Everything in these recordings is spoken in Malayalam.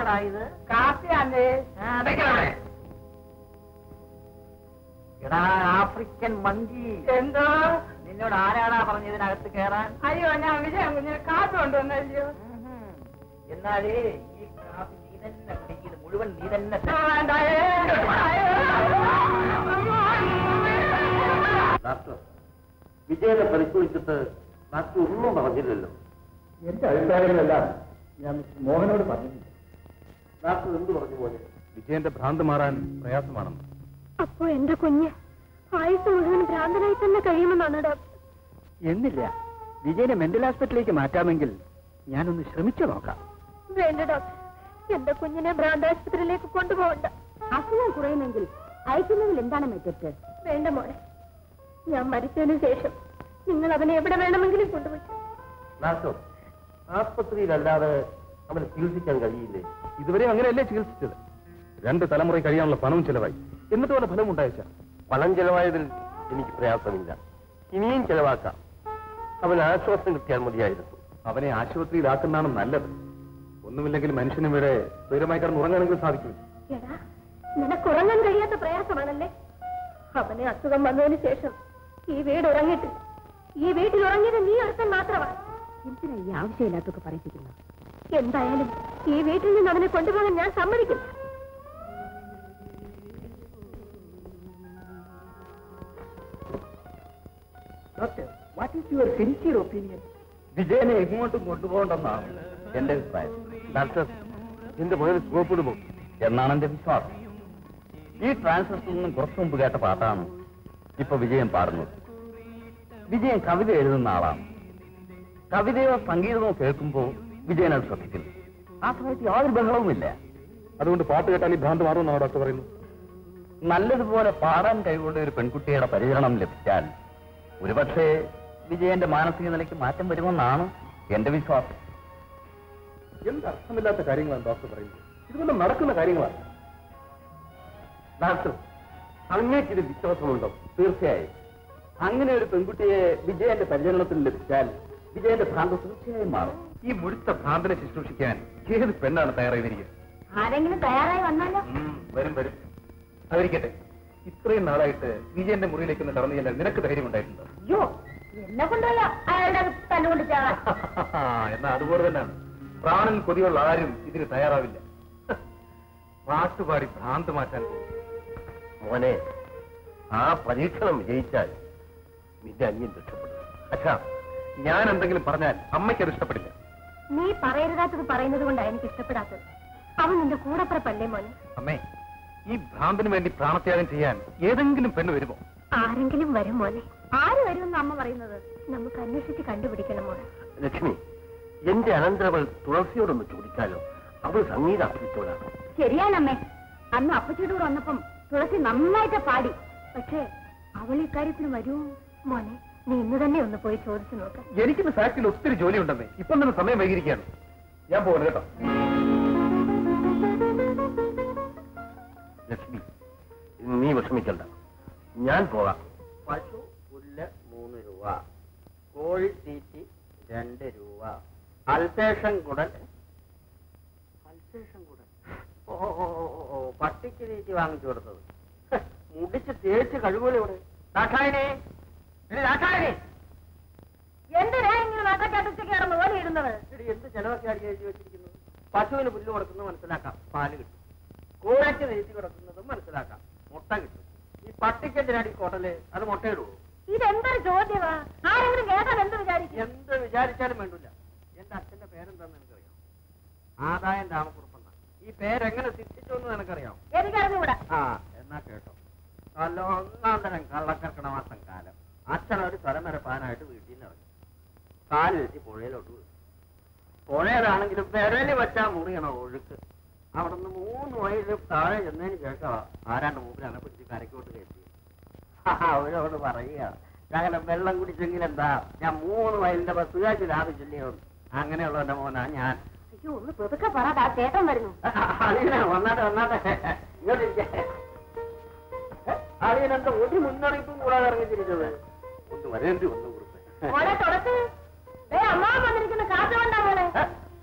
എന്താടാ ഇത് കാപ്പിയാണ്ടേ ആ, വെക്കണവിടെ. എടാ ആഫ്രിക്കൻ മങ്കി എന്തോ നിന്നോട് ആരാടാ പറഞ്ഞത് ഇതിനകത്ത് കയറാൻ അയ്യോ ഞാൻ വിജയം കുഞ്ഞിന് കാപ്പി കൊണ്ടുവന്നല്ലോ ഉഹും. എന്നാലേ ഈ കാപ്പി നീ തന്നെ കുടിക്കുന്നത് മുഴുവൻ നീ തന്നെ ആ, വേണ്ട, ഏ, അയ്യോ. ഡോക്ടർ വിജയനെ പരിശോധിച്ചിട്ട് ഡോക്ടർ ഒന്നും പറഞ്ഞില്ലല്ലോ എന്റെ അഭിപ്രായങ്ങളെല്ലാം ഞാൻ മിസ്റ്റർ മോഹനോട് പറഞ്ഞിട്ടുണ്ട് ഡോക്ടർ എന്ത് പറഞ്ഞു പോലെ വിജയന്റെ ഭ്രാന്ത് മാറാൻ പ്രയാസമാണെന്ന് അപ്പോ എന്റെ കുഞ്ഞ് ആയുസ് മുഴുവൻ ഭ്രാന്തനായി തന്നെ കഴിയുമെന്നാണ് ഡോക്ടർ എന്നില്ല വിജയനെ മെന്റൽ ഹോസ്പിറ്റലിലേക്ക് മാറ്റാമെങ്കിൽ ഞാനൊന്ന് ശ്രമിച്ചു നോക്കാം വേണ്ട ഡോക്ടർ എന്റെ കുഞ്ഞിനെ ഭ്രാന്താശുപത്രിയിലേക്ക് കൊണ്ടുപോകണ്ട അസുഖം കുറയുമെങ്കിൽ അയക്കുന്നതിൽ എന്താണ് മെച്ചറ്റ് വേണ്ട മോനെ ഞാൻ മരിച്ചതിന് ശേഷം നിങ്ങൾ അവനെ എവിടെ വേണമെങ്കിലും കൊണ്ടുപോയി ഡോക്ടർ ആസ്പത്രിയിലല്ലാതെ അവനെ ചികിത്സിക്കാൻ കഴിയില്ലേ ഇതുവരെ അങ്ങനെയല്ലേ ചികിത്സിച്ചത് രണ്ട് തലമുറ കഴിയാനുള്ള പണവും ചെലവായി എന്നിട്ട് വല്ല ഫലം ഉണ്ടായിച്ച പണം ചെലവായതിൽ എനിക്ക് പ്രയാസമില്ല ഇനിയും ചെലവാക്കാം അവന് ആശ്വാസം കിട്ടിയാൽ മതിയായിരുന്നു അവനെ ആശുപത്രിയിലാക്കുന്നതാണ് നല്ലത് ഒന്നുമില്ലെങ്കിൽ മനുഷ്യനും ഇവിടെ സ്ഥിരമായി കിടന്ന് ഉറങ്ങാനെങ്കിലും സാധിക്കും എടാ നിനക്ക് ഉറങ്ങാൻ കഴിയാത്ത പ്രയാസമാണല്ലേ അവന് അസുഖം വന്നതിന് ശേഷം ഈ വീട് ഉറങ്ങിയിട്ട് ഈ വീട്ടിൽ ഉറങ്ങിയത് നീ ഒരുത്തൻ മാത്രമാണ് എന്തിനാ ഈ ആവശ്യമില്ലാത്തൊക്കെ പറയിപ്പിക്കുന്നു എന്തായാലും ഈ വീട്ടിൽ നിന്ന് അവനെ കൊണ്ടുപോകാൻ ഞാൻ സമ്മതിക്കും doctor what is your sincere opinion വിജയനെ എങ്ങോട്ടും കൊണ്ടുപോകണ്ടെന്നാണ് എന്റെ അഭിപ്രായം ഡോക്ടർ എന്റെ മകന് സുഖപ്പെടുമോ എന്നാണ് എന്റെ വിശ്വാസം ഈ ട്രാൻസിസ്റ്ററിൽ നിന്നും കുറച്ചു മുമ്പ് കേട്ട പാട്ടാണ് ഇപ്പൊ വിജയൻ പാടുന്നത് വിജയൻ കവിത എഴുതുന്ന ആളാണ് കവിതയോ സംഗീതമോ കേൾക്കുമ്പോൾ വിജയൻ അത് ശ്രദ്ധിക്കുന്നു ആ സമയത്ത് യാതൊരു ബഹളവുമില്ല അതുകൊണ്ട് പാട്ട് കേട്ടാൽ ഈ ഭ്രാന്ത് മാറുമെന്നാണ് ഡോക്ടർ പറയുന്നത് നല്ലതുപോലെ പാടാൻ കഴിവുള്ള ഒരു പെൺകുട്ടിയുടെ പരിചരണം ലഭിച്ചാൽ ഒരുപക്ഷെ വിജയന്റെ മാനസിക നിലയ്ക്ക് മാറ്റം വരുമെന്നാണ് എന്റെ വിശ്വാസം എന്ത് അർത്ഥമില്ലാത്ത കാര്യങ്ങളാണ് ഡോക്ടർ പറയുന്നത് ഇതുകൊണ്ട് നടക്കുന്ന കാര്യങ്ങളാണ് ഡോക്ടർ അങ്ങേക്ക് ഇത് വിശ്വാസമുണ്ടോ തീർച്ചയായും അങ്ങനെ ഒരു പെൺകുട്ടിയെ വിജയന്റെ പരിചരണത്തിൽ ലഭിച്ചാൽ വിജയന്റെ ഭ്രാന്ത് തീർച്ചയായും മാറും ഈ മുഴുത്ത ഭ്രാന്തിനെ ശുശ്രൂഷിക്കാൻ ഏത് പെണ്ണാണ് തയ്യാറായിരിക്കുക ആരെങ്കിലും തയ്യാറായി വന്നാലോ വരും വരും അതിരിക്കട്ടെ ഇത്രയും നാളായിട്ട് വിജയന്റെ മുറിയിലേക്ക് ഒന്ന് കടന്നു ചെല്ലാൻ നിനക്ക് ധൈര്യം ഉണ്ടായിട്ടുണ്ടോ അയ്യോ എന്നെ കൊണ്ടല്ല അയാളുടെ തന്നെ കൊണ്ട് ചാകാൻ എന്നാ അതുപോലെ തന്നെയാണ് പ്രാണൻ കൊതിയുള്ള ആരും ഇതിന് തയ്യാറാവില്ല പാട്ടുപാടി ഭ്രാന്ത് മാറ്റാൻ പോകും മോനെ ആ പരീക്ഷണം വിജയിച്ചാൽ നിന്റെ അന്യൻ രക്ഷപ്പെടും അച്ഛാ ഞാൻ എന്തെങ്കിലും പറഞ്ഞാൽ അമ്മയ്ക്ക് അത് ഇഷ്ടപ്പെടില്ല നീ പറയരുതാത്തത് പറയുന്നത് കൊണ്ടാണ് എനിക്ക് ഇഷ്ടപ്പെടാത്തത് അവൻ നിന്റെ കൂടപ്പുറപ്പല്ലേ മോനെ അമ്മേ ഈ ഭ്രാന്തിന് വേണ്ടി പ്രാണത്യാഗം ചെയ്യാൻ ഏതെങ്കിലും പെണ്ണ് വരുമോ ആരെങ്കിലും വരും മോനെ ആര് വരുമെന്ന് അമ്മ പറയുന്നത് നമുക്ക് അന്വേഷിച്ച് കണ്ടുപിടിക്കണം മോനെ ലക്ഷ്മി എന്റെ അനന്തരവൾ തുളസിയോടൊന്ന് ചോദിക്കാലോ അവൾ സംഗീതം അഭ്യസിച്ചോളാം ശരിയാണമ്മേ അന്ന് അപ്പച്ചയുടെ കൂടെ വന്നപ്പം തുളസി നന്നായിട്ട് പാടി പക്ഷേ അവൾ ഇക്കാര്യത്തിന് വരൂ മോനെ നീ ഇന്ന് തന്നെ ഒന്ന് പോയി ചോദിച്ചു നോക്ക് എനിക്കിന്ന് ഫാക്ടറിയിൽ ഒത്തിരി ജോലി ഉണ്ടെന്നേ ഇപ്പം തന്നെ സമയം വൈകിരിക്കുകയാണ് ഞാൻ പോകണം കേട്ടോ ലക്ഷ്മി നീ വിഷമിക്കണ്ട ഞാൻ പോകാം പശു പുല്ല് മൂന്ന് രൂപ കോഴി തീറ്റി രണ്ട് രൂപ അൽസേഷൻ കുടൽ അൽസേഷൻ കുടൽ ഓ ഓ, ഓ, ഓ, ഓ, പട്ടിക്ക് തീറ്റി വാങ്ങിച്ചു കൊടുത്തത് ഹ്, മുടിച്ച് തേച്ച് കഴിവൂലെ ഇവിടെ ദാക്ഷായണി എടി ദാക്ഷായണി എന്തിനാ ഇങ്ങനെ നട്ടക്കാട്ടുച്ചയ്ക്ക് കിടന്ന് ഓല ഇടുന്നത് എടി എന്ത് ചെലവൊക്കെ അടി എഴുതി വെച്ചിരിക്കുന്നത് പശുവിന് പുല്ല് കൊടുക്കുന്നത് മനസ്സിലാക്കാം പാല് കിട്ടും കോഴയ്ക്ക് തീറ്റി കൊടുക്കുന്നതും മനസ്സിലാക്കാം മുട്ട കിട്ടും ഈ പട്ടിക്കെന്തിനാടി കോട്ടല് അത് മുട്ടയിടുവോ ഇതെന്തൊരു ചോദ്യമാ ആരെങ്കിലും കേട്ടാൽ എന്ത് വിചാരിക്കും എന്ത് വിചാരിച്ചാലും വേണ്ടില്ല എന്റെ അച്ഛന്റെ പേരെന്താന്ന് എനിക്കറിയാം ആദായം രാമകുറുപ്പെന്ന ഈ പേരെങ്ങനെ സിദ്ധിച്ചു എന്ന് നിനക്കറിയാം എനിക്കറിഞ്ഞൂടാ ആ എന്നാ കേട്ടോ നല്ല ഒന്നാം തരം കള്ളക്കർക്കണ മാസം കാലം അച്ഛൻ ഒരു സ്ഥലം വരെ പാനായിട്ട് വീട്ടിൽ നിന്ന് ഇറങ്ങി കാലിലെത്തി പുഴയിലോട്ട് വീണു പുഴയിലാണെങ്കിലും പെരല് വെച്ചാ മുറിയണ ഒഴുക്ക് അവിടെ നിന്ന് മൂന്ന് മൈൽ താഴെ ചെന്നതിന് ശേഷം ആരാണ്ട് മൂപ്പിൽ അങ്ങനെ പിടിച്ച് കരക്കോട്ട് കയറ്റി അവരോട് പറയുക ശകലം വെള്ളം കുടിച്ചെങ്കിൽ എന്താ ഞാൻ മൂന്ന് മൈലിന്റെ ബസ് കാശ് ലാഭിച്ചില്ലയോ അങ്ങനെയുള്ള എന്റെ മോനാ ഞാൻ അയ്യോ ഒന്ന് പുതുക്കെ പറ ദാ ചേട്ടൻ വരുന്നു അളിയനെ വന്നാട്ടെ വന്നാട്ടെ ഇങ്ങോട്ടിരിക്കെ അളിയനെന്താ ഒരു മുന്നറിയിപ്പും കൂടാതെ ഇറങ്ങിച്ചിരിച്ചത് ഒന്ന് വരേണ്ടി വന്നു കുറിപ്പ് മോളെ തുടച്ച് ദേ അമ്മാവൻ വന്നിരിക്കുന്ന കാറ്റ് കൊണ്ടാ മോളെ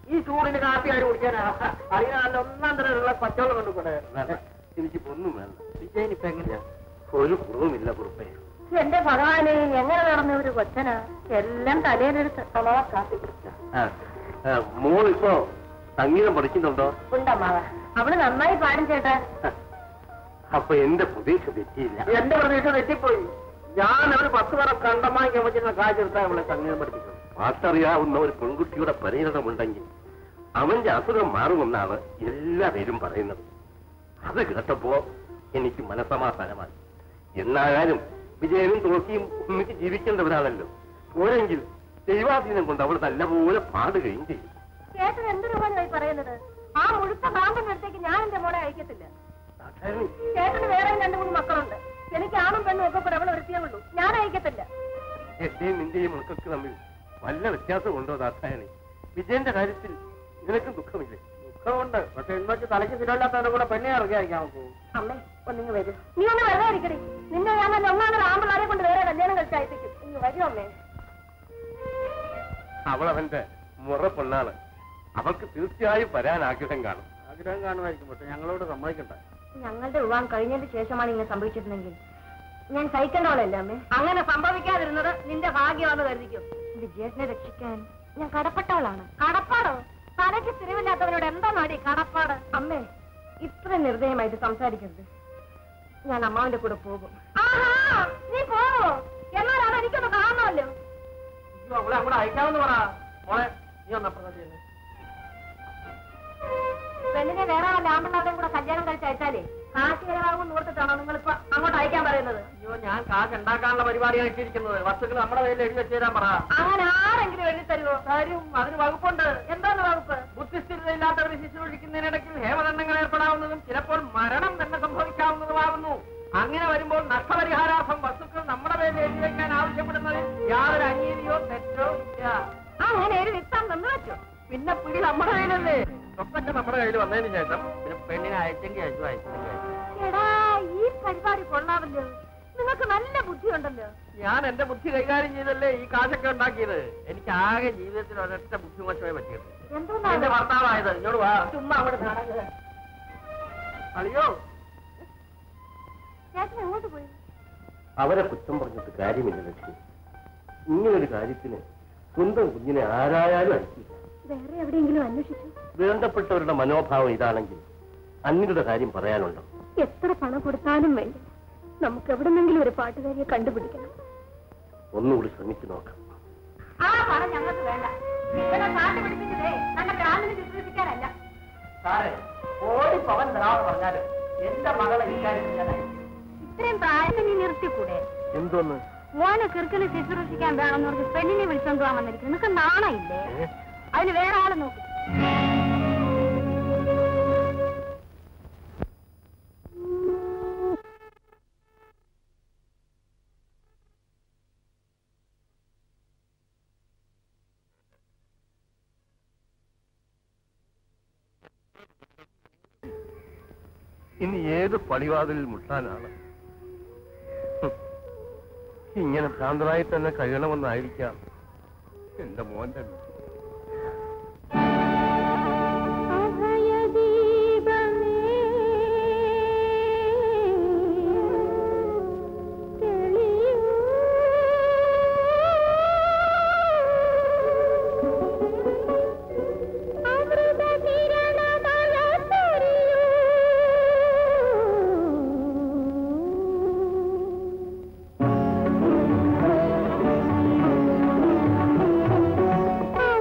ഈ ചൂടിന് കാപ്പി ആര് കുടിക്കാനാ അതിന് നല്ല ഒന്നാം തരമുള്ള പച്ചവെള്ളം കൊണ്ടുകൂടെ വേണ്ട എനിക്കിപ്പോ ഒന്നും വേണ്ട വിജയൻ ഇപ്പൊ എങ്ങനെയാ ഒരു കുറവുമില്ല കുറുപ്പേ എന്റെ ഭഗവാനെ എങ്ങനെ നടന്ന ഒരു കൊച്ചനാ എല്ലാം തലേനെടുത്ത് അളവാ കാപ്പി കുടിച്ച ആ, ആ, മോളിപ്പോ സംഗീതം പഠിക്കുന്നുണ്ടോ ഉണ്ടമ്മാവ അവള് നന്നായി പാടും ചേട്ടാ അപ്പൊ എന്റെ പ്രതീക്ഷ തെറ്റിയില്ല എന്റെ പ്രതീക്ഷ തെറ്റിപ്പോയി ഞാൻ ഒരു പത്ത് പേരെ കണ്ടമാക്കി വെച്ചിരുന്ന കാഴ്ചെടുത്താ അവളെ സംഗീതം പഠിപ്പിക്കുന്നത് പാട്ടറിയാവുന്ന ഒരു പെൺകുട്ടിയുടെ പരിചരണമുണ്ടെങ്കിൽ അവന്റെ അസുഖം മാറുമെന്നാണ് എല്ലാവരും പറയുന്നത് അത് കേട്ടപ്പോ എനിക്ക് മനസമാധാനമായി എന്നായാലും വിജയനും തുളസിയും ഒന്നിച്ച് ജീവിക്കേണ്ടവരാണല്ലോ പോരെങ്കിൽ ദൈവാധീനം കൊണ്ട് അവൾ നല്ലപോലെ പാടുകയും ചെയ്യും ചേട്ടൻ എന്ത് രൂപമായി പറയുന്നത് ആ മുഴുത്ത കാമ്പന്റെ അടുത്തേക്ക് ഞാൻ എന്റെ മോളെ അയക്കത്തില്ല ദാക്ഷായണി, ചേട്ടന് വേറെ രണ്ടു മൂന്ന് മക്കളുണ്ട് എനിക്ക് ആണും പെണ്ണും ഒക്കെ കൂടെ അവൾ ഒരുത്തിയേ ഉള്ളൂ ഞാൻ അയക്കത്തില്ല എന്റെയും നിന്റെയും മക്കൾക്ക് തമ്മിൽ വല്ല വ്യത്യാസമുണ്ടോ ദാക്ഷായണി വിജയന്റെ കാര്യത്തിൽ നിനക്കും ദുഃഖമില്ലേ ദുഃഖമുണ്ട് പക്ഷെ ഇന്നൊക്കെ തലയ്ക്ക് സ്ഥിരമില്ലാത്തവരുടെ കൂടെ പെണ്ണെ ഇറക്കി അയക്കാൻ നോക്കൂ അമ്മേ ഒന്നിങ്ങ് വരൂ നീ ഒന്ന് വെറുതെ ഇരിക്കടി നിന്നെ ഞാൻ നല്ല ഒന്നാമത് ആമ്പിള്ളാരെ കൊണ്ട് വേറെ കല്യാണം കഴിച്ച് അയപ്പിക്കും ഇങ്ങ് വരൂ അമ്മേ അവൾ അവന്റെ മുറ പെണ്ണാണ് അവൾക്ക് തീർച്ചയായും വരാൻ ആഗ്രഹം കാണും ആഗ്രഹം കാണുമായിരിക്കും പക്ഷെ ഞങ്ങളോട് സമ്മതിക്കണ്ട ഞങ്ങളുടെ വിവാഹം കഴിഞ്ഞതിന് ശേഷമാണ് ഇങ്ങനെ സംഭവിച്ചിട്ടുണ്ടെങ്കിൽ ഞാൻ സഹിക്കേണ്ടവളല്ലേ അമ്മേ അങ്ങനെ സംഭവിക്കാതിരുന്നത് നിന്റെ ഭാഗ്യമാണെന്ന് കരുതിക്കും വിജയേട്ടനെ രക്ഷിക്കാൻ ഞാൻ കടപ്പെട്ടവളാണ് കടപ്പാടോ തലയ്ക്ക് സ്ഥിരമില്ലാത്തവനോട് എന്താ നാടി കടപ്പാട് അമ്മേ ഇത്ര നിർദ്ദയമായിട്ട് സംസാരിക്കരുത് ഞാൻ അമ്മാവിന്റെ കൂടെ പോകും നീ പോവോ എന്നാലാണ് എനിക്കൊന്ന് കാണണമല്ലോ അയ്യോ, അവളെ അങ്ങോട്ട് അയക്കാമെന്ന് പറ മോളെ നീ ഒന്ന് അപ്പുറത്ത് ചെല്ല്. പെണ്ണിനെ വേറെ വല്ല ആമ്പിള്ളാരുടെയും കൂടെ കല്യാണം കഴിച്ച് അയച്ചാലേ കാശ് ചെലവാകും ഓർത്തിട്ടാണോ നിങ്ങളിപ്പോ അങ്ങോട്ട് അയക്കാൻ പറയുന്നത് അയ്യോ ഞാൻ കാശ് ഉണ്ടാക്കാനുള്ള പരിപാടിയാണ് ഇട്ടിരിക്കുന്നത് വസ്തുക്കൾ നമ്മുടെ കയ്യിൽ എഴുതി വെച്ച് തരാൻ പറ അങ്ങനെ ആരെങ്കിലും എഴുതി തരുമോ കാര്യം അതിന് വകുപ്പുണ്ട് എന്താണ് വകുപ്പ് ബുദ്ധിസ്ഥിരതയില്ലാത്തവർ ശിശുരൊഴിക്കുന്നതിനിടയ്ക്ക് ഹേമദണ്ഡങ്ങൾ ഏർപ്പെടാവുന്നതും ചിലപ്പോൾ മരണം തന്നെ സംഭവിക്കാവുന്നതുമാകുന്നു അങ്ങനെ വരുമ്പോൾ നഷ്ടപരിഹാരാർത്ഥം വസ്തുക്കൾ നമ്മുടെ പേരിൽ എഴുതി വെക്കാൻ ആവശ്യപ്പെടുന്നതിൽ യാതൊരു അനീതിയോ തെറ്റോ ഇല്ല അങ്ങനെ ഒരു വിത്താൻ തന്നു വെച്ചു പിന്നെ പിടി നമ്മുടെ കയ്യിലല്ലേ സ്വത്തൊക്കെ നമ്മുടെ കയ്യിൽ വന്നതിന് ശേഷം പിന്നെ പെണ്ണിനെ അയച്ചെങ്കിൽ അയച്ചു അയച്ചെങ്കിൽ അയച്ചു എടാ ഈ പരിപാടി കൊള്ളാമല്ലോ നിങ്ങൾക്ക് നല്ല ബുദ്ധിയുണ്ടല്ലോ ഞാൻ എന്റെ ബുദ്ധി കൈകാര്യം ചെയ്തല്ലേ ഈ കാശൊക്കെ ഉണ്ടാക്കിയത് എനിക്ക് ആകെ ജീവിതത്തിൽ ഒരൊറ്റ ബുദ്ധിമോശമേ പറ്റിയത് എന്റെ എന്തുകൊണ്ടാണ് ഭർത്താവായത് ഇങ്ങോട്ട് വാ ചുമ്മാ അവിടെ നാടകം അളിയോ ചേട്ടൻ എങ്ങോട്ട് പോയി അവരെ കുറ്റം പറഞ്ഞിട്ട് കാര്യമില്ല ലക്ഷ്മി ഇങ്ങനൊരു കാര്യത്തിന് സ്വന്തം കുഞ്ഞിനെ ആരായാലും അയക്കില്ല വേറെ എവിടെയെങ്കിലും അന്വേഷിച്ചു വേണ്ടപ്പെട്ടവരുടെ മനോഭാവം ഇതാണെങ്കിൽ അന്യരുടെ കാര്യം പറയാനുണ്ടോ എത്ര പണം കൊടുത്താലും വേണ്ടി നമുക്ക് എവിടെന്നെങ്കിലും ഒരു പാട്ടുകാരിയെ കണ്ടുപിടിക്കണം ഒന്നുകൂടി ശ്രമിച്ചു നോക്കാം ആ പണം ഞങ്ങൾക്ക് വേണ്ട ഇവിടെ പാട്ട് പിടിപ്പിച്ചതേ നല്ല ഗ്രാമിന് വിശ്വസിക്കാനല്ല സാറേ കോടി പവൻ തരാമെന്ന് പറഞ്ഞാലും എന്റെ മകളെ ഈ കാര്യത്തിൽ ഞാൻ അയക്കും. ഇത്രയും പ്രായത്തിൽ നീ നിർത്തിക്കൂടെ എന്തോന്ന് മോനെ കിറുക്കിന് ശുശ്രൂഷിക്കാൻ വേണമെന്ന് പറഞ്ഞ് പെണ്ണിനെ വിളിച്ചോണ്ട് പോകാൻ വന്നിരിക്കും നിനക്ക് നാണയില്ലേ അതിന് വേറെ ആളെ നോക്കും ഇനി ഏത് പടിവാതിലിൽ മുട്ടാനാണ് ഹും. ഇങ്ങനെ ഭ്രാന്തരായി തന്നെ കഴിയണമെന്നായിരിക്കാം എന്റെ മോന്റെ വിധി. ആ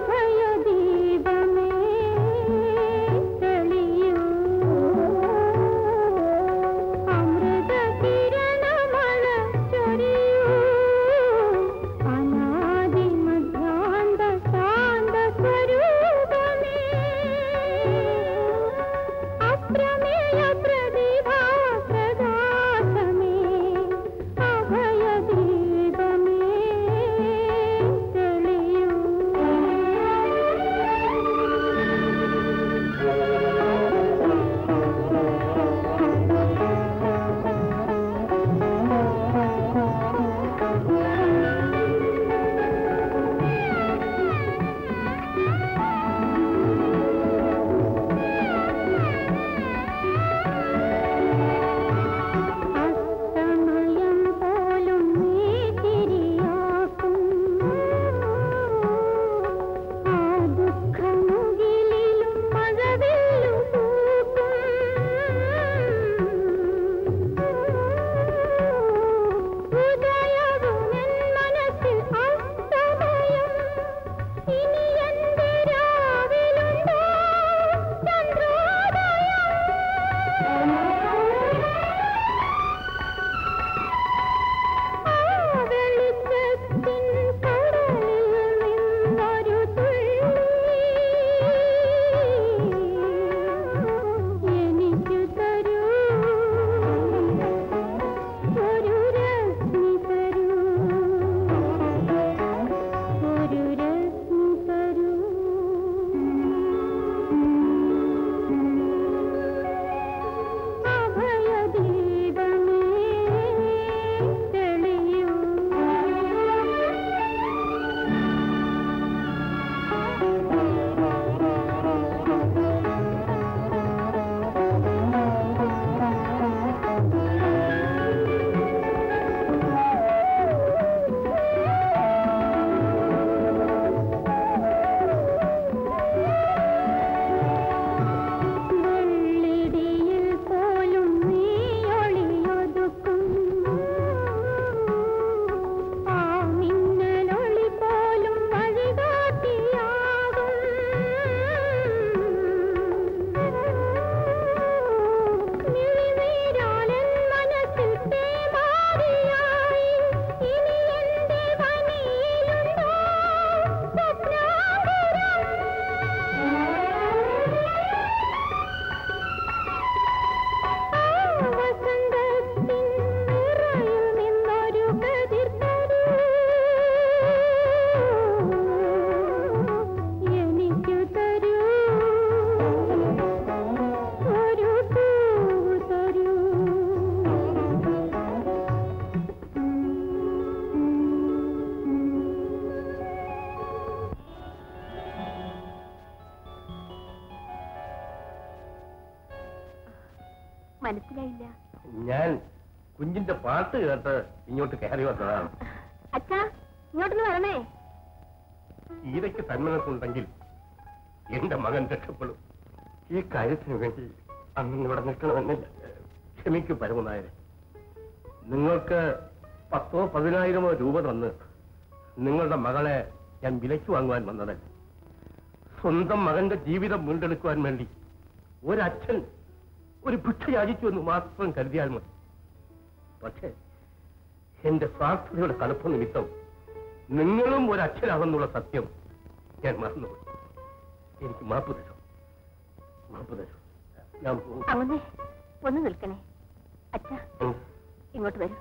മനസ്സിലായില്ല ഞാൻ കുഞ്ഞിന്റെ പാട്ട് കേട്ട് ഇങ്ങോട്ട് കയറി വന്നതാണ് അച്ഛാ ഇങ്ങോട്ടൊന്ന് വരണേ ഈരയ്ക്ക് സന്മനസ്സുണ്ടെങ്കിൽ എന്റെ മകൻ രക്ഷപ്പെടും ഈ കാര്യത്തിന് വേണ്ടി അന്ന് ഇവിടെ നിൽക്കണമെന്നില്ല ക്ഷമിക്കൂ പരമനായരെ നിങ്ങൾക്ക് പത്തോ പതിനായിരമോ രൂപ തന്ന് നിങ്ങളുടെ മകളെ ഞാൻ വിലയ്ക്ക് വാങ്ങുവാൻ വന്നതല്ല സ്വന്തം മകന്റെ ജീവിതം വീണ്ടെടുക്കുവാൻ വേണ്ടി ഒരച്ഛൻ ഒരു ഭിക്ഷ യാചിച്ചു എന്ന് മാത്രം കരുതിയാൽ മതി പക്ഷേ എന്റെ സ്വാർത്ഥതയുടെ കടുപ്പ നിമിത്തം നിങ്ങളും ഒരു അച്ഛനാണെന്നുള്ള സത്യം ഞാൻ മറന്നുപോയി എനിക്ക് മാപ്പ് തരും മാപ്പ് തരും ഞാൻ പോകും. അങ്ങനെ ഒന്ന് നിൽക്കണേ അച്ഛാ ഉം. ഇങ്ങോട്ട് വരൂ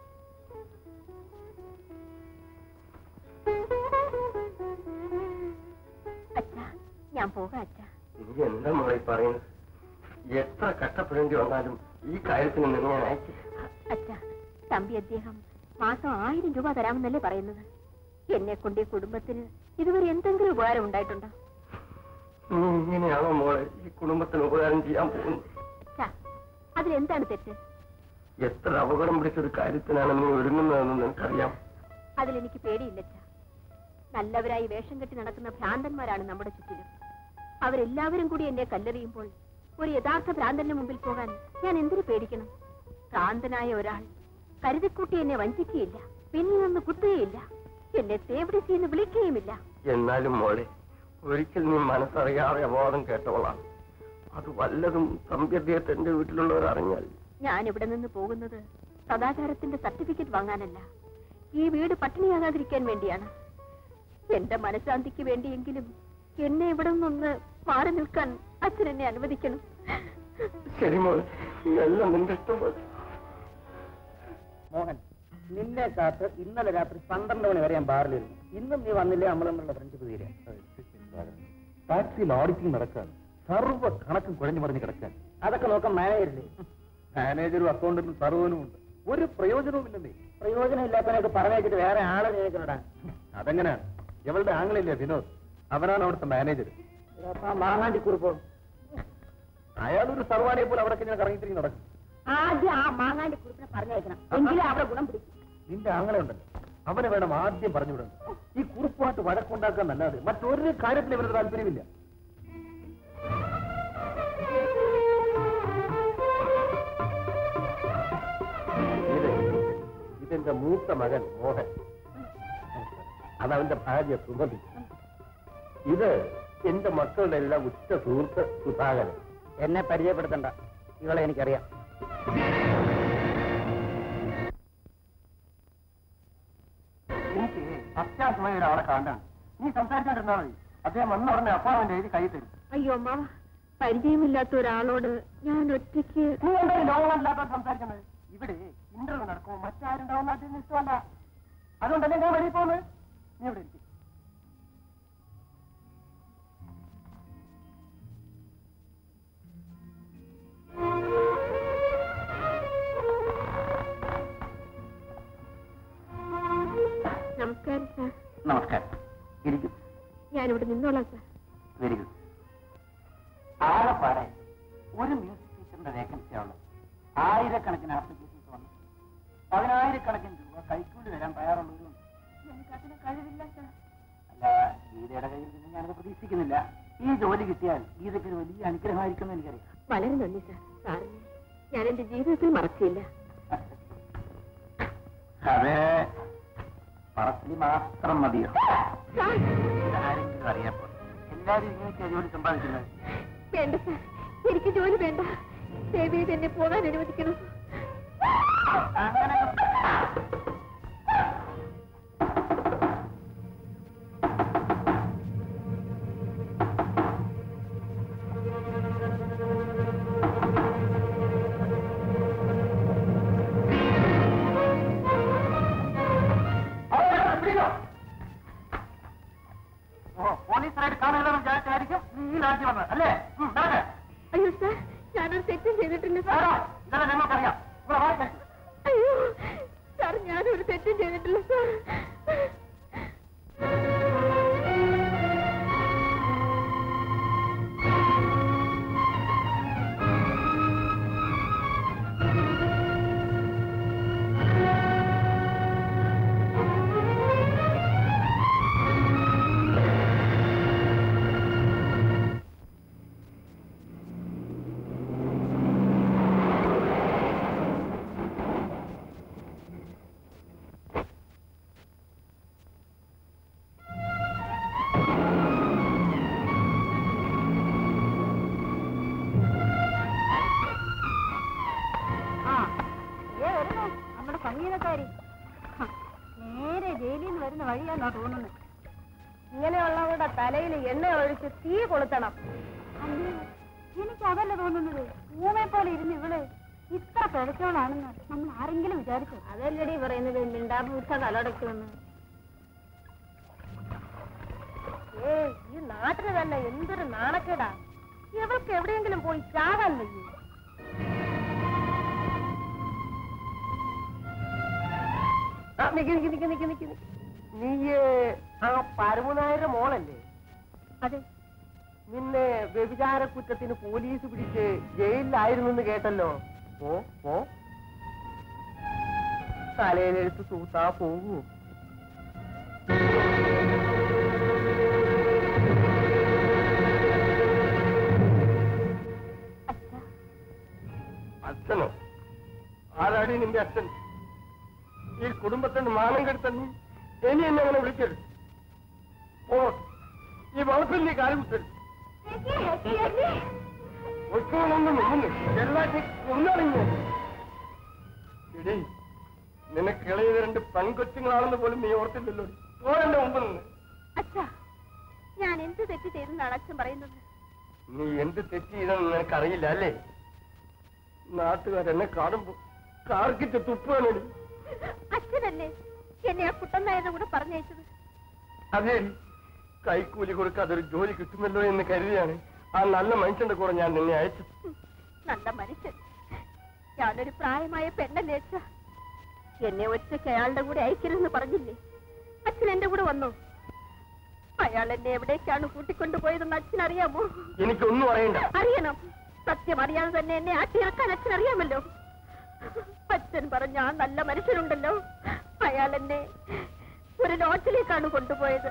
അച്ഛാ ഞാൻ പോകാം അച്ഛാ നീ എന്താ മോളെ ഈ പറയുന്നത് എത്ര കഷ്ടപ്പെടേണ്ടി വന്നാലും ഈ കാര്യത്തിന് നിന്നെ ഞാൻ അയച്ചു അച്ഛാ തമ്പി അദ്ദേഹം മാസം ആയിരം രൂപ തരാമെന്നല്ലേ പറയുന്നത് എന്നെ കൊണ്ട് ഈ കുടുംബത്തിന് ഇതുവരെ എന്തെങ്കിലും ഉപകാരം ഉണ്ടായിട്ടുണ്ടോ നീ ഇങ്ങനെയാണോ മോളെ ഈ കുടുംബത്തിന് ഉപകാരം ചെയ്യാൻ പോകുന്നത് അച്ഛാ അതിലെന്താണ് തെറ്റ് എത്ര അപകടം പിടിച്ചൊരു കാര്യത്തിനാണ് നീ ഒരുങ്ങുന്നതെന്ന് നിനക്കറിയാം അതിലെനിക്ക് പേടിയില്ല അച്ഛാ നല്ലവരായി വേഷം കെട്ടി നടക്കുന്ന ഭ്രാന്തന്മാരാണ് നമ്മുടെ ചുറ്റിലും അവരെല്ലാവരും കൂടി എന്നെ കല്ലെറിയുമ്പോൾ ഒരു യഥാർത്ഥ ഭ്രാന്തന്റെ മുമ്പിൽ പോകാൻ ഞാൻ എന്തിനു പേടിക്കണം ഭ്രാന്തനായ ഒരാൾ കരുതിക്കൂട്ടി എന്നെ വഞ്ചിക്കുകയില്ല പിന്നിൽ നിന്ന് കുത്തുകയില്ല എന്നെ തേവിടിച്ച് എന്ന് വിളിക്കുകയുമില്ല എന്നാലും മോളെ ഒരിക്കൽ നീ മനസ്സറിയാതെ അപവാദം കേട്ടവളാണ് അത് വല്ലതും സമ്പ്യതയത്തെ എന്റെ വീട്ടിലുള്ളവർ അറിഞ്ഞാൽ ഞാൻ ഇവിടെ നിന്ന് പോകുന്നത് സദാചാരത്തിന്റെ സർട്ടിഫിക്കറ്റ് വാങ്ങാനല്ല ഈ വീട് പട്ടിണിയാകാതിരിക്കാൻ വേണ്ടിയാണ് എന്റെ മനഃശാന്തിക്ക് വേണ്ടിയെങ്കിലും എന്നെ ഇവിടെ നിന്നൊന്ന് മാറി നിൽക്കാൻ അച്ഛൻ എന്നെ അനുവദിക്കണം ശരി മോളെ എല്ലാം നിന്റെ ഇഷ്ടം പോലെ മോഹൻ നിന്നെ കാത്ത് ഇന്നലെ രാത്രി പന്ത്രണ്ട് മണി വരെ ഞാൻ ബാറിലിരുന്നു ഇന്നും നീ വന്നില്ലേ നമ്മൾ തമ്മിലുള്ള ഫ്രണ്ട്ഷിപ്പ് തീരെ ടാക്സിയിൽ ഓഡിറ്റിംഗ് നടക്കാൻ സർവ്വ കണക്കും കുഴഞ്ഞു മറിഞ്ഞ് കിടക്കാൻ അതൊക്കെ നോക്കാൻ മാനേജരില്ലേ മാനേജറും അക്കൗണ്ടന്റും സർവ്വനും ഉണ്ട് ഒരു പ്രയോജനവും ഇല്ലെന്നേ പ്രയോജനം ഇല്ലാത്തവനൊക്കെ പറഞ്ഞേച്ചിട്ട് വേറെ ആളെ നിയമിക്കണടാ അതെങ്ങനെയാണ് ഇവളുടെ ആങ്ങളില്ലേ വിനോദ് അവനാണ് അവിടുത്തെ മാനേജർ മാങ്ങാണ്ടി കുറിപ്പോ അയാളൊരു സർവാനെ പോലെ അവിടെ ഇങ്ങനെ കറങ്ങി തിരിഞ്ഞ് നടക്കും ആദ്യം ആ മാങ്ങാണ്ടി കുറിപ്പിനെ പറഞ്ഞയക്കണം എങ്കിലും അവിടെ ഗുണം പിടിക്കും നിന്റെ ആങ്ങളെ ഉണ്ടല്ലോ അവനെ വേണം ആദ്യം പറഞ്ഞു വിടുന്നത് ഈ കുറിപ്പായിട്ട് വഴക്കുണ്ടാക്കാൻ നല്ലാതെ മറ്റൊരു കാര്യത്തിൽ ഇവരുടെ താല്പര്യമില്ല ഇത് ഇതെന്റെ മൂത്ത മകൻ മോഹൻ അതവന്റെ ഭാര്യ സുമതി ഇത് എന്റെ മക്കളുടെ എല്ലാം ഉച്ച സുഹൃത്ത് സുധാകരൻ എന്നെ പരിചയപ്പെടുത്തണ്ട ഇവളെ എനിക്കറിയാം എനിക്ക് അത്യാവശ്യമായ ഒരാളെ കാണാൻ നീ സംസാരിച്ചോണ്ടിരുന്നാ മതി അദ്ദേഹം വന്ന ഉടനെ അപ്പാർട്ട്മെന്റ് എഴുതി കൈ തരും അയ്യോ അമ്മാവ പരിചയമില്ലാത്ത ഒരാളോട് ഞാൻ ഒറ്റയ്ക്ക് നീ എന്താ ലോകമല്ലാത്ത സംസാരിക്കുന്നത് ഇവിടെ ഇന്റർവ്യൂ നടക്കുമ്പോൾ മറ്റാരുണ്ടാവുന്ന അദ്ദേഹം ഇഷ്ടമല്ല അതുകൊണ്ടല്ലേ ഞാൻ വഴി പോകുന്നത് നീ ഇവിടെ ഇരിക്കും നമസ്കാരം സാർ നമസ്കാരം ഇരിക്കും ഞാനിവിടെ നിന്നോളാം സാർ വെരി ഗുഡ് ആകെപ്പാടെ ഒരു മ്യൂസിക് ടീച്ചറിന്റെ വേക്കൻസി ഉള്ളത് ആയിരക്കണക്കിന് ആപ്ലിക്കേഷൻസ് വന്നു പതിനായിരക്കണക്കിന് രൂപ കൈക്കൂലി തരാൻ തയ്യാറുള്ളവരുണ്ട് എനിക്കതിന് കഴിവില്ല സാർ അല്ല ഗീതയുടെ കയ്യിൽ നിന്ന് ഞാനത് പ്രതീക്ഷിക്കുന്നില്ല ഈ ജോലി കിട്ടിയാൽ ഗീതയ്ക്ക് ഒരു വലിയ അനുഗ്രഹമായിരിക്കുമെന്ന് എനിക്കറിയാം വളരെ നന്ദി സാർ സാറിന് ഞാൻ എന്റെ ജീവിതത്തിൽ മറക്കില്ല അതെ പറച്ചിൽ മാത്രം മതിയോ സാർ ഇതാരെങ്കിലും അറിയാപ്പോ എല്ലാരും ഇങ്ങനെയൊക്കെ ജോലി സമ്പാദിക്കുന്നത് വേണ്ട സാർ എനിക്ക് ജോലി വേണ്ട ദയവ് ചെയ്ത് എന്നെ പോകാൻ അനുവദിക്കണം അങ്ങനെ പോലീസറായിട്ട് കാണുകയെന്ന് വിചാരിച്ചായിരിക്കും നീ ഈ രാജ്യം വന്നത് അല്ലേ ഉം, നടക്ക്. അയ്യോ സാർ ഞാനൊരു തെറ്റും ചെയ്തിട്ടില്ല സാർ ആരാ? ഇതെല്ലാം ഞങ്ങൾക്കറിയാം ഇവിടെ വാ, കഴിക്ക്. അയ്യോ സാർ ഞാനൊരു തെറ്റും ചെയ്തിട്ടില്ല സാർ വഴിയെന്നാ തോന്നുന്നു ഇങ്ങനെയുള്ളവരുടെ തലയിൽ എണ്ണ ഒഴിച്ച് തീ കൊളുത്തണം എനിക്ക് അതല്ല തോന്നുന്നത് ഊമെ പോലെ ഇരുന്ന് ഇവള് ഇത്ര പിഴച്ചോളാണെന്ന് നമ്മൾ ആരെങ്കിലും വിചാരിച്ചു അതല്ലടി പറയുന്നത് മിണ്ടാപൂച്ച തലടയ്ക്കുമെന്ന് ഏ ഈ നാട്ടിന് തന്നെ എന്തൊരു നാണക്കേടാ ഇവൾക്ക് എവിടെയെങ്കിലും പോയി ചാകാൻ വയ്യേ ആ, നിക്ക് നിക്ക് നിക്ക് നിക്ക് നിക്ക് നിക്ക്. നീയ് ആ പരമനായരുടെ മോളല്ലേ അതെ നിന്നെ വ്യഭിചാര കുറ്റത്തിന് പോലീസ് പിടിച്ച് ജയിലിലായിരുന്നു എന്ന് കേട്ടല്ലോ ഓ ഓ തലയിലെടുത്ത് തൂത്താ പോകൂ അച്ഛനോ ആരാടി നിന്റെ അച്ഛൻ ഈ കുടുംബത്തിന്റെ മാനം കെടുത്തന്നെ ഇനി എന്നെ അങ്ങനെ വിളിക്കരുത് ഓ ഈ വളപ്പിൽ നീ കാര്യം വിട്ടരുത് ഒറ്റോളൊന്നും മുന്നു എല്ലാറ്റിനും ഒന്നറിഞ്ഞു എടീ നിനക്ക് ഇളയത് രണ്ട് പെൺകൊച്ചുങ്ങളാണെന്ന് പോലും നീ ഓർത്തില്ലല്ലോ ഓ എന്റെ മുമ്പ് നിന്ന് അച്ഛാ ഞാൻ എന്ത് തെറ്റ് ചെയ്തെന്നാണ് അച്ഛൻ പറയുന്നത് നീ എന്ത് തെറ്റ് ചെയ്തെന്ന് നിനക്കറിയില്ല അല്ലേ നാട്ടുകാരെന്നെ കാണുമ്പോ കാർക്കിട്ട് തുപ്പാനടി അച്ഛനല്ലേ എന്നെ ആ കുട്ടനായെന്ന് കൂടെ പറഞ്ഞയച്ചത് അതെ കൈക്കൂലി കൊടുക്കാതെ ഒരു ജോലി കിട്ടുമല്ലോ എന്ന് കരുതിയാണ് ആ നല്ല മനുഷ്യന്റെ കൂടെ ഞാൻ നിന്നെ അയച്ചത് നല്ല മനുഷ്യൻ ഞാനൊരു പ്രായമായ പെണ്ണല്ലേ അച്ഛ എന്നെ ഒറ്റയ്ക്ക് അയാളുടെ കൂടെ അയക്കരുതെന്ന് പറഞ്ഞില്ലേ അച്ഛൻ എന്റെ കൂടെ വന്നു അയാൾ എന്നെ എവിടേക്കാണ് കൂട്ടിക്കൊണ്ടുപോയതെന്ന് അച്ഛൻ അറിയാമോ എനിക്കൊന്നും അറിയണ്ട അറിയണം സത്യം അറിയാതെ തന്നെ എന്നെ ആട്ടിയിറക്കാൻ അച്ഛൻ അറിയാമല്ലോ അച്ഛൻ പറഞ്ഞ ആ നല്ല മനുഷ്യനുണ്ടല്ലോ അയാൾ എന്നെ ഒരു ലോഡ്ജിലേക്കാണ് കൊണ്ടുപോയത്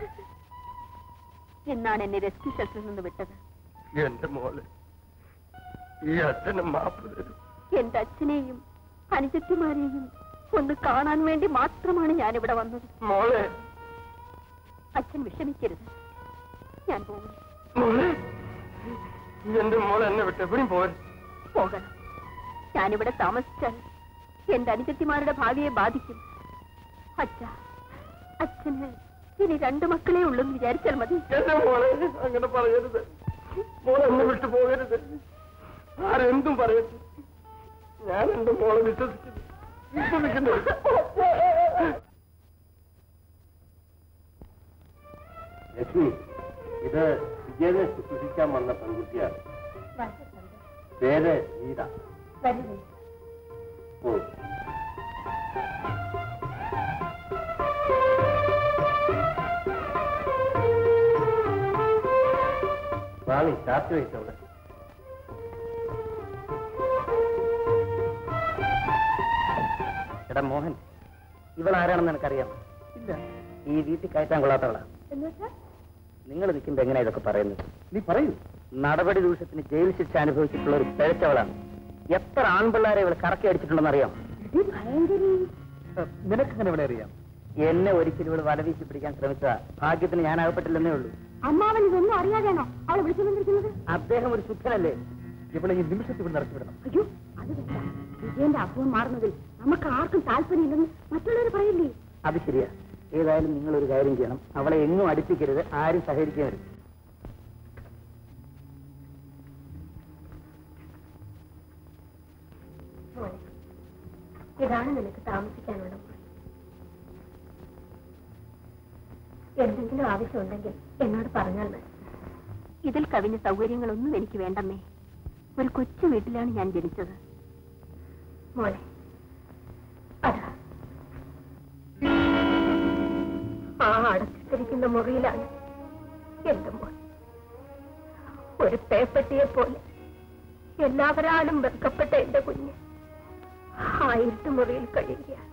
എന്നാണ് എന്നെ റെസ്ക്യൂ ഷെൽട്ടറിൽ നിന്ന് വിട്ടത് എന്റെ മോളെ ഈ അച്ഛന് മാപ്പ് തരും എന്റെ അച്ഛനെയും അനുജത്തിമാരെയും ഒന്ന് കാണാൻ വേണ്ടി മാത്രമാണ് ഞാനിവിടെ വന്നത് മോളെ അച്ഛൻ വിഷമിക്കരുത് ഞാൻ പോകും മോളെ എന്റെ മോളെ എന്നെ വിട്ട് എവിടെയും പോരും പോകണം ഞാനിവിടെ താമസിച്ചാൽ എന്റെ അനുജത്തിമാരുടെ ഭാവിയെ ബാധിക്കും അച്ഛ അച്ഛന് ഇനി രണ്ടു മക്കളെ ഉള്ളൂ എന്ന് വിചാരിച്ചാൽ മതി എന്റെ മോളെ അങ്ങനെ പറയരുത് മോളെ എന്നെ വിട്ടു പോകരുത് ആരെന്തും പറയരുത് ഞാൻ എന്റെ മോളെ വിശ്വസിക്കുന്നു വിശ്വസിക്കുന്നു ലക്ഷ്മി ഇത് വിജയനെ ശുശ്രൂഷിക്കാൻ വന്ന പെൺകുട്ടിയാണ് പേര് ഗീത ഓ റാണി ചാർജ് വയ്ക്കവിടെ എടാ മോഹൻ ഇവൾ ആരാണെന്ന് എനിക്കറിയാം ഇല്ല ഈ വീട്ടിൽ കയറ്റാൻ കൊള്ളാത്തവളാ എന്നുവെച്ചാ നിങ്ങൾ നിൽക്കുമ്പോ എങ്ങനെയാ ഇതൊക്കെ പറയുന്നത് നീ പറയൂ നടപടി ദൂഷത്തിന് ജയിൽ ശിക്ഷ അനുഭവിച്ചിട്ടുള്ള ഒരു പിഴച്ചവളാണ് എത്ര ആൺപിള്ളേരെ ഇവൾ കറക്കി അടിച്ചിട്ടുണ്ടെന്ന് അറിയാം നിനക്കെങ്ങനെ ഇവിടെ അറിയാം എന്നെ ഒരിക്കലും ഇവൾ വലവീശി പിടിക്കാൻ ശ്രമിച്ചതാ ഭാഗ്യത്തിന് ഞാൻ അകപ്പെട്ടില്ലെന്നേ ഉള്ളൂ അമ്മാവൻ ഇതൊന്നും അറിയാതെയാണോ അവളെ വിളിച്ചുകൊണ്ടിരിക്കുന്നത് അദ്ദേഹം ഒരു ശുദ്ധനല്ലേ ഇവിടെ ഈ നിമിഷത്തിൽ ഇവിടെ നടത്തിവിടണം അയ്യോ അത് വേണ്ട വിജയന്റെ അസുഖം മാറുന്നതിൽ നമുക്ക് ആർക്കും താല്പര്യമില്ലെന്ന് മറ്റുള്ളവർ പറയില്ലേ അത് ശരിയാ ഏതായാലും നിങ്ങൾ ഒരു കാര്യം ചെയ്യണം അവളെ എങ്ങും അടുപ്പിക്കരുത് ആരും സഹകരിക്കരുത് ഇതാണ് നിനക്ക് താമസിക്കാനുള്ള മുറി എന്തെങ്കിലും ആവശ്യമുണ്ടെങ്കിൽ എന്നോട് പറഞ്ഞാൽ മതി ഇതിൽ കവിഞ്ഞ സൗകര്യങ്ങളൊന്നും എനിക്ക് വേണ്ടമ്മേ ഒരു കൊച്ചു വീട്ടിലാണ് ഞാൻ ജനിച്ചത് മോളെ അതാ ആ അടച്ചിട്ടിരിക്കുന്ന മുറിയിലാണ് എന്റെ മോൾ ഒരു പേപ്പട്ടിയെ പോലെ എല്ലാവരാലും വെറുക്കപ്പെട്ട എന്റെ കുഞ്ഞ് ആ ഇരുട്ട് മുറിയിൽ കഴിയുകയാണ്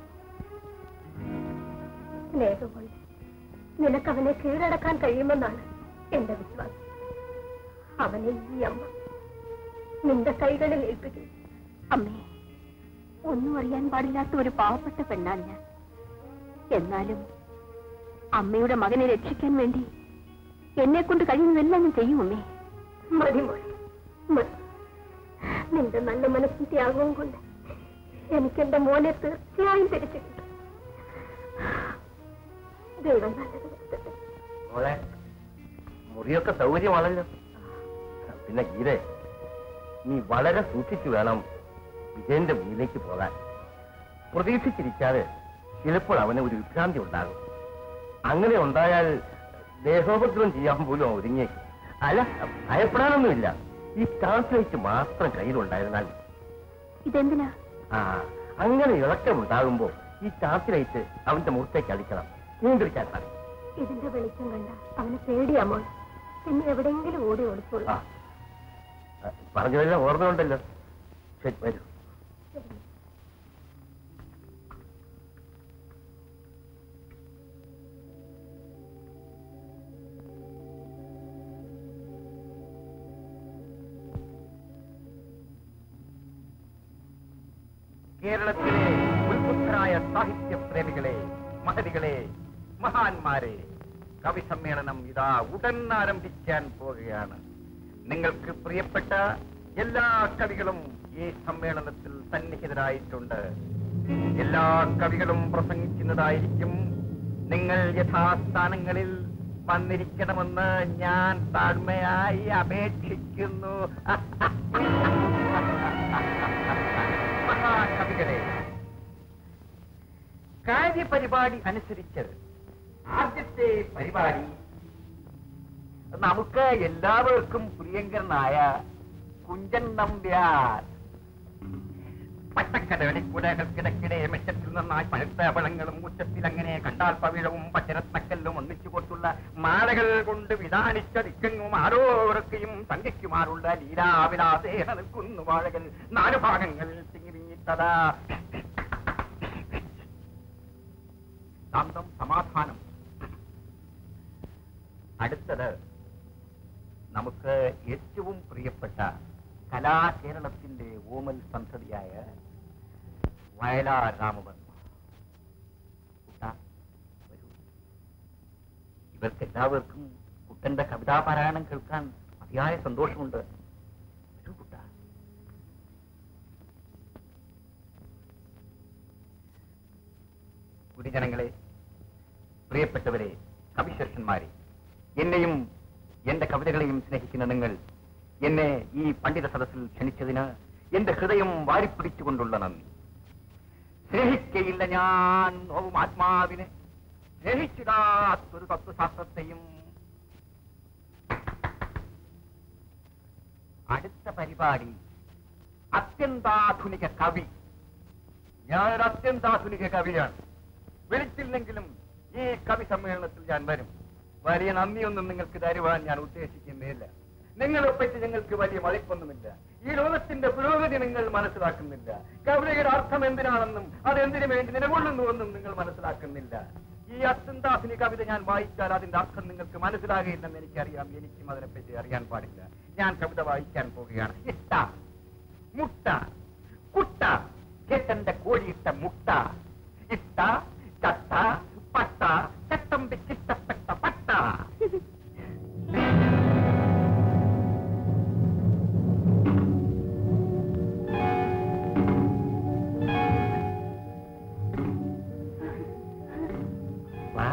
സ്നേഹം കൊണ്ട് നിനക്ക് അവനെ കീഴടക്കാൻ കഴിയുമെന്നാണ് എന്റെ വിശ്വാസം അവനെ ഈ അമ്മ നിന്റെ കൈകളിൽ ഏൽപ്പിക്കും അമ്മേ ഒന്നും അറിയാൻ പാടില്ലാത്ത ഒരു പാവപ്പെട്ട പെണ്ണാണ് ഞാൻ എന്നാലും അമ്മയുടെ മകനെ രക്ഷിക്കാൻ വേണ്ടി എന്നെ കൊണ്ട് കഴിയുന്നതെല്ലാം ഞാൻ ചെയ്യും അമ്മേ മതി മോളെ മതി നിന്റെ നല്ല മനസ്സിന്റെ ത്യാഗവും കൊണ്ട് എനിക്ക് എന്റെ മോനെ തീർച്ചയായും തിരിച്ചു കിട്ടും ദൈവം നല്ലത് വരുത്തട്ടെ മോളെ മുറിയൊക്കെ സൗകര്യമാണല്ലോ പിന്നെ ഗീതേ നീ വളരെ സൂക്ഷിച്ചു വേണം വിജയന്റെ മുന്നിലേക്ക് പോകാൻ പ്രതീക്ഷിച്ചിരിക്കാതെ ചിലപ്പോൾ അവന് ഒരു വിഭ്രാന്തി ഉണ്ടാകും അങ്ങനെ ഉണ്ടായാൽ ദേഹോപദ്രവം ചെയ്യാൻ പോലും അവൻ ഒരുങ്ങിയേക്കും അല്ല ഭയപ്പെടാനൊന്നുമില്ല ഈ ട്രാൻസ്ലേറ്റ് മാത്രം കയ്യിലുണ്ടായിരുന്നാൽ മതി. ഇതെന്തിനാ ആ അങ്ങനെ ഇളക്കം ഉണ്ടാകുമ്പോ ഈ ടാർച്ച് ലൈറ്റ് അവന്റെ മുഖത്തേക്ക് അടിക്കണം നിയന്ത്രിക്കാൻ സാധിക്കും ഇതിന്റെ വെളിച്ചം കണ്ട അവന് പേടിയാ മോൾ പിന്നെ എവിടെയെങ്കിലും ഓടി ഓടിച്ചോളൂ ആ ആ, പറഞ്ഞതെല്ലാം ഓർമ്മയുണ്ടല്ലോ ശരി വരൂ കേരളത്തിലെ ഉത്ബുദ്ധരായ സാഹിത്യ പ്രേമികളെ മഹതികളെ മഹാന്മാരെ കവി സമ്മേളനം ഇതാ ഉടൻ ആരംഭിക്കാൻ പോവുകയാണ് നിങ്ങൾക്ക് പ്രിയപ്പെട്ട എല്ലാ കവികളും ഈ സമ്മേളനത്തിൽ സന്നിഹിതരായിട്ടുണ്ട് എല്ലാ കവികളും പ്രസംഗിക്കുന്നതായിരിക്കും നിങ്ങൾ യഥാസ്ഥാനങ്ങളിൽ വന്നിരിക്കണമെന്ന് ഞാൻ താഴ്മയായി അപേക്ഷിക്കുന്നു മഹാകവികളെ കാര്യപരിപാടി അനുസരിച്ച് ആദ്യത്തെ പരിപാടി നമുക്ക് എല്ലാവർക്കും പ്രിയങ്കരനായ കുഞ്ചൻ നമ്പ്യാർ പട്ടക്കടവലിക്കുടകൾക്കിടക്കിടെ മെച്ചത്തിൽ നന്നായി പഴുത്ത പഴങ്ങളും ഉച്ചത്തിൽ അങ്ങനെ കണ്ടാൽ പവിഴവും പച്ചരത്നക്കല്ലും ഒന്നിച്ചു കൊടുത്തുള്ള മാലകൾ കൊണ്ട് വിധാനിച്ച ദിക്കങ്ങും ആരോർക്കയും തങ്കയ്ക്കുമാറുള്ള ലീലാവിലാസേന നിൽക്കുന്നു വാഴകൾ നാലു ഭാഗങ്ങളിൽ തിങ്ങിരിഞ്ഞിട്ടതാ ശാന്തം സമാധാനം അടുത്തത് നമുക്ക് ഏറ്റവും പ്രിയപ്പെട്ട കലാകേരളത്തിന്റെ ഓമൽ സന്തതിയായ വയലാർ രാമവർമ്മ കുട്ടാ, വരൂ. ഇവർക്കെല്ലാവർക്കും കുട്ടന്റെ കവിതാപാരായണം കേൾക്കാൻ അതിയായ സന്തോഷമുണ്ട് വരൂ കുട്ടാ ഗുരുജനങ്ങളെ പ്രിയപ്പെട്ടവരെ കവിശ്രേഷ്ഠന്മാരെ എന്നെയും എന്റെ കവിതകളെയും സ്നേഹിക്കുന്ന നിങ്ങൾ എന്നെ ഈ പണ്ഡിത സദസ്സിൽ ക്ഷണിച്ചതിന് എന്റെ ഹൃദയം വാരിപ്പിടിച്ചുകൊണ്ടുള്ള നന്ദി സ്നേഹിക്കയില്ല ഞാൻ നോവും ആത്മാവിനെ സ്നേഹിച്ചിടാത്തൊരു തത്വശാസ്ത്രത്തെയും അടുത്ത പരിപാടി അത്യന്താധുനിക കവി ഞാനൊരു അത്യന്താധുനിക കവിയാണ് വിളിച്ചില്ലെങ്കിലും ഈ കവി സമ്മേളനത്തിൽ ഞാൻ വരും വലിയ നന്ദിയൊന്നും നിങ്ങൾക്ക് തരുവാൻ ഞാൻ ഉദ്ദേശിക്കുന്നില്ല നിങ്ങളെ പറ്റി ഞങ്ങൾക്ക് വലിയ മതിപ്പൊന്നുമില്ല ഈ ലോകത്തിന്റെ പുരോഗതി നിങ്ങൾ മനസ്സിലാക്കുന്നില്ല കവിതയുടെ അർത്ഥം എന്തിനാണെന്നും അതെന്തിനു വേണ്ടി നിലകൊള്ളുന്നുവെന്നും നിങ്ങൾ മനസ്സിലാക്കുന്നില്ല ഈ അത്യന്താധുനിക കവിത ഞാൻ വായിച്ചാൽ അതിന്റെ അർത്ഥം നിങ്ങൾക്ക് മനസ്സിലാകുകയില്ലെന്ന് എനിക്കറിയാം എനിക്കും അതിനെപ്പറ്റി അറിയാൻ പാടില്ല ഞാൻ കവിത വായിക്കാൻ പോവുകയാണ് ഇട്ട മുട്ട കുട്ട ചേട്ടന്റെ കോഴിയിട്ട മുട്ട ഇട്ട ചട്ട പട്ട ചട്ടമ്പിക്കിഷ്ടപ്പെട്ട പട്ട വാ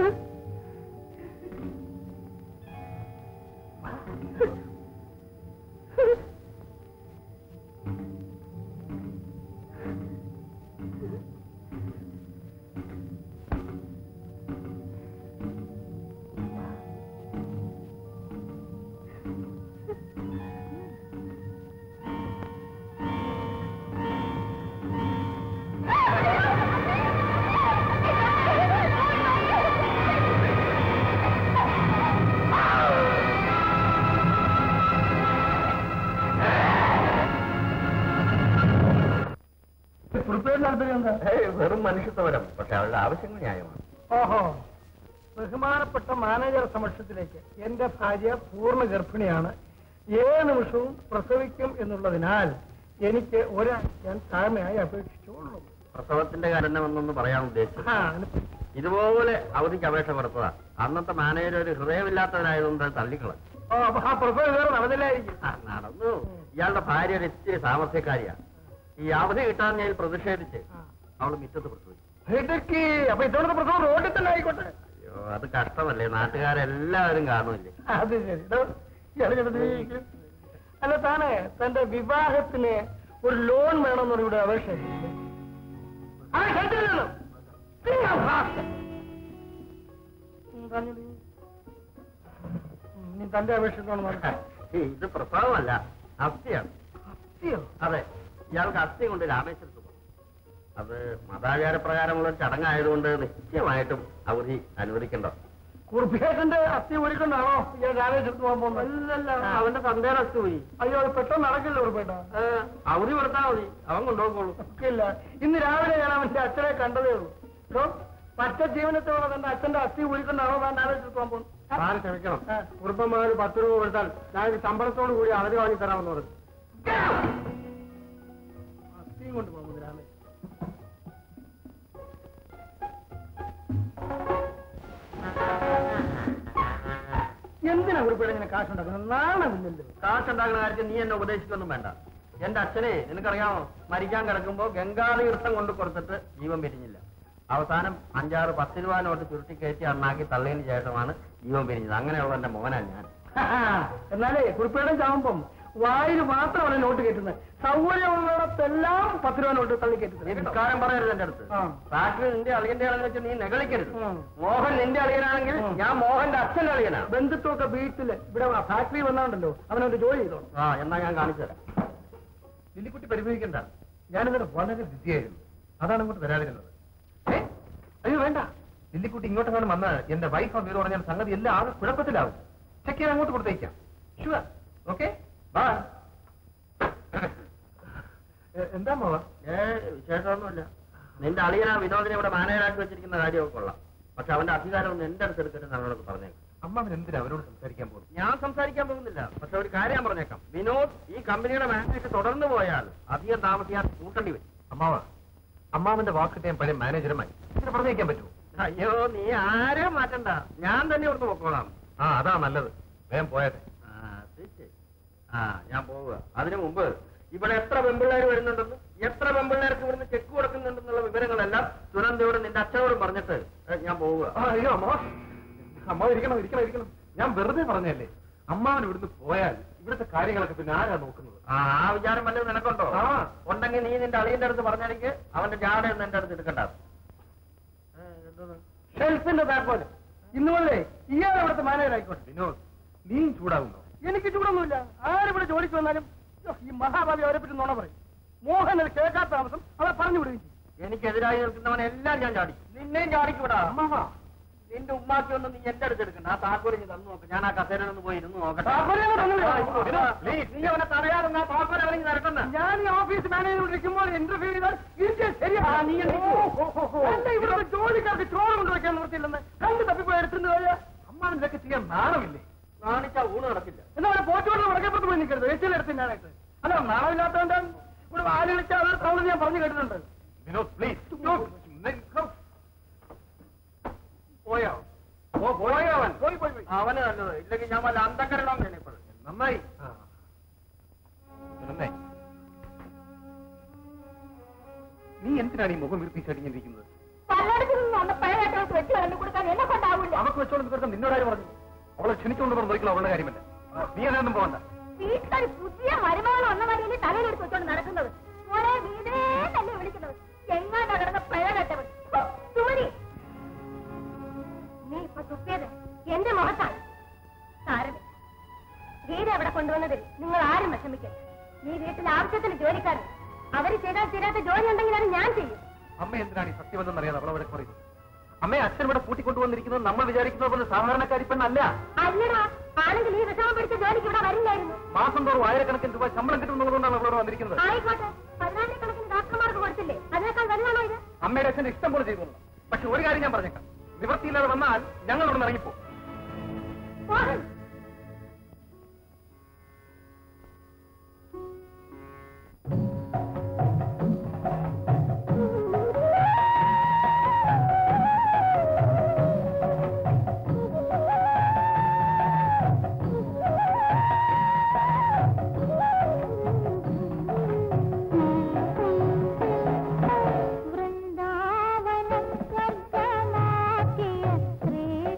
കുറിപ്പേര് താല്പര്യം എന്താ ഏയ്, വെറും മനുഷ്യത്വപരം പക്ഷെ അവരുടെ ആവശ്യങ്ങൾ ന്യായമാണ് ഓഹോ ബഹുമാനപ്പെട്ട മാനേജർ സമക്ഷത്തിലേക്ക് എന്റെ ഭാര്യ പൂർണ്ണ ഗർഭിണിയാണ് ഏത് നിമിഷവും പ്രസവിക്കും എന്നുള്ളതിനാൽ എനിക്ക് ഒരാഴ്ച ഞാൻ താഴ്മയായി അപേക്ഷിച്ചുകൊള്ളു പ്രസവത്തിന്റെ കാരണമെന്നൊന്ന് പറയാൻ ഉദ്ദേശിച്ചു ആ, ഇതുപോലെ അവധിക്ക് അപേക്ഷ കൊടുത്തതാ അന്നത്തെ മാനേജർ ഒരു ഹൃദയമില്ലാത്തവരായതുകൊണ്ട് അത് തള്ളിക്കളഞ്ഞു ഓ, അപ്പൊ ആ പ്രസവം വേറെ നടന്നില്ലായിരിക്കും ആ, നടന്നു ഇയാളുടെ ഭാര്യ ഒരു ഇച്ചിരി സാമർഥ്യക്കാരിയാ ഈ അവധി കിട്ടാൻ ഞാൻ പ്രതിഷേധിച്ച് അവള് മിറ്റത്ത് പ്രസവിച്ചു ഇടുക്കി അപ്പൊ ഇത്തവണത്തെ പ്രസവം റോഡിൽ തന്നെ ആയിക്കോട്ടെ ഓ, അത് കഷ്ടമല്ലേ നാട്ടുകാരെല്ലാവരും കാണുമല്ലേ അത് ശരി ഇതോ, ഇയാള് കിടന്ന് ഇരിക്കും. അല്ല താനേ തന്റെ വിവാഹത്തിന് ഒരു ലോൺ വേണമെന്നൊരു ഇവിടെ അപേക്ഷ വെച്ചിട്ടുണ്ട്. ആ, കേട്ടില്ലല്ലോ? നിങ്ങൾ fast. ഉം, പറഞ്ഞോളൂ. ഉം, നീ തന്റെ അപേക്ഷ എന്താണ് പറഞ്ഞത്? ഏയ്, ഇത് പ്രസവമല്ല അസ്ഥിയാണ് അസ്ഥിയോ? അതെ ഇയാൾക്ക് അസ്ഥി കൊണ്ട് രാമേശ്വരത്ത് പോകും അത് മതാചാരപ്രകാരമുള്ള ഒരു ചടങ്ങായതുകൊണ്ട് നിശ്ചയമായിട്ടും അവധി അനുവദിക്കണ്ട കുറുപ്പിയേട്ടന്റെ അസ്ഥി ഒരുക്കൊണ്ടാണോ ഇയാൾ രാമേശ്വരത്ത് പോകാൻ പോകുന്നത് അല്ലല്ല അവന്റെ സന്ദേഹം അസ്ഥി പോയി അയ്യോ അത് പെട്ടെന്ന് നടക്കില്ല കുറുപ്പേട്ട ഏ, അവധി കൊടുത്താൽ മതി അവൻ കൊണ്ടുപോക്കോളൂ ഇല്ല ഇന്ന് രാവിലെ ഞാൻ അവന്റെ അച്ഛനെ കണ്ടതേ ഉള്ളൂ കേട്ടോ പറ്റ ജീവനത്തോടെ തന്റെ അച്ഛന്റെ അസ്ഥി ഊരിക്കൊണ്ടാണോ താൻ രാമേശ്വരത്ത് പോകാൻ പോകുന്നത് സാറ് ക്ഷമിക്കണം കുറുപ്പന്മാർ പത്ത് രൂപ കൊടുത്താൽ ഞങ്ങൾക്ക് ശമ്പളത്തോടു കൂടി അവധി വാങ്ങി തരാമെന്ന് പറഞ്ഞു അസ്ഥിയും കൊണ്ട് പോകുന്നത് രാമേശ്വരം എന്തിനാ കുറിപ്പിടെ ഇങ്ങനെ കാശുണ്ടാക്കുന്നത് നാണമില്ലല്ലോ കാശുണ്ടാക്കുന്ന കാര്യത്തിൽ നീ എന്നെ ഉപദേശിക്കൊന്നും വേണ്ട എന്റെ അച്ഛനെ നിനക്കറിയാമോ മരിക്കാൻ കിടക്കുമ്പോ ഗംഗാതീർത്ഥം കൊണ്ട് കൊടുത്തിട്ട് ജീവൻ പിരിഞ്ഞില്ല അവസാനം അഞ്ചാറ് പത്ത് രൂപ നോട്ട് ചുരുട്ടി കയറ്റി അണ്ണാക്കി തള്ളിയതിന് ശേഷമാണ് ജീവൻ പിരിഞ്ഞത് അങ്ങനെയുള്ള എന്റെ മോനാണ് ഞാൻ എന്നാലേ കുറിപ്പേടം ചാവുമ്പം വായിൽ മാത്രമാണ് നോട്ട് കയറ്റുന്നത് സൗകര്യമുള്ളിടത്തെല്ലാം പത്ത് രൂപ നോട്ട് തള്ളി നീ കയറ്റുന്നത് വിസ്കാരം പറയരുത് എന്റെ അടുത്ത് ആ. ഫാക്ടറി നിന്റെ അളിയന്റെ ആണെന്ന് വെച്ച് നീ നെകളിക്കരുത് ഉം. മോഹൻ നിന്റെ അളിയനാണെങ്കിൽ ഉം. ഞാൻ മോഹന്റെ അച്ഛന്റെ അളിയനാ ബന്ധുത്വമൊക്കെ വീട്ടില് ഇവിടെ ഫാക്ടറി വന്നാണ്ടല്ലോ അവനവന്റെ ജോലി ചെയ്തോളും ആ എന്നാ ഞാൻ കാണിച്ചു തരാം ലില്ലിക്കുട്ടി പരിഭവിക്കണ്ട ഞാനിന്നലെ വളരെ ബിസിയായിരുന്നു അതാണ് ഇങ്ങോട്ട് വരാതിരുന്നത് ഏ? അയ്യോ വേണ്ട ലില്ലിക്കുട്ടി ഇങ്ങോട്ടെങ്ങാനും വന്ന് എന്റെ വൈഫ് ആ വീട് പറഞ്ഞാൽ സംഗതി എല്ലാം ആകെ കുഴപ്പത്തിലാവും ചെക്ക് ചെയ്യാൻ അങ്ങോട്ട് കൊടുത്തേക്കാം ഷുവർ ഓക്കെ ബാ എന്താ മോവ ഏ വിശേഷമൊന്നുമില്ല നിന്റെ അളിയനാ വിനോദിനെ ഇവിടെ മാനേജറാക്കി വെച്ചിരിക്കുന്ന കാര്യമൊക്കെ കൊള്ളാം പക്ഷെ അവന്റെ അധികാരമൊന്നും എന്റെ അടുത്ത് എടുക്കരുത് അവനോട് പറഞ്ഞേക്കാം അമ്മാവൻ എന്തിനാ അവരോട് സംസാരിക്കാൻ പോകും ഞാൻ സംസാരിക്കാൻ പോകുന്നില്ല പക്ഷെ ഒരു കാര്യം ഞാൻ പറഞ്ഞേക്കാം വിനോദ് ഈ കമ്പനിയുടെ മാനേജർ തുടർന്നു പോയാൽ അധികം താമസിയാതെ കൂട്ടേണ്ടി വരും അമ്മാവ അമ്മാവന്റെ വാക്കിട്ട് ഞാൻ പഴയ മാനേജറുമായി ഇങ്ങനെ പറഞ്ഞേക്കാൻ പറ്റുമോ അയ്യോ നീ ആരെയും മാറ്റണ്ട ഞാൻ തന്നെ ഇവിടുന്ന് പൊക്കോളാം ആ അതാ നല്ലത് വേഗം പോയാട്ടെ ആ, അത് ശരി. ആ ഞാൻ പോവുക അതിനു മുമ്പ് ഇവിടെ എത്ര പെമ്പിള്ളേർ വരുന്നുണ്ടെന്ന് എത്ര പെമ്പിള്ളേർക്ക് ഇവിടുന്ന് ചെക്ക് കൊടുക്കുന്നുണ്ടെന്നുള്ള വിവരങ്ങളെല്ലാം തുരന്തയോട് നിന്റെ അച്ഛനോടും പറഞ്ഞിട്ട് ഏ, ഞാൻ പോവുക ആ, അയ്യോ അമ്മ അമ്മ ഇരിക്കണം ഇരിക്കണം ഇരിക്കണം ഞാൻ വെറുതെ പറഞ്ഞല്ലേ അമ്മാവൻ ഇവിടുന്ന് പോയാൽ ഇവിടുത്തെ കാര്യങ്ങളൊക്കെ പിന്നെ ആരാ നോക്കുന്നത് ആ ആ വിചാരം വല്ലതും നിനക്കുണ്ടോ ആ. ഉണ്ടെങ്കിൽ നീ നിന്റെ അളിയന്റെ അടുത്ത് പറഞ്ഞാലേക്ക് അവന്റെ ജാടയൊന്നും എന്റെ അടുത്ത് എടുക്കണ്ട ഷെൽഫിന്റെ താക്കോല് ഇന്ന് മുതലേ ഇയാൾ ഇവിടുത്തെ മാനേജർ ആയിക്കോട്ടെ വിനോദ് നീയും ചൂടാകുന്നോ എനിക്ക് ചൂടൊന്നുമില്ല ആരിവിടെ ജോലിക്ക് വന്നാലും യ്യോ, ഈ മഹാഭാവി അവരെ പറ്റി നുണ പറയും മോഹൻ അത് കേൾക്കാത്ത താമസം അവരെ പറഞ്ഞു വിടുകയും ചെയ്യും എനിക്കെതിരായി നിൽക്കുന്നവനെല്ലാം ഞാൻ ചാടിക്കും നിന്നെയും ചാടിക്കൂടാ നിന്റെ ഉമ്മാക്കി ഒന്നും നീ എന്റെ അടുത്ത് എടുക്കണ്ട ആ താക്കോല് നീ തന്നു നോക്ക് ഞാൻ ആ കസേരയിൽ പോയി ഇരുന്ന് നോക്കട്ടെ താക്കോല് ഞാൻ തന്നില്ല. ആ, ഇങ്ങോട്ട് വാ. Please. നീ അവനെ തടയാതെ ആ താക്കോൽ അവനെ നിരക്കുന്ന ഞാൻ ഈ ഓഫീസ് മാനേജർ ഇരിക്കുമ്പോൾ ഇന്റർവ്യൂ ചെയ്താൽ ഇന്ത്യ ശരിയാ നീ എന്റെ ഇവിടെ ജോലിക്കാർക്ക് ചോറ് കൊണ്ടുവയ്ക്കാൻ നിർത്തിയില്ലെന്ന് കണ്ട് തപ്പിപ്പോയി എടുത്തിട്ട് പോയാ അമ്മാവൻ ഇതൊക്കെ ചെയ്യാൻ നാണമില്ലേ കാണിച്ചാ ഊണ് നടക്കില്ല എന്നാ അവരെ പോറ്റുകൊണ്ട് വടക്കേപ്പുറത്ത് പോയി നിൽക്കരുത് എച്ചിൽ എടുത്തിനാനായിട്ട് അല്ല നാണമില്ലാത്തവന്റെ ഇവിടെ വാല് കളിച്ചാൽ അത് സൗണ്ട് ഞാൻ പറഞ്ഞു കേട്ടിട്ടുണ്ട് വിനോദ് പ്ലീസ് പോയോ ഓ പോയോ അവൻ പോയി പോയി പോയി അവന് നല്ലത് ഇല്ലെങ്കിൽ ഞാൻ വല്ല അന്തക്കരണം ഇപ്പോഴും നന്നായി നന്നായി നീ എന്തിനാണ് ഈ മുഖം വീർപ്പിച്ച് അടിഞ്ഞിരിക്കുന്നത് പലയിടത്തു നിന്ന് വന്ന പഴയതായിട്ട് വെച്ച് കണ്ടു കൊടുക്കാൻ എന്നെ കൊണ്ടാവില്ല അവക്ക് വെച്ചോണ്ട് തീർക്കാൻ നിന്നോടാര് പറഞ്ഞു അവളെ ക്ഷണിച്ചുകൊണ്ട് പറഞ്ഞു ഒരിക്കലും അവളുടെ കാര്യമല്ല നീ അതൊന്നും പോകണ്ട വീട്ടിലൊരു പുതിയ മരുമകൾ വന്ന വഴിയിൽ തലയിലെടുത്ത് വെച്ചോണ്ട് നടക്കുന്നത് മോനെ വീടേ തന്നെ വിളിക്കുന്നത് എങ്ങാൻ നടന്ന പഴ കെട്ടവൻ ഹോ, സുമതി നീ ഇപ്പൊ തുപ്പിയത് എന്റെ മുഖത്താണ് സാരമില്ല ഗീത അവിടെ കൊണ്ടുവന്നതിൽ നിങ്ങൾ ആരും വിഷമിക്കരുത് ഈ വീട്ടിൽ ആവശ്യത്തിന് ജോലിക്കാരൻ അവര് ചെയ്താൽ തീരാത്ത ജോലി ഉണ്ടെങ്കിൽ അത് ഞാൻ ചെയ്യും അമ്മ എന്തിനാണ് ഈ സത്യമെന്ന് അറിയാതെ അവളെ വഴക്ക് പറയുന്നത് അമ്മയെ അച്ഛൻ ഇവിടെ കൂട്ടിക്കൊണ്ടുവന്നിരിക്കുന്നത് നമ്മൾ വിചാരിക്കുന്നത് പോലെ സാധാരണക്കാരി പെണ്ണല്ല അല്ലടാ ആണെങ്കിൽ ഈ വിഷമം പിടിച്ച ജോലിക്ക് ഇവിടെ വരില്ലായിരുന്നു മാസം തോറും ആയിരക്കണക്കിന് രൂപ ശമ്പളം കിട്ടുന്നതുകൊണ്ടാണ് അവളോട് വന്നിരിക്കുന്നത് ആയിക്കോട്ടെ പതിനായിരക്കണക്കിന് ഡോക്ടർമാർക്ക് കൊടുത്തില്ലേ അതിനേക്കാൾ വലുതാണോ ഇത് അമ്മയുടെ അച്ഛൻ ഇഷ്ടം പോലെ ചെയ്തു പക്ഷെ ഒരു കാര്യം ഞാൻ പറഞ്ഞേക്കാം നിവൃത്തിയില്ലാതെ വന്നാൽ ഞങ്ങൾ ഇവിടെ ഇറങ്ങിപ്പോ മോഹൻ വൃന്ദാവനം സ്വർഗമാക്കിയ ശ്രീകൃഷ്ണ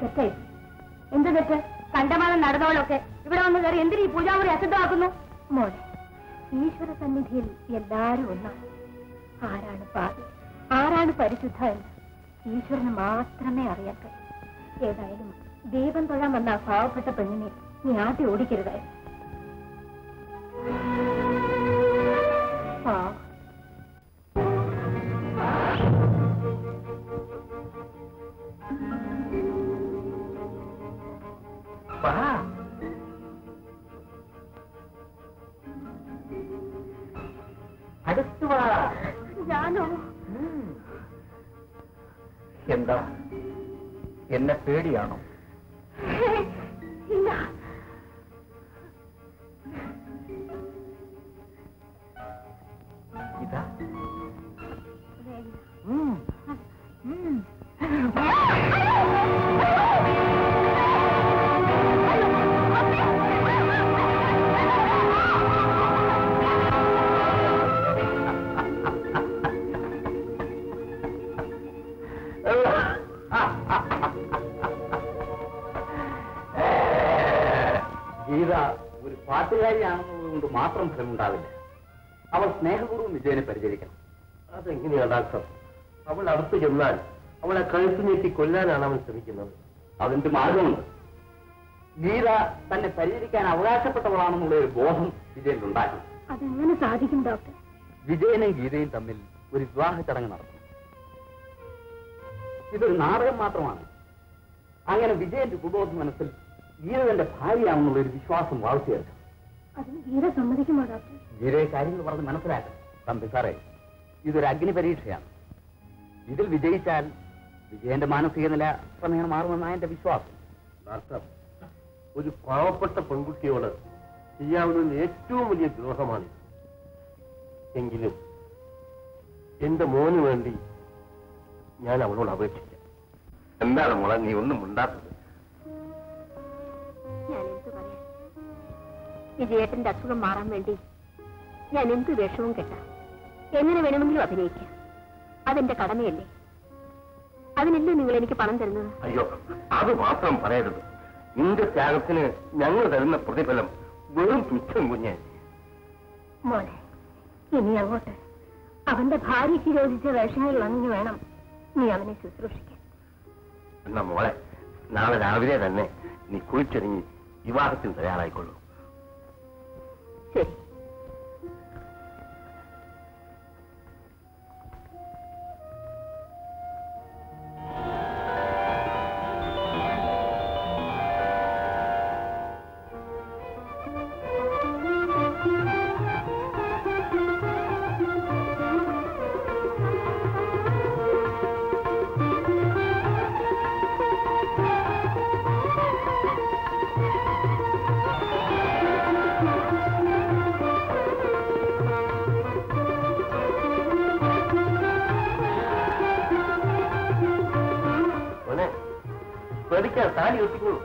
തെറ്റേ എന്ത് തെറ്റ് കണ്ടമാനം നടന്നവളൊക്കെ ഇവിടെ വന്ന് കയറി എന്തിനീ പൂജാമുറി അശുദ്ധമാക്കുന്നു മോളെ ഈശ്വര സന്നിധിയിൽ എല്ലാരും ഒന്നാണ് ആരാണ് പാപി ആരാണ് പരിശുദ്ധ എന്ന് ഈശ്വരന് മാത്രമേ അറിയാൻ കഴിയൂ ഏതായാലും ദൈവം തൊഴാൻ വന്ന ആ പാവപ്പെട്ട പെണ്ണിനെ നീ ആദ്യം ഓടിക്കരുതായിരുന്നു പാവം വാ അടുത്തു വാ ഞാനോ എന്താ എന്നെ പേടിയാണോ ഇല്ല ഇതാ ഗീത ഒരു പാട്ടുകാരിയാണെന്നുള്ളത് കൊണ്ട് മാത്രം ഫലമുണ്ടാവില്ല അവൾ സ്നേഹപൂർവ്വം വിജയനെ പരിചരിക്കണം അതെങ്ങനെയാ ഡാക്ടർ അവൾ അടുത്ത് ചെന്നാൽ അവളെ കഴുത്ത് നീട്ടി കൊല്ലാനാണ് അവൻ ശ്രമിക്കുന്നത് അതിന്റെ മാർഗമുണ്ട് ഗീത തന്നെ പരിചരിക്കാൻ അവകാശപ്പെട്ടവളാണെന്നുള്ള ഒരു ബോധം വിജയനുണ്ടാക്കി അതെങ്ങനെ സാധിക്കും ഡോക്ടർ വിജയനും ഗീതയും തമ്മിൽ ഒരു വിവാഹ ചടങ്ങ് നടത്തണം ഇതൊരു നാടകം മാത്രമാണ് അങ്ങനെ വിജയന്റെ കുബോധ മനസ്സിൽ ഗീത തന്റെ ഭാര്യയാണെന്നുള്ള ഒരു വിശ്വാസം വളർത്തിയെടുക്കണം അതിന് ഗീത സമ്മതിക്കുമോ ഡോക്ടർ ഗീതയെ കാര്യങ്ങൾ പറഞ്ഞ് മനസ്സിലാക്കണം തമ്പി സാറേ ഇതൊരു അഗ്നി പരീക്ഷയാണ് ഇതിൽ വിജയിച്ചാൽ വിജയന്റെ മാനസിക നില ക്രമേണ മാറുമെന്നാണ് എന്റെ വിശ്വാസം ഡാക്ടർ ഒരു പാവപ്പെട്ട പെൺകുട്ടിയോട് ചെയ്യാവുന്ന ഏറ്റവും വലിയ ദ്രോഹമാണ് എങ്കിലും എന്റെ മോന് വേണ്ടി ഞാൻ അവളോട് അപേക്ഷിക്കാം എന്താണ് മോളെ നീ ഒന്നും ഉണ്ടാത്തത് ഞാൻ എന്ത് പറയാൻ വിജയേട്ടന്റെ അസുഖം മാറാൻ വേണ്ടി ഞാൻ എന്ത് വേഷവും കെട്ടാം എങ്ങനെ വേണമെങ്കിലും അഭിനയിക്കാം അതെന്റെ കടമയല്ലേ അതിനല്ലേ നിങ്ങൾ എനിക്ക് പണം തരുന്നത് അയ്യോ അത് മാത്രം പറയരുത് നിന്റെ ത്യാഗത്തിന് ഞങ്ങൾ തരുന്ന പ്രതിഫലം വെറും തുച്ഛം കുഞ്ഞെ മോനെ ഇനി അങ്ങോട്ട് അവന്റെ ഭാര്യയ്ക്ക് യോജിച്ച വേഷങ്ങളിൽ അണിഞ്ഞു വേണം നീ അവനെ ശുശ്രൂഷിക്കാൻ എന്നാ മോളെ നാളെ രാവിലെ തന്നെ നീ കുളിച്ചൊരുങ്ങി വിവാഹത്തിന് തയ്യാറായിക്കൊള്ളൂ ശരി മോനെ പേടിക്കാൻ താലി ഒത്തിക്കോളൂ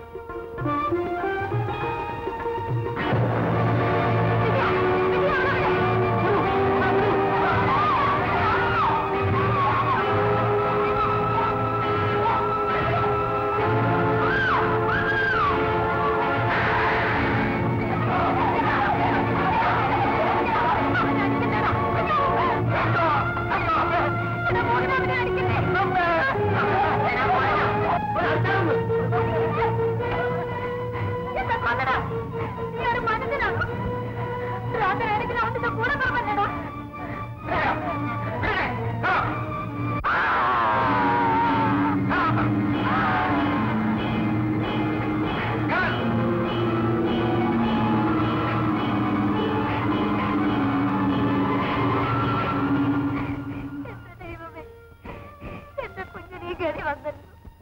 എന്റെ കുഞ്ഞിനെ കയറി വന്നല്ലോ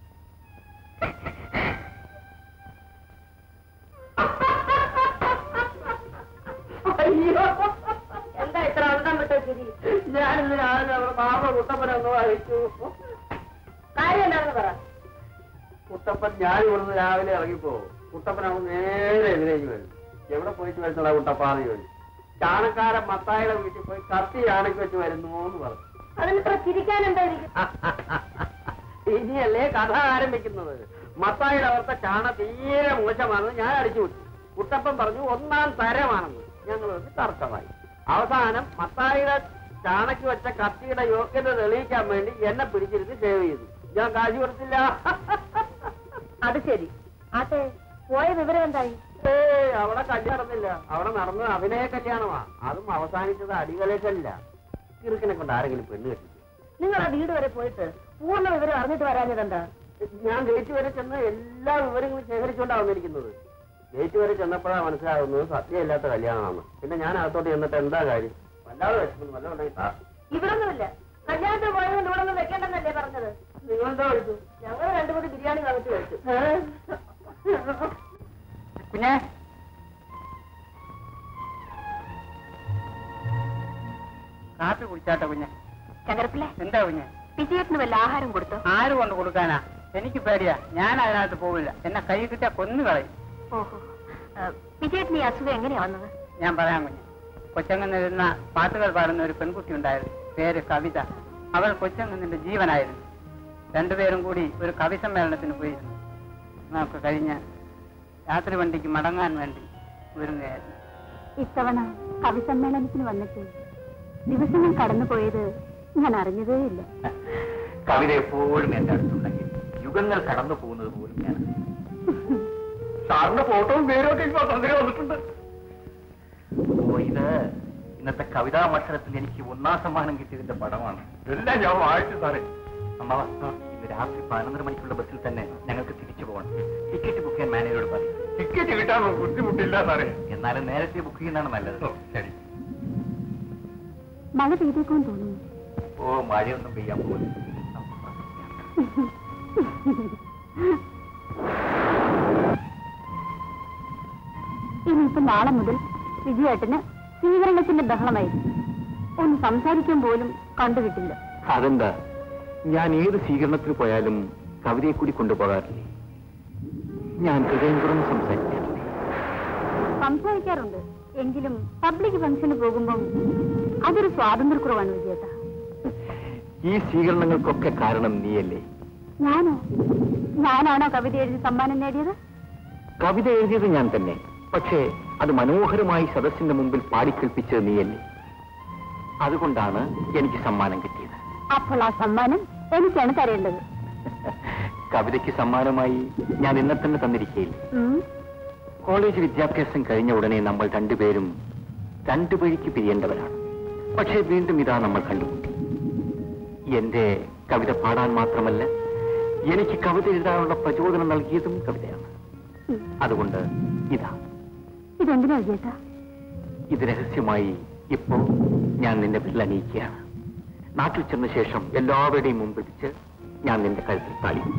അയ്യോ എന്താ ഇത്ര അന്തം വിട്ട ശരി ഞാനിന്ന് രാവിലെ അവിടെ പാപ കുട്ടപ്പനെ ഒന്ന് വായിച്ചു കാര്യം എന്താണെന്ന് പറ കുട്ടപ്പൻ ഞാൻ ഇവിടുന്ന് രാവിലെ ഇറങ്ങിപ്പോ കുട്ടപ്പൻ അവിടെ നേരെ എതിരേക്ക് വരും എവിടെ പോയിട്ട് വരുന്നതാ കുട്ടപ്പാന്ന് ചോദിച്ചു ചാണക്കാരൻ മത്തായുടെ വീട്ടിൽ പോയി കത്തി ചാണക്ക് വെച്ച് വരുന്നു എന്ന് പറഞ്ഞു അതിന് ചിരിക്കാൻ എന്തായിരിക്കും ഇനിയല്ലേ കഥ ആരംഭിക്കുന്നത് മത്തായിയുടെ അവിടുത്തെ ചാണ തീരെ മോശമാണെന്ന് ഞാൻ അടിച്ചു വിട്ടു കുട്ടപ്പൻ പറഞ്ഞു ഒന്നാം തരമാണെന്ന് ഞങ്ങൾ ഒരു തർക്കമായി അവസാനം മത്തായിയുടെ ചാണക്ക് വെച്ച കത്തിയുടെ യോഗ്യത തെളിയിക്കാൻ വേണ്ടി എന്നെ പിടിച്ചിരുത്തി സേവ് ചെയ്തു ഞാൻ കാശ് കൊടുത്തില്ല അത് ശരി ആട്ടെ പോയ വിവരം എന്തായി ഏയ് അവിടെ കല്യാണം നടന്നില്ല അവിടെ നടന്നത് അഭിനയ കല്യാണമാ അതും അവസാനിച്ചത് അടികളേക്കല്ല കിറുക്കിനെ കൊണ്ട് ആരെങ്കിലും പെണ്ണ് കെട്ടിച്ചു നിങ്ങൾ ആ വീട് വരെ പോയിട്ട് പൂർണ്ണ വിവരം അറിഞ്ഞിട്ട് വരാഞ്ഞതെന്താ ഞാൻ ഗേറ്റ് വരെ ചെന്ന് എല്ലാ വിവരങ്ങളും ശേഖരിച്ചുകൊണ്ടാണ് വന്നിരിക്കുന്നത് ഗേറ്റ് വരെ ചെന്നപ്പോഴാണ് മനസ്സിലാകുന്നത് സത്യമില്ലാത്ത കല്യാണമാണ് പിന്നെ ഞാൻ അകത്തോട്ട് ചെന്നിട്ട് എന്താ കാര്യം വല്ലാതെ വിഷമം വല്ല ഉണ്ടെങ്കിൽ താ. ഇവിടൊന്നുമില്ല കല്യാണത്തിന് പോയതുകൊണ്ട് ഇവിടെ ഒന്നും വെക്കണ്ടെന്നല്ലേ പറഞ്ഞത് നിങ്ങളെന്താ കഴിച്ചു ഞങ്ങൾ രണ്ടുകൂടി ബിരിയാണി വാങ്ങിച്ചു കഴിച്ചു കുഞ്ഞെ കാപ്പി കുടിച്ചാട്ടോ കുഞ്ഞെ ചകരപ്പിള്ളേ എന്താ കുഞ്ഞെ വിജയേട്ടന് വല്ല ആഹാരം കൊടുത്തോ ആര് കൊണ്ട് കൊടുക്കാനാ എനിക്ക് പേടിയാ ഞാൻ അതിനകത്ത് പോവില്ല എന്നെ കൈ കിട്ടിയാ കൊന്നു കളയും ഓഹോ വിജയേട്ടന് ഈ അസുഖം എങ്ങനെയാ വന്നത് ഞാൻ പറയാം കുഞ്ഞെ കൊച്ചങ്ങന്നിരുന്ന പാട്ടുകൾ പാടുന്ന ഒരു പെൺകുട്ടി ഉണ്ടായിരുന്നു പേര് കവിത അവൾ കൊച്ചങ്ങന്നിന്റെ ജീവനായിരുന്നു രണ്ടുപേരും കൂടി ഒരു കവി സമ്മേളനത്തിന് പോയിരുന്നു നമുക്ക് കഴിഞ്ഞ രാത്രി വണ്ടിക്ക് മടങ്ങാൻ വേണ്ടി ഒരുങ്ങുകയായിരുന്നു ഇത്തവണ കവി സമ്മേളനത്തിന് വന്നിട്ട് ദിവസങ്ങൾ കടന്നുപോയത് ഞാൻ അറിഞ്ഞതേയില്ല കവിത എപ്പോഴും എന്റെ അടുത്തുണ്ടെങ്കിൽ യുഗങ്ങൾ കടന്നു പോകുന്നത് പോലും ഞാൻ സാറിന്റെ ഫോട്ടോയും പേരും ഒക്കെ ഇപ്പൊ തന്ത്രി വന്നിട്ടുണ്ട് ഓ ഇത് ഇന്നത്തെ കവിതാ മത്സരത്തിൽ എനിക്ക് ഒന്നാം സമ്മാനം കിട്ടിയതിന്റെ പടമാണ് എല്ലാം ഞാൻ വായിച്ചു സാറേ അമ്മാവ ഇന്ന് രാത്രി പതിനൊന്നര മണിക്കുള്ള ബസ്സിൽ തന്നെ ഞങ്ങൾക്ക് തിരിച്ചു പോകണം ടിക്കറ്റ് ബുക്ക് ചെയ്യാൻ മാനേജരോട് പറയും ടിക്കറ്റ് കിട്ടാൻ ബുദ്ധിമുട്ടില്ല സാറേ എന്നാലും നേരത്തെ ബുക്ക് ചെയ്യുന്നതാണ് നല്ലത് ശരി മഴ പെയ്തേക്കും തോന്നുന്നു ഓ മഴയൊന്നും പെയ്യാൻ പോകുന്നു ഇനിയിപ്പോ നാളെ മുതൽ വിജയേട്ടന് സ്വീകരണത്തിന്റെ ബഹളമായിരിക്കും ഒന്ന് സംസാരിക്കാൻ പോലും കണ്ടുകിട്ടില്ല അതെന്താ ഞാൻ ഏത് സ്വീകരണത്തിന് പോയാലും കവിതയെ കൂടി കൊണ്ടുപോകാറില്ലേ ഞാൻ ഹൃദയം തുറന്ന് സംസാരിക്കാറില്ലേ സംസാരിക്കാറുണ്ട് എങ്കിലും പബ്ലിക് ഫംഗ്ഷന് പോകുമ്പം അതൊരു സ്വാതന്ത്ര്യക്കുറവാണ് വിജയേട്ട ഈ സ്വീകരണങ്ങൾക്കൊക്കെ കാരണം നീയല്ലേ ഞാനോ ഞാനാണോ കവിത എഴുതി സമ്മാനം നേടിയത് കവിത എഴുതിയത് ഞാൻ തന്നെ പക്ഷേ അത് മനോഹരമായി സദസ്സിന്റെ മുമ്പിൽ പാടിക്കേൾപ്പിച്ചത് നീയല്ലേ അതുകൊണ്ടാണ് എനിക്ക് സമ്മാനം കിട്ടിയത് അപ്പോൾ ആ സമ്മാനം എനിക്കാണ് തരേണ്ടത് കവിതയ്ക്ക് സമ്മാനമായി ഞാൻ ഇന്നെ തന്നെ തന്നിരിക്കുകയില്ലേ ഉം. കോളേജ് വിദ്യാഭ്യാസം കഴിഞ്ഞ ഉടനെ നമ്മൾ രണ്ടുപേരും രണ്ടു വഴിക്ക് പിരിയേണ്ടവരാണ് പക്ഷേ വീണ്ടും ഇതാ നമ്മൾ കണ്ടുമുട്ടി എന്റെ കവിത പാടാൻ മാത്രമല്ല എനിക്ക് കവിത എഴുതാനുള്ള പ്രചോദനം നൽകിയതും കവിതയാണ് ഉം. അതുകൊണ്ട് ഇതാ ഇതെന്തിനാ വിജയേട്ട ഇത് രഹസ്യമായി ഇപ്പോ ഞാൻ നിന്റെ വീട്ടിൽ അണിയിക്കുകയാണ് നാട്ടിൽ ചെന്ന ശേഷം എല്ലാവരുടെയും മുമ്പിൽ വെച്ച് ഞാൻ നിന്റെ കഴുത്തിൽ താളിയിട്ടു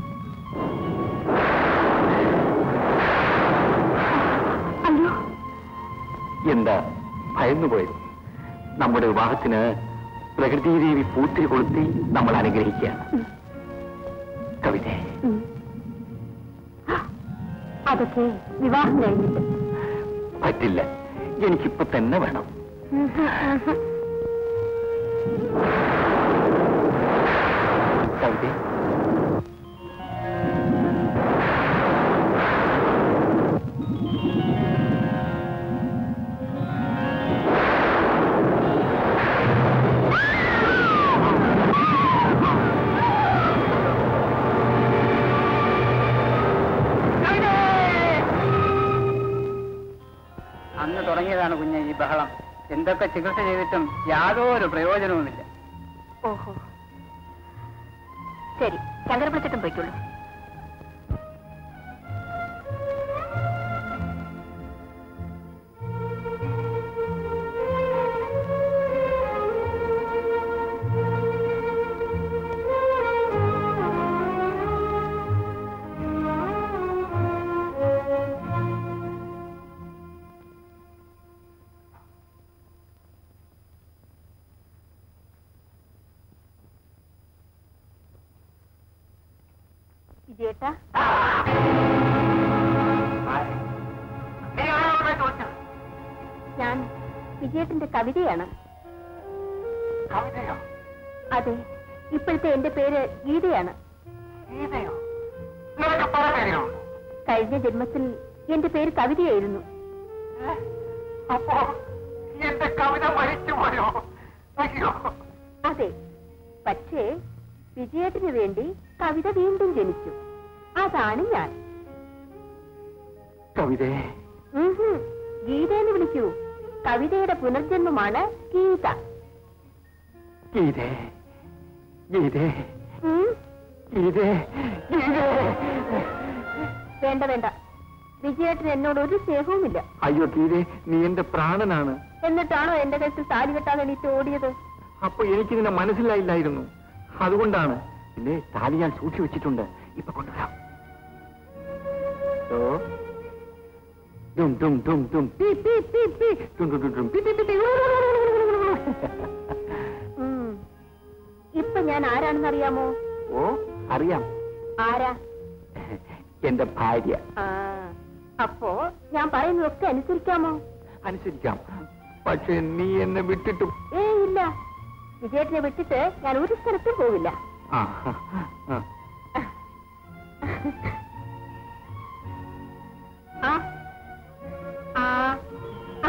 അയ്യോ എന്താ ഭയന്നുപോയത് നമ്മുടെ വിവാഹത്തിന് പ്രകൃതിദേവി പൂത്തിരി കൊളുത്തി നമ്മൾ അനുഗ്രഹിക്കുകയാണ് കവിത ഉം. അതൊക്കെ വിവാഹം കഴിഞ്ഞിട്ട് പറ്റില്ല എനിക്കിപ്പോ തന്നെ വേണം കവിത അന്ന് തുടങ്ങിയതാണ് കുഞ്ഞെ ഈ ബഹളം എന്തൊക്കെ ചികിത്സ ചെയ്തിട്ടും യാതൊരു പ്രയോജനവുമില്ല ഓഹോ ശരി ശങ്കരപ്പിളിച്ചിട്ടും പോയിക്കോളൂ വിജയേട്ടാ ഞാൻ വിജയേട്ടന്റെ കവിതയാണ് അതെ ഇപ്പോഴത്തെ എന്റെ പേര് ഗീതയാണ് നിനക്ക് പല പേരുകളുണ്ടോ കഴിഞ്ഞ ജന്മത്തിൽ എന്റെ പേര് കവിതയായിരുന്നു അപ്പോ എന്റെ കവിത മരിച്ചുപോയോ അയ്യോ അതെ പക്ഷേ വിജയത്തിന് വേണ്ടി കവിത വീണ്ടും ജനിച്ചു അതാണ് ഞാൻ കവിതേ ഉഹും. ഗീതയെന്ന് വിളിക്കൂ കവിതയുടെ പുനർജന്മമാണ് ഗീത ഗീതേ ഗീതേ ഉം. ഗീതേ ഗീതേ വേണ്ട വേണ്ട വിജയേട്ടന് എന്നോട് ഒരു സ്നേഹവുമില്ല അയ്യോ ഗീതേ നീ എന്റെ പ്രാണനാണ് എന്നിട്ടാണോ എന്റെ കഴുത്തിൽ താലി കെട്ടാൻ എണീറ്റ് ഓടിയത് അപ്പൊ എനിക്ക് നിന്നെ മനസ്സിലായില്ലായിരുന്നു അതുകൊണ്ടാണ് പിന്നെ താലി ഞാൻ സൂക്ഷിച്ചു വെച്ചിട്ടുണ്ട് ഇപ്പൊ കൊണ്ടുവരാം ഓ. ഡും ഡും ഡും ഡും പി പി പി പി ഡും ഡും ഡും ഡും പി പി പി പി ഉം. ഇപ്പൊ ഞാൻ ആരാണെന്ന് അറിയാമോ ഓ അറിയാം ആരാ എന്റെ ഭാര്യ ആ അപ്പോ ഞാൻ പറയുന്നതൊക്കെ അനുസരിക്കാമോ അനുസരിക്കാം പക്ഷെ നീ എന്നെ വിട്ടിട്ട് ഏ ഇല്ല വിജയേട്ടനെ വിട്ടിട്ട് ഞാൻ ഒരു സ്ഥലത്തും പോവില്ല ആ, ആ. ആ ആ ആ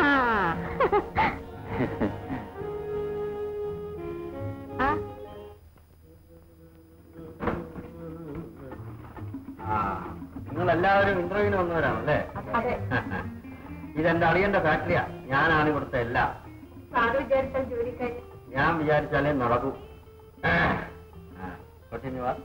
ആ നിങ്ങൾ എല്ലാവരും ഇന്റർവ്യൂവിന് വന്നവരാണല്ലേ അതെ ഇതെന്റെ അളിയന്റെ ഫാക്ടറിയാ ഞാനാണ് ഇവിടുത്തെ എല്ലാം സാറ് വിചാരിച്ചാൽ ജോലി കഴിഞ്ഞ് ഞാൻ വിചാരിച്ചാലേ നടക്കൂ കൊച്ചിന് വാ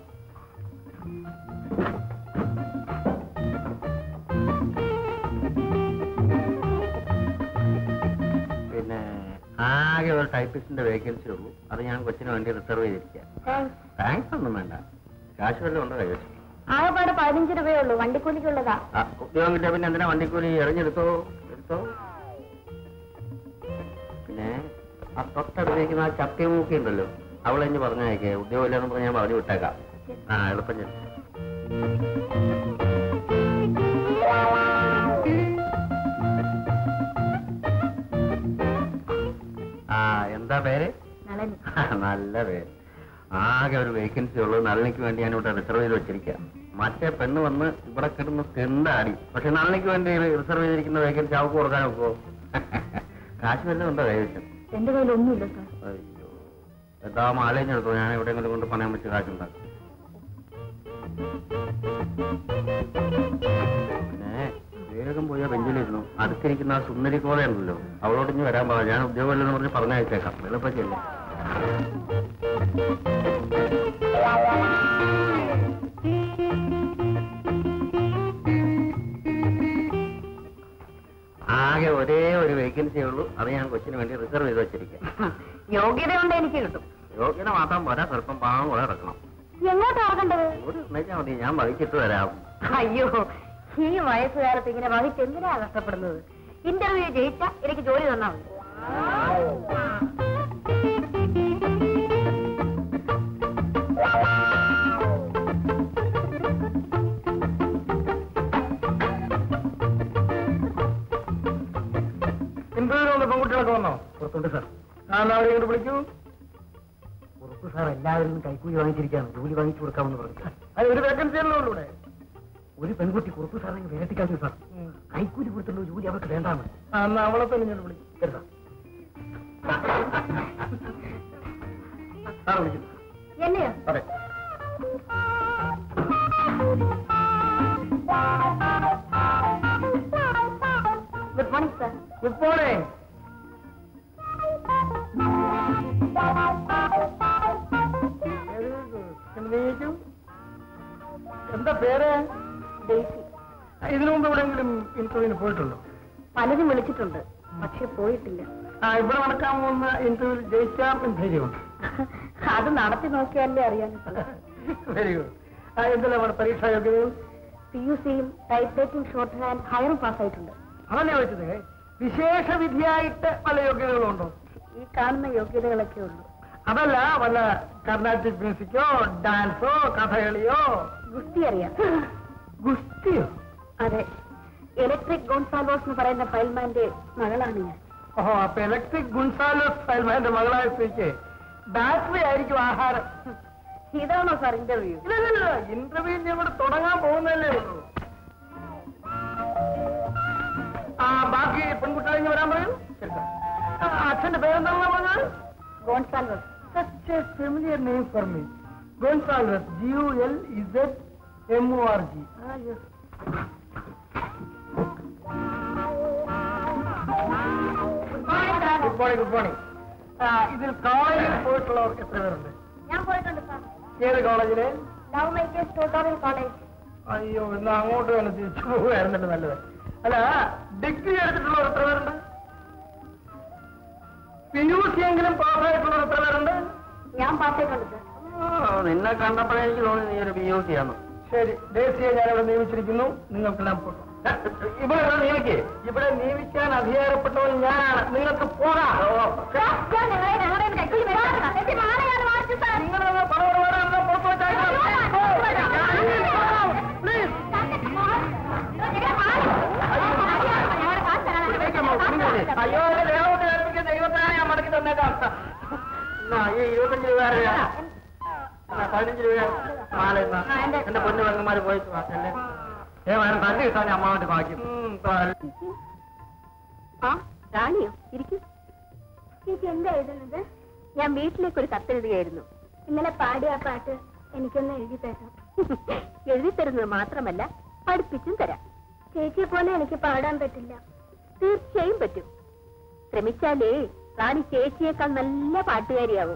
പിന്നെ ആകെ ഒരു ടൈപ്പിസ്റ്റിന്റെ വേക്കൻസി ഉള്ളൂ അത് ഞാൻ കൊച്ചിന് വേണ്ടി റിസർവ് ചെയ്തിരിക്കുക താങ്ക്സ് ഒന്നും വേണ്ട കാശ് വല്ലതും ഉണ്ടോ കൈവശം ആകെപ്പാട് പതിനഞ്ച് രൂപയേ ഉള്ളൂ വണ്ടിക്കൂലിക്കുള്ളതാ ആ, ഉദ്യോഗം കിട്ടിയ പിന്നെ എന്തിനാ വണ്ടിക്കൂലി എറിഞ്ഞെടുത്തോ എടുത്തോ പിന്നെ ആ തൊട്ടടുത്തേക്കുന്ന ആ ചത്തിയമൂക്കി ഉണ്ടല്ലോ അവളെ ഇഞ്ഞ് പറഞ്ഞേക്കേ ഉദ്യോഗം ഇല്ലെന്ന് പറഞ്ഞ് ഞാൻ പറഞ്ഞു വിട്ടേക്കാം ആ എളുപ്പം ചെല്ലു ആ എന്താ പേര് നളനി നല്ല പേര് ആകെ ഒരു വേക്കൻസി ഉള്ളത് നളിനിക്ക് വേണ്ടി ഞാൻ ഇവിടെ റിസർവ് ചെയ്ത് വെച്ചിരിക്കാം മറ്റേ പെണ്ണ് വന്ന് ഇവിടെ കിടന്ന് തെണ്ടാടി പക്ഷെ നളിനിക്ക് വേണ്ടി റിസർവ് ചെയ്തിരിക്കുന്ന വേക്കൻസി അവർക്ക് കൊടുക്കാൻ ഒക്കുമോ കാശ് വല്ലതും ഉണ്ടോ കൈവശം എന്റെ കയ്യിൽ ഒന്നുമില്ല സാർ അയ്യോ എന്താ മാലേഞ്ഞെടുത്തോ ഞാൻ എവിടെയെങ്കിലും കൊണ്ട് പണയം വെച്ച് കാശുണ്ടാക്കും പിന്നെ വേഗം പോയാ ബെഞ്ചിലിരുന്നു അടുത്തിരിക്കുന്ന ആ സുന്ദരി കോള ഉണ്ടല്ലോ അവളോട് ഇനി വരാൻ പറയാം ഞാൻ ഉദ്യോഗമില്ലെന്ന് പറഞ്ഞ് പറഞ്ഞയച്ചേക്കാം എളുപ്പം ചെല്ലേ ആകെ ഒരേ ഒരു വേക്കൻസിയേ ഉള്ളൂ അത് ഞാൻ കൊച്ചിന് വേണ്ടി റിസർവ് ചെയ്ത് വെച്ചിരിക്കാം യോഗ്യത കൊണ്ട് എനിക്ക് കിട്ടും യോഗ്യത മാത്രം പോരാ സ്വല്പം പാവം കൂടെ ഇറക്കണം എങ്ങോട്ടാ ഇറങ്ങേണ്ടത് ഒരു നിർണയിച്ചാൽ മതി ഞാൻ വഹിച്ചിട്ട് വരാം അയ്യോ ഈ വയസ്സുകാലത്ത് ഇങ്ങനെ വഹിച്ച് എന്തിനാ കഷ്ടപ്പെടുന്നത് ഇന്റർവ്യൂ ജയിച്ച എനിക്ക് ജോലി തന്നാ മതി ഇന്റർവ്യൂവിന് വന്ന പെൺകുട്ടികളൊക്കെ വന്നോ പുറത്തുണ്ട് സാർ ആ എന്നാ അവരെ ഇങ്ങോട്ട് വിളിക്കൂ ഉറപ്പ് സാർ എല്ലാവരും കൈക്കൂലി വാങ്ങിച്ചിരിക്കുകയാണ് ജോലി വാങ്ങിച്ചു കൊടുക്കാമെന്ന് പറഞ്ഞു അത് ഒരു വേക്കൻസി അല്ലേ ഉള്ളൂ ഇവിടെ ഒരു പെൺകുട്ടി കുറുപ്പ് സാറിനെ വിരട്ടിക്കാച്ചു സാർ കൈക്കൂലി കൊടുത്തുള്ള ജോലി അവർക്ക് വേണ്ടാന്ന് ആ എന്നാ അവളെ തന്നെ ഇങ്ങോട്ട് വിളിക്കും ശരി സാർ സാർ വിളിക്കുന്നു എന്നെയോ അതെ good morning sir good morning എന്താ പേര് ഡെയ്സി ഇതിനു മുമ്പ് എവിടെയെങ്കിലും ഇന്റർവ്യൂവിന് പോയിട്ടുണ്ടോ പലരും വിളിച്ചിട്ടുണ്ട് പക്ഷെ പോയിട്ടില്ല ആ ഇവിടെ നടക്കാൻ പോകുന്ന ഇന്റർവ്യൂവിൽ ജയിക്കാം എന്ന് ധൈര്യമുണ്ട് അത് നടത്തി നോക്കിയാലേ അറിയാൻ വെരി ഗുഡ് ആ എന്തെല്ലാം നമ്മുടെ പരീക്ഷാ യോഗ്യതകൾ പി യു സിയും ടൈപ്പ് റൈറ്റിംഗ് ഷോർട്ട് ഹാൻഡ് ഹയറും പാസ്സായിട്ടുണ്ട് അതന്നെ ചോദിച്ചത് വിശേഷ വിധിയായിട്ട് പല യോഗ്യതകളുണ്ടോ ഈ കാണുന്ന യോഗ്യതകളൊക്കെ ഉള്ളൂ അതല്ല വല്ല കർണാട്ടിക് മ്യൂസിക്കോ ഡാൻസോ കഥകളിയോ ഗുസ്തി അറിയാം ഗുസ്തിയോ അതെ ഇലക്ട്രിക് ഗോൺസാലോസ് എന്ന് പറയുന്ന ഫയൽമാന്റെ മകളാണ് ഞാൻ ഓഹോ അപ്പൊ ഇലക്ട്രിക് ഗുൺസാലോസ് സൽമാന്റെ മകളായ സ്ഥിതിക്ക് ബാറ്ററി ആയിരിക്കും ആഹാരം ഇതാണോ സാർ ഇന്റർവ്യൂ ഇല്ല ഇന്റർവ്യൂ ഞാൻ ഇവിടെ തുടങ്ങാൻ പോകുന്നല്ലേ ഉള്ളൂ ആ ബാക്കി പെൺകുട്ടികളെ ഇങ്ങ് വരാൻ പറയൂ ശരി, സാർ. ആ, അച്ഛന്റെ പേരെന്താണെന്നാ പറഞ്ഞത് Gonsalves Such a familiar name for me. Gonsalves, G-U-L-E-Z-M-O-R-G. Ah, yes. Good morning, good morning. ആ, ഇതിൽ കോളേജിൽ പോയിട്ടുള്ളവർ എത്ര പേരുണ്ട് ഞാൻ പോയിട്ടുണ്ട് സാർ ഏത് കോളേജില് ലവ് മേക്കേഴ്സ് ട്യൂട്ടോറിയൽ കോളേജ് അയ്യോ എന്നാ അങ്ങോട്ട് തന്നെ തിരിച്ചു പോവുകയായിരുന്നല്ലോ നല്ലത് അല്ല ഡിഗ്രി എടുത്തിട്ടുള്ളവർ എത്ര പേരുണ്ട് പി യു സി എങ്കിലും പാസ്സായിട്ടുള്ളവർ എത്ര പേരുണ്ട് ഞാൻ പാസ്സായിട്ടുണ്ട് സാർ നിന്നെ കണ്ടപ്പോഴേ എനിക്ക് തോന്നി നീ ഒരു പി യു സി ആണ് ശരി ദേശീയ ഞാൻ ഇവിടെ നിയമിച്ചിരിക്കുന്നു നിങ്ങൾക്കെല്ലാം പോകാം ഇവിടെ ഇവിടെ നിയമിക്കേ ഇവിടെ നിയമിക്കാൻ അധികാരപ്പെട്ടവൻ ഞാനാണ് നിങ്ങൾക്ക് പോകാം ഞാൻ നിങ്ങളെ ഞങ്ങളുടെ കൈക്കൂലി വരാറില്ല എന്റെ മാലയാണ് വാങ്ങിച്ചു സാർ നിങ്ങളത് പണവരവാടാണെന്ന് പുറത്തു അയ്യോ എന്റെ ദേവത്തെ ഏൽപ്പിക്കുന്ന ദൈവത്തിനാണ് ഞാൻ മടക്കി തന്നേക്കാം എന്നാ, ഈ ഇരുപത്തഞ്ച് രൂപ അറിയാം പതിനഞ്ച് രൂപ മാല എന്നാ. എന്റെ പൊന്നു പെങ്ങന്മാര് പോയിട്ട് വാ, ചെല്ല്. ഏ വേണം തല്ല് കിട്ടാൻ അമ്മാവന്റെ ഭാഗ്യം ഉം, തല്ല്. ആ റാണിയോ ഇരിക്കൂ ചേച്ചി എന്താ എഴുതുന്നത് ഞാൻ വീട്ടിലേക്ക് ഒരു കത്തെഴുതുകയായിരുന്നു ഇന്നലെ പാടിയ ആ പാട്ട് എനിക്കൊന്ന് എഴുതി തരാം എഴുതി തരുന്നത് മാത്രമല്ല പഠിപ്പിച്ചും തരാം ചേച്ചിയെ പോലെ എനിക്ക് പാടാൻ പറ്റില്ല തീർച്ചയായും പറ്റും ശ്രമിച്ചാലേ റാണി ചേച്ചിയേക്കാൾ നല്ല പാട്ടുകാരിയാവും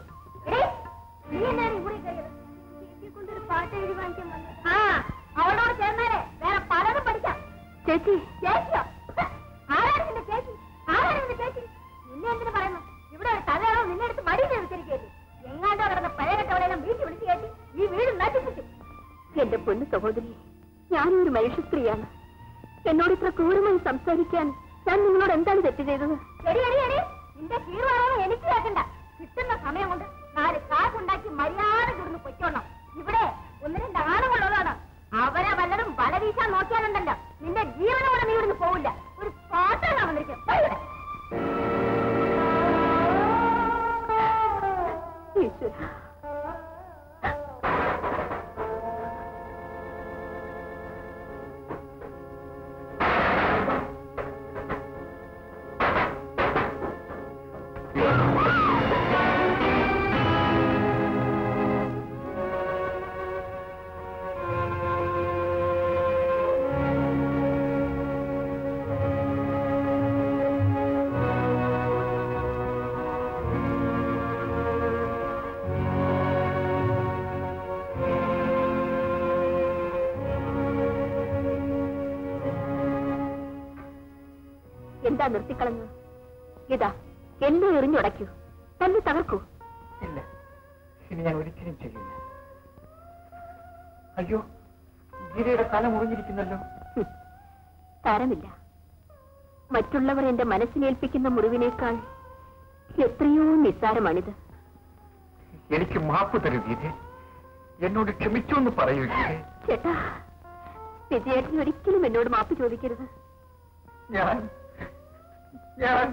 ആ അവളോട് ചേർന്നാലേ വേറെ പലതും പഠിക്കാം ചേച്ചി ചേച്ചിയോ ആരാണ് നിന്റെ ചേച്ചി ആരാണ് നിന്റെ ചേച്ചി നിന്നെ എന്തിനു പറയുന്നു ഇവിടെ ഒരു കഥയാണോ നിന്നെ എടുത്ത് മടി നിർത്തിരിക്കരുത് എങ്ങാണ്ടോ കിടന്ന പഴയ കെട്ടവളെല്ലാം വീട്ടിൽ വിളിച്ചു കയറ്റി ഈ വീട് നശിപ്പിച്ചു എന്റെ പൊന്നു സഹോദരി ഞാനും ഒരു മനുഷ്യ സ്ത്രീയാണ് എന്നോട് ഇത്ര ക്രൂരമായി സംസാരിക്കാൻ ഞാൻ നിങ്ങളോട് എന്താണ് തെറ്റ് ചെയ്തത് നിന്റെ കീഴ്വാണോ എനിക്ക് കേൾക്കണ്ട കിട്ടുന്ന സമയം കൊണ്ട് നാല് കാശുണ്ടാക്കി മര്യാദ കിടന്ന് പൊയ്ക്കോണം ഇവിടെ ഒന്ന് രണ്ട് ആണുങ്ങളുള്ളതാണ് അവരെ വല്ലതും വല വീശാൻ നോക്കിയാലുണ്ടല്ലോ നിന്റെ ജീവനോടെ നീ ഇവിടുന്ന് പോവില്ല ഒരു പാട്ടാണ് വന്നിരിക്കും ഈശ്വര എന്താ നിർത്തിക്കളഞ്ഞു ഇതാ എന്നെ എറിഞ്ഞുടയ്ക്കൂ തന്നെ തകർക്കൂ ഇല്ല ഇനി ഞാൻ ഒരിക്കലും ചെയ്യില്ല അയ്യോ ഗീതയുടെ തല മുറിഞ്ഞിരിക്കുന്നല്ലോ ഹും, തരമില്ല മറ്റുള്ളവർ എന്റെ മനസ്സിനേൽപ്പിക്കുന്ന മുറിവിനേക്കാൾ എത്രയോ നിസ്സാരമാണിത് എനിക്ക് മാപ്പ് തരൂ ഗീത എന്നോട് ക്ഷമിച്ചു എന്ന് പറയൂ ഗീത ചേട്ടാ വിജയേട്ടൻ ഒരിക്കലും എന്നോട് മാപ്പ് ചോദിക്കരുത് ഞാൻ ഞാൻ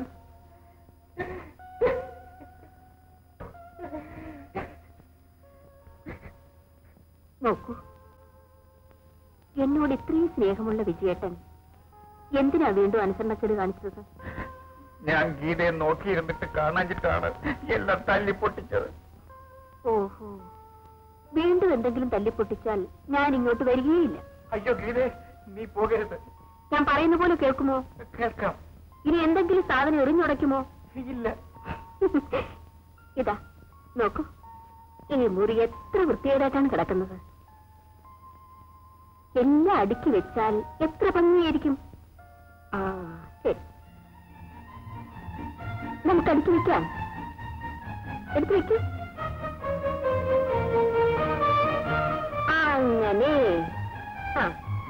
നോക്കൂ എന്നോട് ഇത്രയും സ്നേഹമുള്ള വിജയേട്ടൻ എന്തിനാ വീണ്ടും അനുസരണക്കേട് കാണിച്ചത് ഞാൻ ഗീതയെ നോക്കിയിരുന്നിട്ട് കാണാഞ്ഞിട്ടാണ് എല്ലാം തല്ലി പൊട്ടിച്ചത് ഓഹോ വീണ്ടും എന്തെങ്കിലും തല്ലിപ്പൊട്ടിച്ചാൽ ഞാൻ ഇങ്ങോട്ട് വരികയില്ല അയ്യോ ഗീതേ നീ പോകരുത് ഞാൻ പറയുന്ന പോലെ കേൾക്കുമോ കേൾക്കാം ഇനി എന്തെങ്കിലും സാധനം എറിഞ്ഞുടയ്ക്കുമോ ഇല്ല ഇതാ നോക്കൂ ഈ മുറി എത്ര വൃത്തികേടായിട്ടാണ് കിടക്കുന്നത് എല്ലാം അടുക്കി വെച്ചാൽ എത്ര ഭംഗിയായിരിക്കും ആ ശരി നമുക്ക് അടുക്കി വെക്കാം എടുത്തു വെക്കൂ അങ്ങനെ ആ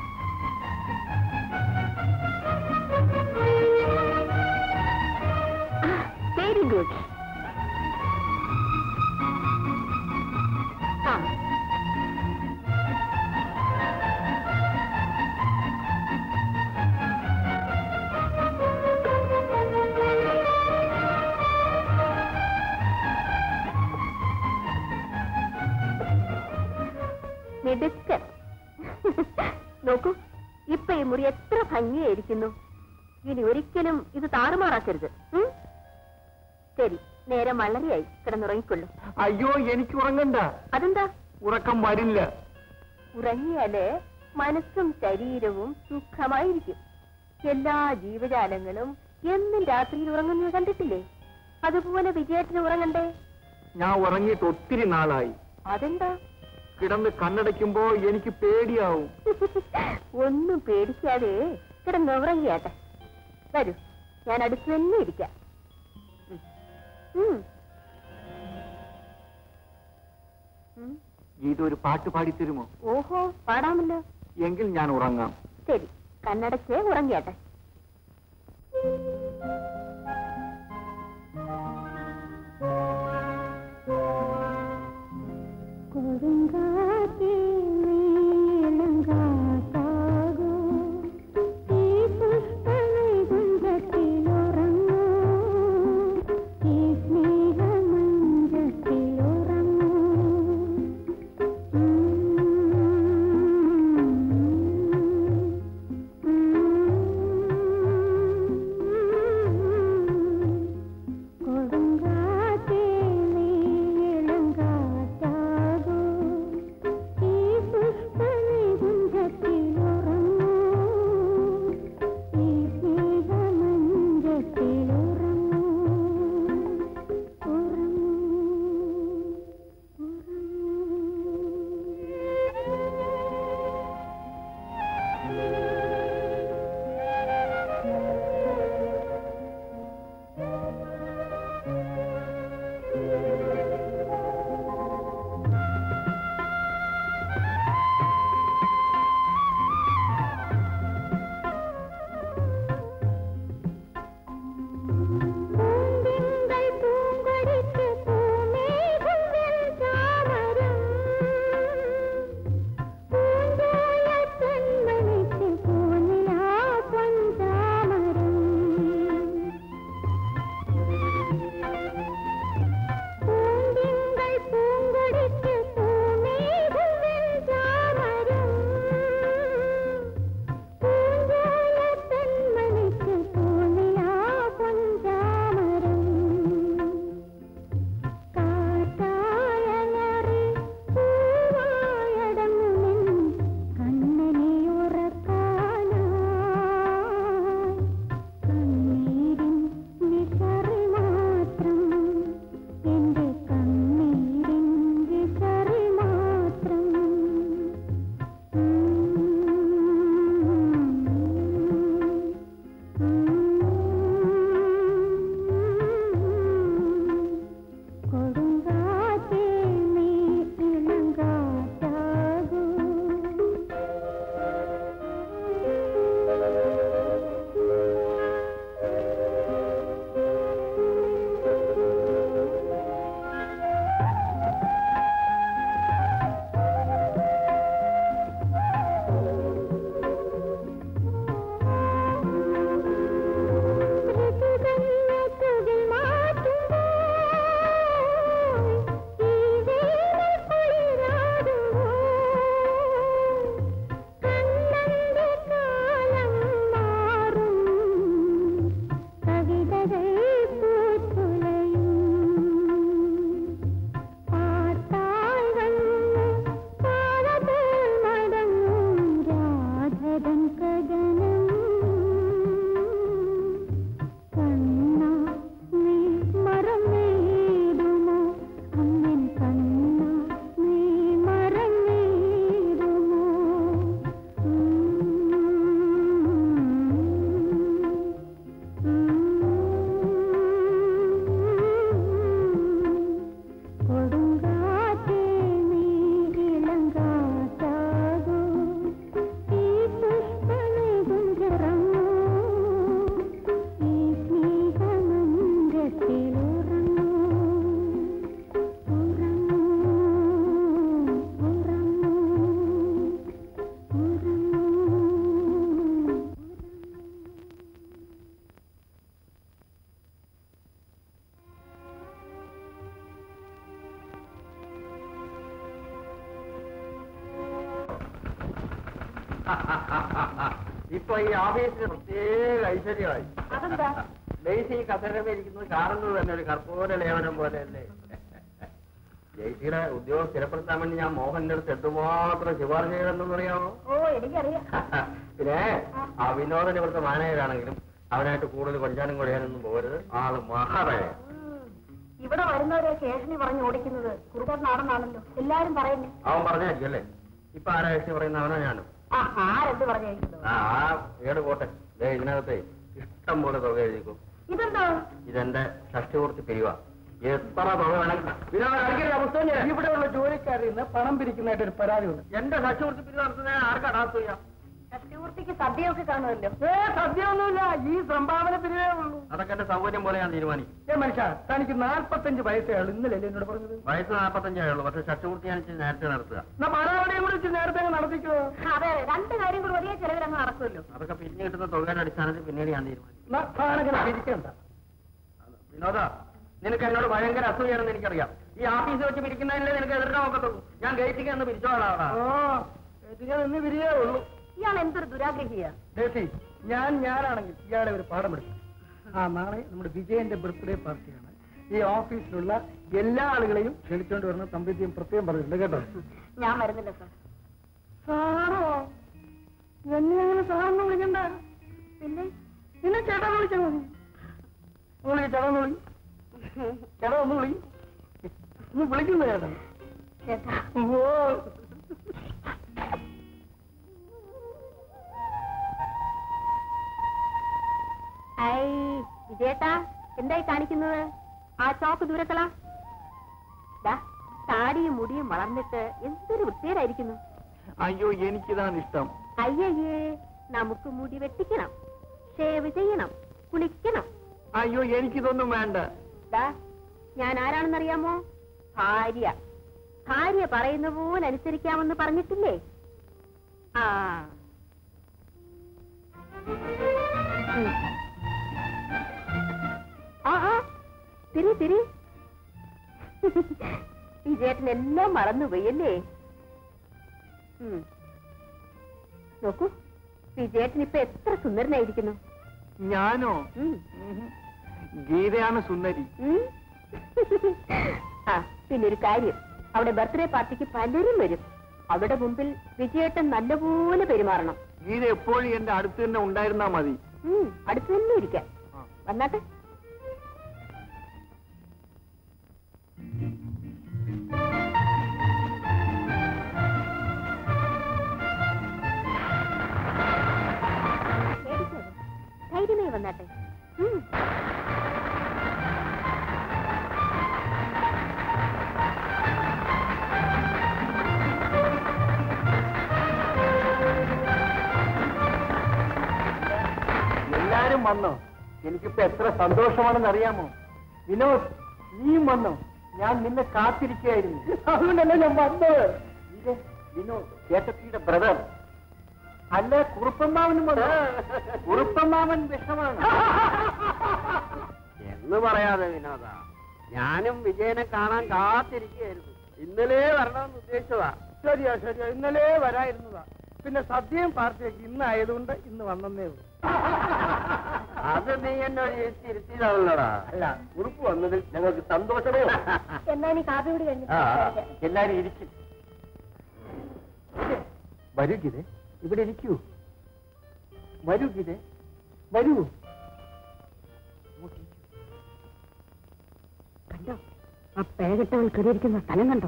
വെരി ഗുഡ് ആ മിടുക്കൻ നോക്കൂ ഇപ്പൊ ഈ മുറി എത്ര ഭംഗിയായിരിക്കുന്നു ഇനി ഒരിക്കലും ഇത് താറുമാറാക്കരുത് ഉം? ശരി നേരം വളരെയായി കിടന്നുറങ്ങിക്കൊള്ളു അയ്യോ എനിക്ക് ഉറങ്ങണ്ട അതെന്താ ഉറക്കം വരില്ല ഉറങ്ങിയാല് മനസ്സും ശരീരവും സുഖമായിരിക്കും എല്ലാ ജീവജാലങ്ങളും എന്നും രാത്രിയിൽ ഉറങ്ങുന്നത് കണ്ടിട്ടില്ലേ അതുപോലെ വിജയത്തിന് ഉറങ്ങണ്ടേ ഞാൻ ഉറങ്ങിയിട്ട് ഒത്തിരി നാളായി അതെന്താ കിടന്ന് കണ്ണടയ്ക്കുമ്പോ എനിക്ക് പേടിയാവും ഒന്നും പേടിക്കാതെ കിടന്നുറങ്ങിയാട്ടെ വരൂ ഞാൻ അടുത്ത് തന്നെ ഇരിക്കാം ഉം. ഉം. ഉം. ഗീത ഒരു പാട്ട് പാടിത്തരുമോ ഓഹോ പാടാമല്ലോ എങ്കിൽ ഞാൻ ഉറങ്ങാം ശരി കണ്ണടച്ച് ഉറങ്ങിയാട്ടെ കൊടുങ്കാറ്റേ നീളങ്കാറ്റാകൂ, ഈ പുഷ്പവൈകുണ്ഠത്തിലുറങ്ങൂ, ഈ സ്നേഹമഞ്ചത്തിലുറങ്ങൂ. ഉം. ഇപ്പൊ ഈ ഓഫീസിന് പ്രത്യേക ഐശ്വര്യമായി അതെന്താ? ലേസി ഈ കസേരമേ ഇരിക്കുന്നത് കാണുന്നത് തന്നെ ഒരു കർപ്പൂര ലേവനം പോലെയല്ലേ ജയ്സിയുടെ ഉദ്യോഗം സ്ഥിരപ്പെടുത്താൻ വേണ്ടി ഞാൻ മോഹന്റെ അടുത്ത് എന്തുമാത്രം ശുപാർശ ചെയ്തെന്ന് അറിയാമോ ഓ എനിക്കറിയാം പിന്നെ ആ വിനോദൻ ഇവിടുത്തെ മാനേജരാണെങ്കിലും അവനായിട്ട് കൂടുതൽ കൊഞ്ചാനും കൊടിയാനൊന്നും പോരുത് ആള് മഹാറായ ഉം. ഇവിടെ വരുന്നവരെ സ്റ്റേഷനിൽ പറഞ്ഞു ഓടിക്കുന്നത് കുറുക്കനാണെന്നാണല്ലോ എല്ലാരും പറയുന്നു അവൻ പറഞ്ഞായിരിക്കും അല്ലേ ഇപ്പൊ ആരാ ജയ്സി പറയുന്ന അവനാ ഞാനും ആ ആരെന്ത് പറഞ്ഞേക്കുന്നു ആ ആ ഏട് പോട്ടെ ദേ ഇതിനകത്തെ ഇഷ്ടം പോലെ തുക എഴുതിക്കും ഇതെന്താ ഇതെന്റെ ഷഷ്ടിപൂർത്തി പിരിവ എത്ര തുക വേണമെങ്കിൽ വിനോദ കളിക്കരുത് പുസ്തകം ഞാൻ. ഇവിടെയുള്ള ജോലിക്കാരിൽ നിന്ന് പണം പിരിക്കുന്നതായിട്ട് ഒരു പരാതിയുണ്ട് എന്റെ ഷഷ്ടിപൂർത്തി പിരിവ് നടത്തുന്ന ആർക്കാ ഡാൻസ് ചെയ്യാം ഷഷ്ടിപൂർത്തിക്ക് സദ്യയൊക്കെ കാണുമല്ലോ ഏ സദ്യയൊന്നുമില്ല ഈ സംഭാവന പിരിവേ ഉള്ളൂ അതൊക്കെ എന്റെ സൗകര്യം പോലെ ഞാൻ തീരുമാനിക്കും ഏ മനുഷ്യ തനിക്ക് നാൽപ്പത്തഞ്ച് വയസ്സേ ഉള്ളൂ ഇന്നലെ എന്നോട് പറഞ്ഞത് വയസ്സ് നാൽപ്പത്തഞ്ചേ ഉള്ളൂ പക്ഷെ ഷഷ്ടിപൂർത്തി ഞാൻ ഇച്ചിരി നേരത്തെ നടത്തുക എന്നാ പരാതിയും കൂടി ഇച്ചിരി നേരത്തെ അങ്ങ് നടത്തിക്കോ അതെ അതെ രണ്ട് കാര്യം കൂടി ഒരേ ചെലവിലങ്ങ് നടക്കുമല്ലോ അതൊക്കെ പിരിഞ്ഞു കിട്ടുന്ന തുകയുടെ അടിസ്ഥാനത്തിൽ പിന്നീട് ഞാൻ തീരുമാനിക്കും എന്നാ താനങ്ങനെ പിരിക്കണ്ട വിനോദ നിനക്ക് എന്നോട് ഭയങ്കര അസൂയാണെന്ന് എനിക്കറിയാം ഈ ഓഫീസ് വെച്ച് പിരിക്കുന്നതിലേ നിനക്ക് എതിർക്കാൻ നോക്കത്തുള്ളൂ ഞാൻ ഗേറ്റിക്ക് എന്ന് പിരിച്ചോളാം അവിടെ ഓ ഏറ്റിക്കാൻ ഇന്ന് പിരിയേ ഉള്ളൂ ഇയാൾ എന്തൊരു ദുരാഗ്രഹിയാ ദേശി ഞാൻ ഞാനാണെങ്കിൽ ഇയാളെ ഒരു പാഠം എടുക്കും ആ നാളെ നമ്മുടെ വിജയന്റെ ബർത്ത്ഡേ പാർട്ടിയാണ് ഈ ഓഫീസിലുള്ള എല്ലാ ആളുകളെയും ക്ഷണിച്ചുകൊണ്ട് വരണം തമ്പിദ്യം പ്രത്യേകം പറഞ്ഞിട്ടുണ്ട് കേട്ടോ ഞാൻ വരുന്നില്ല സാർ സാറോ എന്നെ അങ്ങനെ സാറൊന്നും വിളിക്കണ്ട പിന്നെ നിന്നെ ചേട്ടാ വിളിച്ചാൽ മതി വിളി ചേട്ടാ ഒന്ന് വിളി ചേട്ടാ ഒന്ന് വിളി ഒന്ന് വിളിക്കുന്ന ചേട്ടാ ചേട്ടാ ഓ ഐ വിജയേട്ടാ എന്തായി കാണിക്കുന്നത് ആ ചോക്ക് ദൂരക്കള ദാ താടിയും മുടിയും വളർന്നിട്ട് എന്തൊരു വൃത്തികേടായിരിക്കുന്നു അയ്യോ എനിക്കിതാണ് ഇഷ്ടം അയ്യയ്യേ നമുക്ക് മുടി വെട്ടിക്കണം ഷേവ് ചെയ്യണം കുളിക്കണം അയ്യോ എനിക്കിതൊന്നും വേണ്ട ദാ ഞാൻ ആരാണെന്നറിയാമോ ഭാര്യ ഭാര്യ പറയുന്ന പോലെ അനുസരിക്കാമെന്ന് പറഞ്ഞിട്ടില്ലേ ആ ഉം. ആ ആ തിരി തിരി വിജയേട്ടൻ എല്ലാം മറന്നുപോയി അല്ലേ ഉം. നോക്കൂ വിജയേട്ടൻ ഇപ്പൊ എത്ര സുന്ദരനായിരിക്കുന്നു ഞാനോ ഉം. ഗീതയാണ് സുന്ദരി ഉം. ആ പിന്നെ ഒരു കാര്യം അവിടെ ബർത്ത്ഡേ പാർട്ടിക്ക് പലരും വരും അവിടെ മുമ്പിൽ വിജയേട്ടൻ നല്ലപോലെ പെരുമാറണം ഗീത എപ്പോഴും എന്റെ അടുത്ത് തന്നെ ഉണ്ടായിരുന്നാ മതി ഉം, അടുത്ത് തന്നെ ഇരിക്കാം വന്നാട്ടെ പേടിക്കാതെ. ധൈര്യമായി വന്നാട്ടെ ഉം. എല്ലാരും വന്നോ എനിക്കിപ്പോ എത്ര സന്തോഷമാണെന്ന് അറിയാമോ വിനോദ് നീയും വന്നോ ഞാൻ നിന്നെ കാത്തിരിക്കുകയായിരുന്നു അതുകൊണ്ടല്ലേ ഞാൻ വന്നത് ഇത് വിനോദ് ചേട്ടത്തിയുടെ ബ്രദർ അല്ല കുറുപ്പമ്മാവനും വന്നോ കുറുപ്പമ്മാവൻ വിഷമാണ് എന്ന് പറയാതെ വിനോദ ഞാനും വിജയനെ കാണാൻ കാത്തിരിക്കുകയായിരുന്നു ഇന്നലെ വരണമെന്ന് ഉദ്ദേശിച്ചതാ ശരിയാ ശരിയാ ഇന്നലെ വരായിരുന്നതാ പിന്നെ സദ്യയും പാർട്ടിയൊക്കെ ഇന്നായതുകൊണ്ട് ഇന്ന് വന്നേ ഉള്ളൂ അത് നീ എന്നോട് ചേച്ചി ഇരുത്തിയതാണല്ലോടാ അല്ല കുറുപ്പ് വന്നതിൽ ഞങ്ങൾക്ക് സന്തോഷമേ ഉള്ളൂ. എന്നാ നീ കാപ്പി കൂടി കഴിഞ്ഞിട്ട് ആ, സംസാരിക്കാം. എല്ലാരും ഇരിക്കും വരൂ ഗിതെ ഇവിടെ ഇരിക്കൂ വരൂ ഗിതെ വരൂ കണ്ടോ ആ പേകെട്ടവൾ കയറിയിരിക്കുന്ന സ്ഥലം കണ്ടോ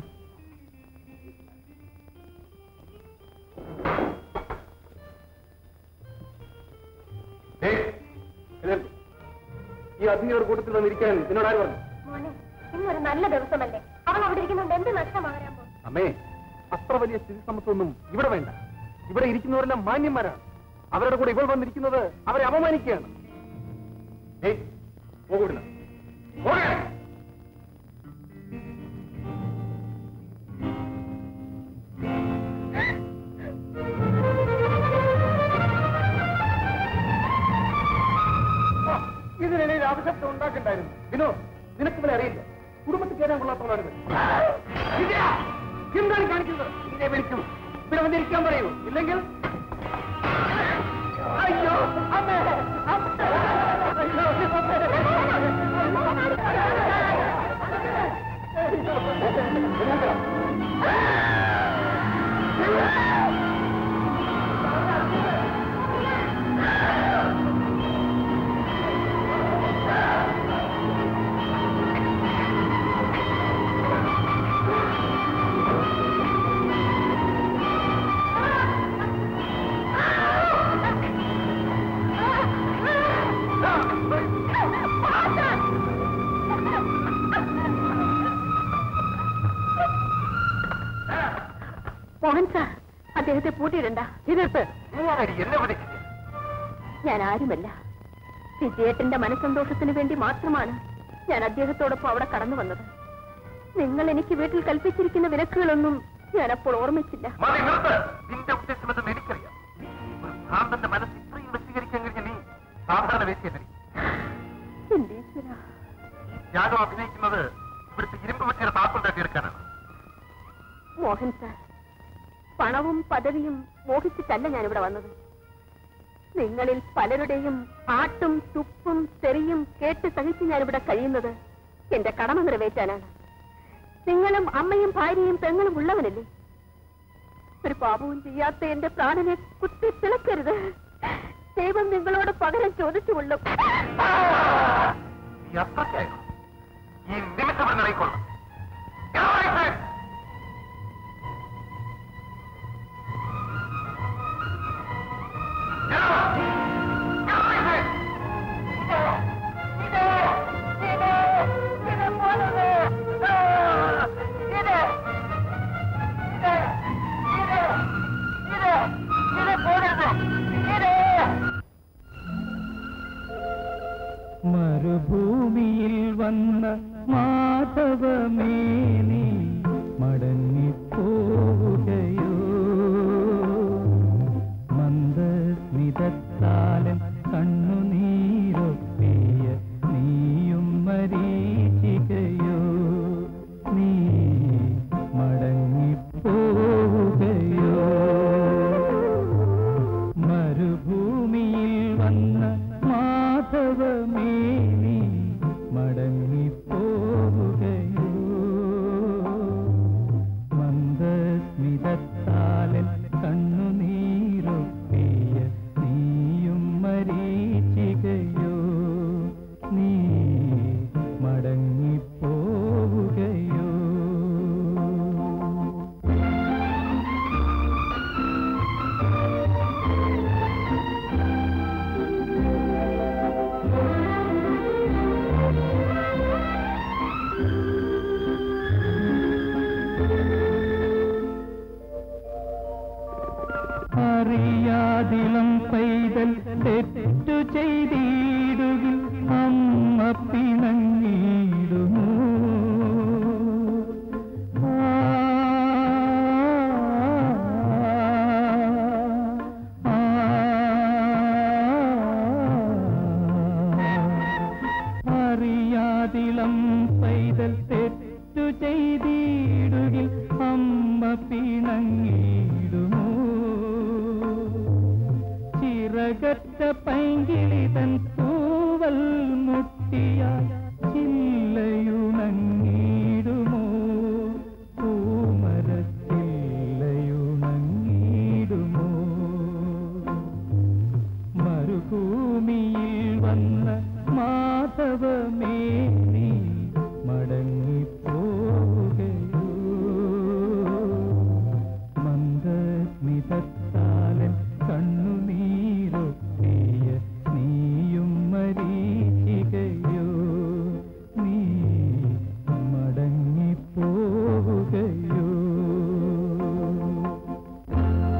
ഈ അധികയുടെ കൂട്ടത്തിൽ വന്നിരിക്കാൻ എന്നോട് ആര് പറഞ്ഞു മോനെ ഇന്നൊരു നല്ല ദിവസമല്ലേ അവൾ അവിടെ ഇരിക്കുന്നുണ്ട് എന്ത് നഷ്ടമാകാൻ പോകും അമ്മേ അത്ര വലിയ സ്ഥിതി സമത്വമൊന്നും ഇവിടെ വേണ്ട ഇവിടെ ഇരിക്കുന്നവരെല്ലാം മാന്യന്മാരാണ് അവരുടെ കൂടെ ഇവൾ വന്നിരിക്കുന്നത് അവരെ അപമാനിക്കുകയാണ് ഏയ് പോകൂടില്ല പോകേ ഇതിനിടയിൽ ആവശ്യത്തെ ഉണ്ടാക്കണ്ടായിരുന്നു വിനോദ് നിനക്ക് ഇവരെ അറിയില്ല കുടുംബത്തിൽ കയറാൻ കൊള്ളാത്തവളാണ് ഇവർ. എന്താണ് കാണിക്കുന്നത് ഇതിനെ വിളിക്കും ഇവിടെ വന്നിരിക്കാൻ പറയൂ ഇല്ലെങ്കിൽ അയ്യോ അമ്മേ അമ്മേ അയ്യോ മോഹൻ സാർ അദ്ദേഹത്തെ പൂട്ടിയിടണ്ട ഇതിട്ട് നീ ആരടി എന്നെ വിളിക്കുക ഞാൻ ആരുമല്ല വിജയേട്ടന്റെ മനസ്സന്തോഷത്തിന് വേണ്ടി മാത്രമാണ് ഞാൻ അദ്ദേഹത്തോടൊപ്പം അവിടെ കടന്നു വന്നത് നിങ്ങൾ എനിക്ക് വീട്ടിൽ കൽപ്പിച്ചിരിക്കുന്ന വിലക്കുകളൊന്നും ഞാൻ അപ്പോൾ ഓർമ്മിച്ചില്ല മതി നിർത്ത് നിന്റെ ഉദ്ദേശം എന്തെന്ന് എനിക്കറിയാം ഒരു ഭ്രാന്തന്റെ മനസ്സ് ഇത്രയും വശീകരിക്കാൻ കഴിഞ്ഞ നീ സാധാരണ വേദിയല്ലേ എന്റെ ഈശ്വരാ. ഈ ത്യാഗം അഭിനയിക്കുന്നത് ഇവിടുത്തെ ഇരുമ്പ് വെച്ചിയുടെ താപ്പം തട്ടിയെടുക്കാനാണ് മോഹൻ സാർ പണവും പദവിയും മോഹിച്ചിട്ടല്ല ഞാനിവിടെ വന്നത് നിങ്ങളിൽ പലരുടെയും പാട്ടും തുപ്പും തെറിയും കേട്ട് സഹിച്ച് ഞാനിവിടെ കഴിയുന്നത് എന്റെ കടമ നിറവേറ്റാനാണ് നിങ്ങളും അമ്മയും ഭാര്യയും പെങ്ങളും ഉള്ളവനല്ലേ ഒരു പാപവും ചെയ്യാത്ത എന്റെ പ്രാണനെ കുത്തി തിളക്കരുത് ദൈവം നിങ്ങളോട് പകരം ചോദിച്ചുകൊള്ളും നീ അത്രയ്ക്കായോ ഈ നിമിഷം ഇവിടെ നിറയിക്കൊള്ളാം മരുഭൂമിയിൽ വന്ന മാധവമേനി മടങ്ങിപ്പോവുകയോ മന്ദസ്മിതത്താലൻ കണ്ണുനീരൊപ്പിയ നീയും മരീചികയോ നീ മടങ്ങിപ്പോവുകയോ മരുഭൂമിയിൽ വന്ന മാധവമേനി മടങ്ങിപ്പോവുകയോ മന്ദസ്മിതത്താലൻ കണ്ണുനീരൊപ്പിയ നീയും മരീചികയോ നീ മടങ്ങിപ്പോവുകയോ അറിയാതിളം പൈതൽ തെറ്റു ചെയ്തിടുകിൽ അമ്മ പിണങ്ങിടുമോ ആ, ആ, അറിയാതിളം പൈതൽ തെറ്റു ചെയ്തിടുകിൽ അമ്മ പിണങ്ങിടുമോ ചിറകറ്റ പൈങ്കിളിതൻ തൂവൽ മുട്ടിയാൽ ചില്ലയുണങ്ങിടുമോ പൂമരച്ചില്ലയുണങ്ങിടുമോ മരുഭൂമിയിൽ വന്ന മാധവമേനി മടങ്ങിപ്പോവുകയോ മന്ദസ്മിതത്താലൻ കണ്ണുനീരൊപ്പിയ നീയും മരീചികയോ നീ മടങ്ങിപ്പോവുകയോ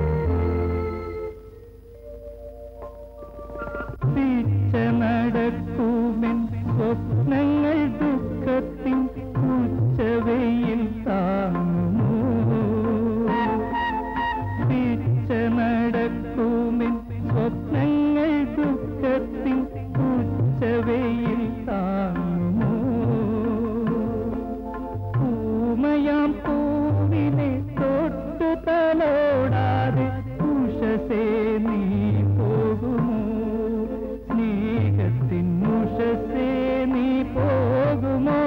പിച്ച നടക്ക ജീവിതത്തിനുഷസേ നീ പോകുമോ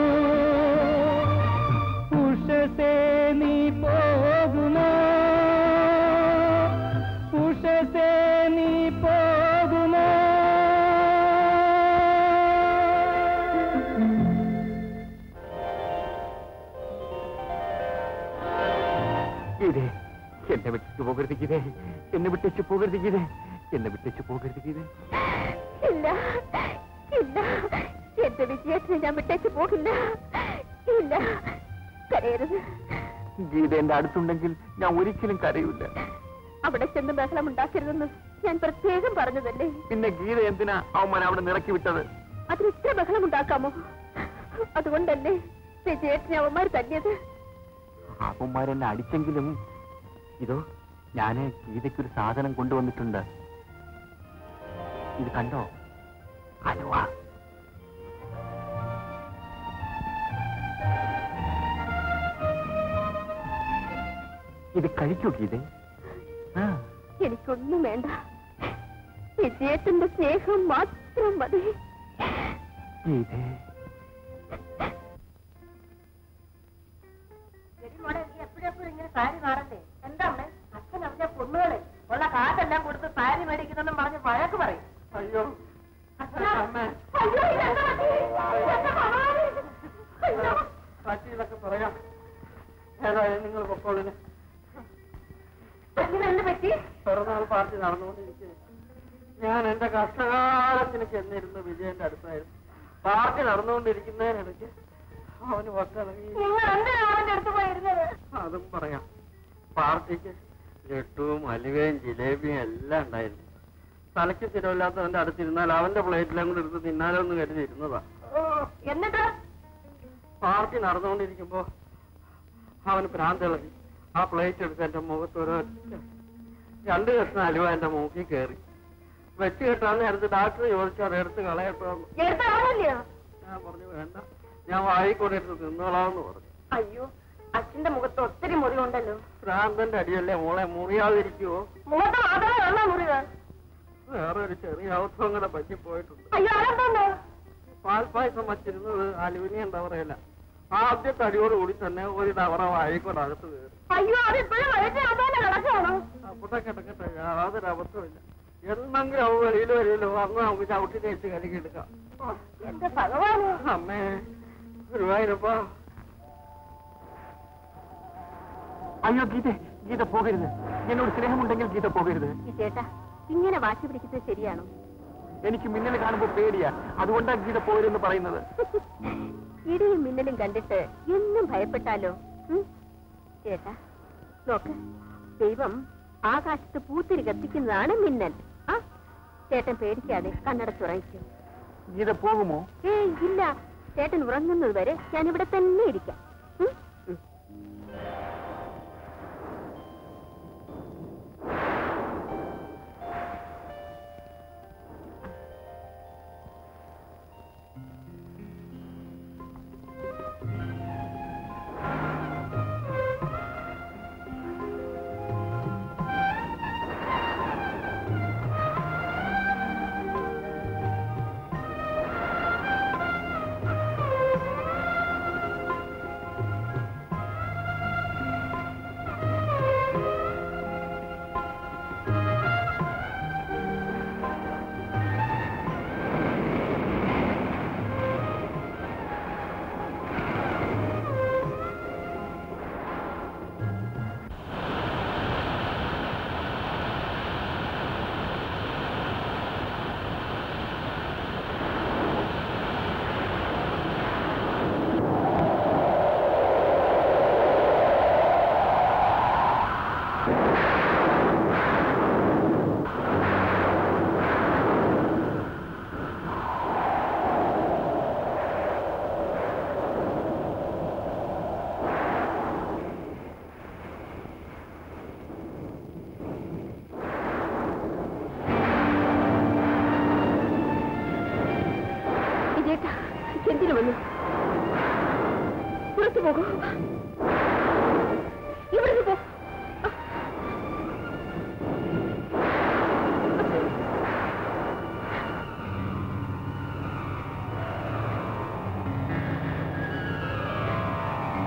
ഉഷസേ നീ പോകുമോ ഉഷസേ നീ പോകുമോ ഗീതേ എന്നെ വിട്ടിച്ചു പോകരുത് ഗീതേ എന്നെ വിട്ടിച്ചു പോകരുത് ഗീതേ എന്നെ വിട്ടിച്ചു പോകരുത് ഗീതേ ഇല്ല ഇല്ല എന്റെ വിജയത്തിന് ഞാൻ വിട്ടേച്ച് പോകില്ല ഇല്ല കരയരുത് ഗീത എന്റെ അടുത്തുണ്ടെങ്കിൽ ഞാൻ ഒരിക്കലും കരയൂല അവിടെ ചെന്ന് ബഹളം ഉണ്ടാക്കരുതെന്ന് ഞാൻ പ്രത്യേകം പറഞ്ഞതല്ലേ പിന്നെ ഗീത എന്തിനാ അവന്മാൻ അവിടെ നിറക്കി വിട്ടത് അതിന് ഇത്ര ബഹളം ഉണ്ടാക്കാമോ അതുകൊണ്ടല്ലേ വിജയേട്ടനെ അവന്മാർ തല്ലിയത് അവന്മാരെന്നെ അടിച്ചെങ്കിലും ഇതോ ഞാന് ഗീതയ്ക്കൊരു സാധനം കൊണ്ടുവന്നിട്ടുണ്ട് ഇത് കണ്ടോ അലുവ ഇത് കഴിക്കൂ ഗീതേ ആ എനിക്കൊന്നും വേണ്ട വിജയേട്ടന്റെ സ്നേഹം മാത്രം മതി ഗീതേ എപ്പോഴെപ്പോഴും ഇങ്ങനെ സാരി മാറണ്ടേ എന്താ അമ്മേ അച്ഛൻ അവന്റെ പൊണ്ണുകളെ ഉള്ള കാശെല്ലാം കൊടുത്ത് സാരി മേടിക്കുന്നെന്നും പറഞ്ഞ് വഴക്ക് പറയും അയ്യോ അച്ഛാ, അമ്മേ. അയ്യോ, ഇതെന്താ പറ്റി? ഇതെന്താ ഭഗവാനെ? അയ്യോ. പറ്റിയതൊക്കെ പറയാം ഏതായാലും നിങ്ങൾ പൊക്കോളിന് അങ്ങനെ എന്ത് പറ്റി പിറന്നാൾ പാർട്ടി നടന്നുകൊണ്ടിരിക്കുക ഞാൻ എന്റെ കഷ്ടകാലത്തിന് ചെന്നിരുന്ന വിജയന്റെ അടുത്തായിരുന്നു പാർട്ടി നടന്നുകൊണ്ടിരിക്കുന്നതിനിടയ്ക്ക് അവന് വക്കിറങ്ങി നിങ്ങൾ എന്തിനാ അവന്റെ അടുത്ത് പോയിരുന്നത് അതും പറയാം പാർട്ടിക്ക് ലഡുവും അലുവയും ജിലേബിയും എല്ലാം ഉണ്ടായിരുന്നു തലയ്ക്ക് സ്ഥിരമില്ലാത്തവന്റെ അടുത്തിരുന്നാൽ അവന്റെ പ്ലേറ്റിലും കൂടെ എടുത്ത് തിന്നാലോ എന്ന് കരുതി ഇരുന്നതാ ഓ, എന്നിട്ട് പാർട്ടി നടന്നുകൊണ്ടിരിക്കുമ്പോ അവന് ഭ്രാന്തിളകി ആ പ്ലേറ്റ് എടുത്ത് എന്റെ മുഖത്ത് ഒരു രണ്ട് കഷ്ണം അലുവ എന്റെ മൂക്കിൽ കയറി വെച്ച് കെട്ടാൻ നേരത്ത് ഡാക്ടർ ചോദിച്ചാൽ എടുത്ത് കളയട്ടോ എന്ന്. എടുത്ത ആളല്ലയോ ഞാൻ പറഞ്ഞു വേണ്ട ഞാൻ വായി കൂടെ എടുത്ത് തിന്നോളാന്ന് പറഞ്ഞു അയ്യോ അച്ഛന്റെ മുഖത്ത് ഒത്തിരി മുറിവുണ്ടല്ലോ ഭ്രാന്തന്റെ അടിയല്ലേ മോളെ മുറിയാതിരിക്കുവോ മുഖത്ത് മാത്രമേ ഉള്ള മുറിവ് വേറെ ഒരു ചെറിയ അവസ്ഥ കൂടെ പറ്റിപ്പോയിട്ടുണ്ട് അയ്യോ അതെന്താ പാൽപ്പായസം വച്ചിരുന്നത് അലുമിനിയം ഡവറയല്ല ആദ്യത്തെ അടിയോടുകൂടി തന്നെ ഒരു ഡവറ വായിക്കൂടെ അകത്ത് കയറി അയ്യോ അതിപ്പോഴും വഴിച്ച് അതന്നെ കിടക്കുകയാണോ അവിടെ കിടക്കട്ടെ യാതൊരു അബദ്ധമില്ല എന്നെങ്കിലും അവ വെളിയിൽ വരുമല്ലോ അന്ന് നമുക്ക് ചവിട്ടി തേച്ച് കരുകിയെടുക്കാം ഓ, എന്റെ ഭഗവാന് അമ്മേ ഗുരുവായൂരപ്പാ അയ്യോ ഗീത ഗീത പോകരുത് എന്നോട് സ്നേഹമുണ്ടെങ്കിൽ ഗീത പോകരുത് ചേട്ടാ ഇങ്ങനെ വാശി പിടിക്കുന്നത് ശരിയാണോ എനിക്ക് മിന്നൽ കാണുമ്പോ പേടിയാ അതുകൊണ്ടാ ഗീത പോകരുതെന്ന് പറയുന്നത് ഇടിയും മിന്നലും കണ്ടിട്ട് എന്നും ഭയപ്പെട്ടാലോ ഉം? ചേട്ടാ നോക്ക് ദൈവം ആകാശത്ത് പൂത്തിരി കത്തിക്കുന്നതാണ് മിന്നൽ ആ ചേട്ടൻ പേടിക്കാതെ കണ്ണടച്ചുറങ്ങിക്കും ഗീത പോകുമോ ഏയ് ഇല്ല ചേട്ടൻ ഉറങ്ങുന്നത് വരെ ഞാൻ ഇവിടെ തന്നെ ഇരിക്കാം ഉം? വിജയേട്ടാ എന്തിനു വന്നു പുറത്തു പോകൂ ഇവിടുന്ന് പോ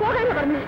പോകാനാ പറഞ്ഞു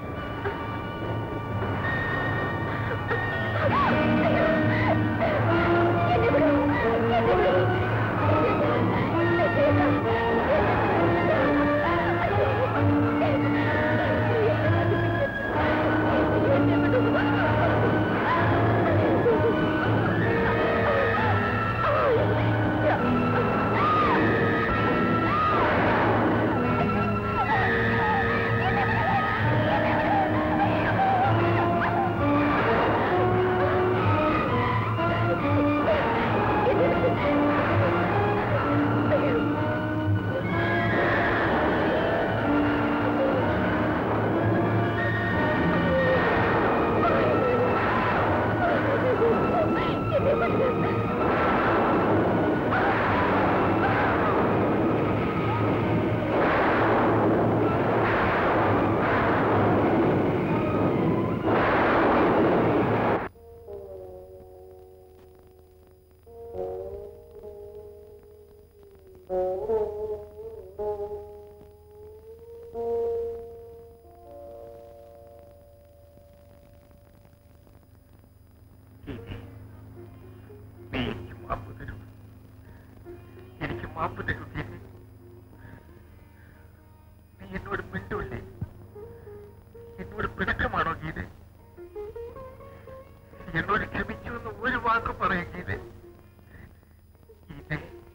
നീ എനിക്ക് മാപ്പ് തരൂ എനിക്ക് മാപ്പ് തരൂ ഗീത നീ എന്നോട് മിണ്ടൂല്ലേ എന്നോട് പിണക്കമാണോ ഗീത എന്നോട് ക്ഷമിച്ചു എന്ന് ഒരു വാക്ക് പറയും ഗീത ഗീത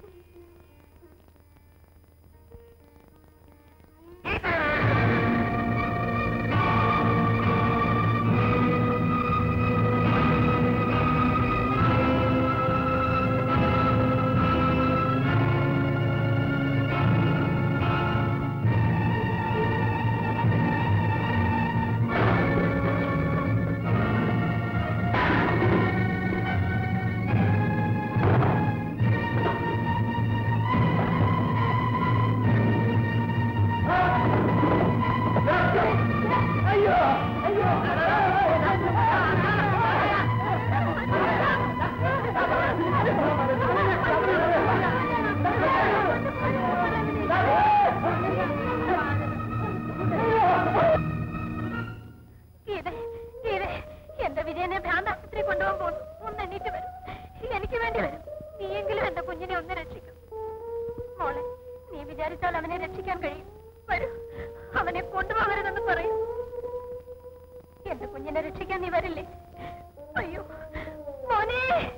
ഗീത ഗീത എന്റെ വിജയനെ ഭ്രാന്താശുപത്രി കൊണ്ടുപോകാൻ പോകുന്നു ഒന്ന് എണ്ണീറ്റ് വരും എനിക്ക് വേണ്ടി വരും നീയെങ്കിലും എന്റെ കുഞ്ഞിനെ ഒന്ന് രക്ഷിക്കും മോളെ നീ വിചാരിച്ചാൽ അവനെ രക്ഷിക്കാൻ കഴിയും വരൂ അവനെ കൊണ്ടുപോകരുതെന്ന് പറയൂ എന്റെ കുഞ്ഞിനെ രക്ഷിക്കാൻ നീ വരില്ലേ അയ്യോ മോനെ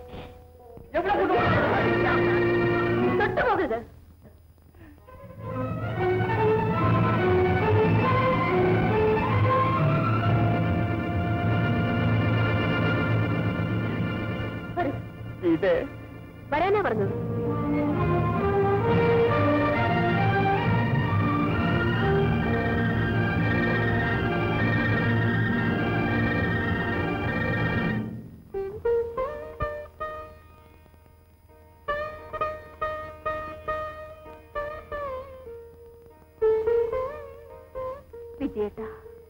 തൊട്ടുപോകരുത് വരൂ. ഗീതേ വരാനാ പറഞ്ഞത് വിജയേട്ടാ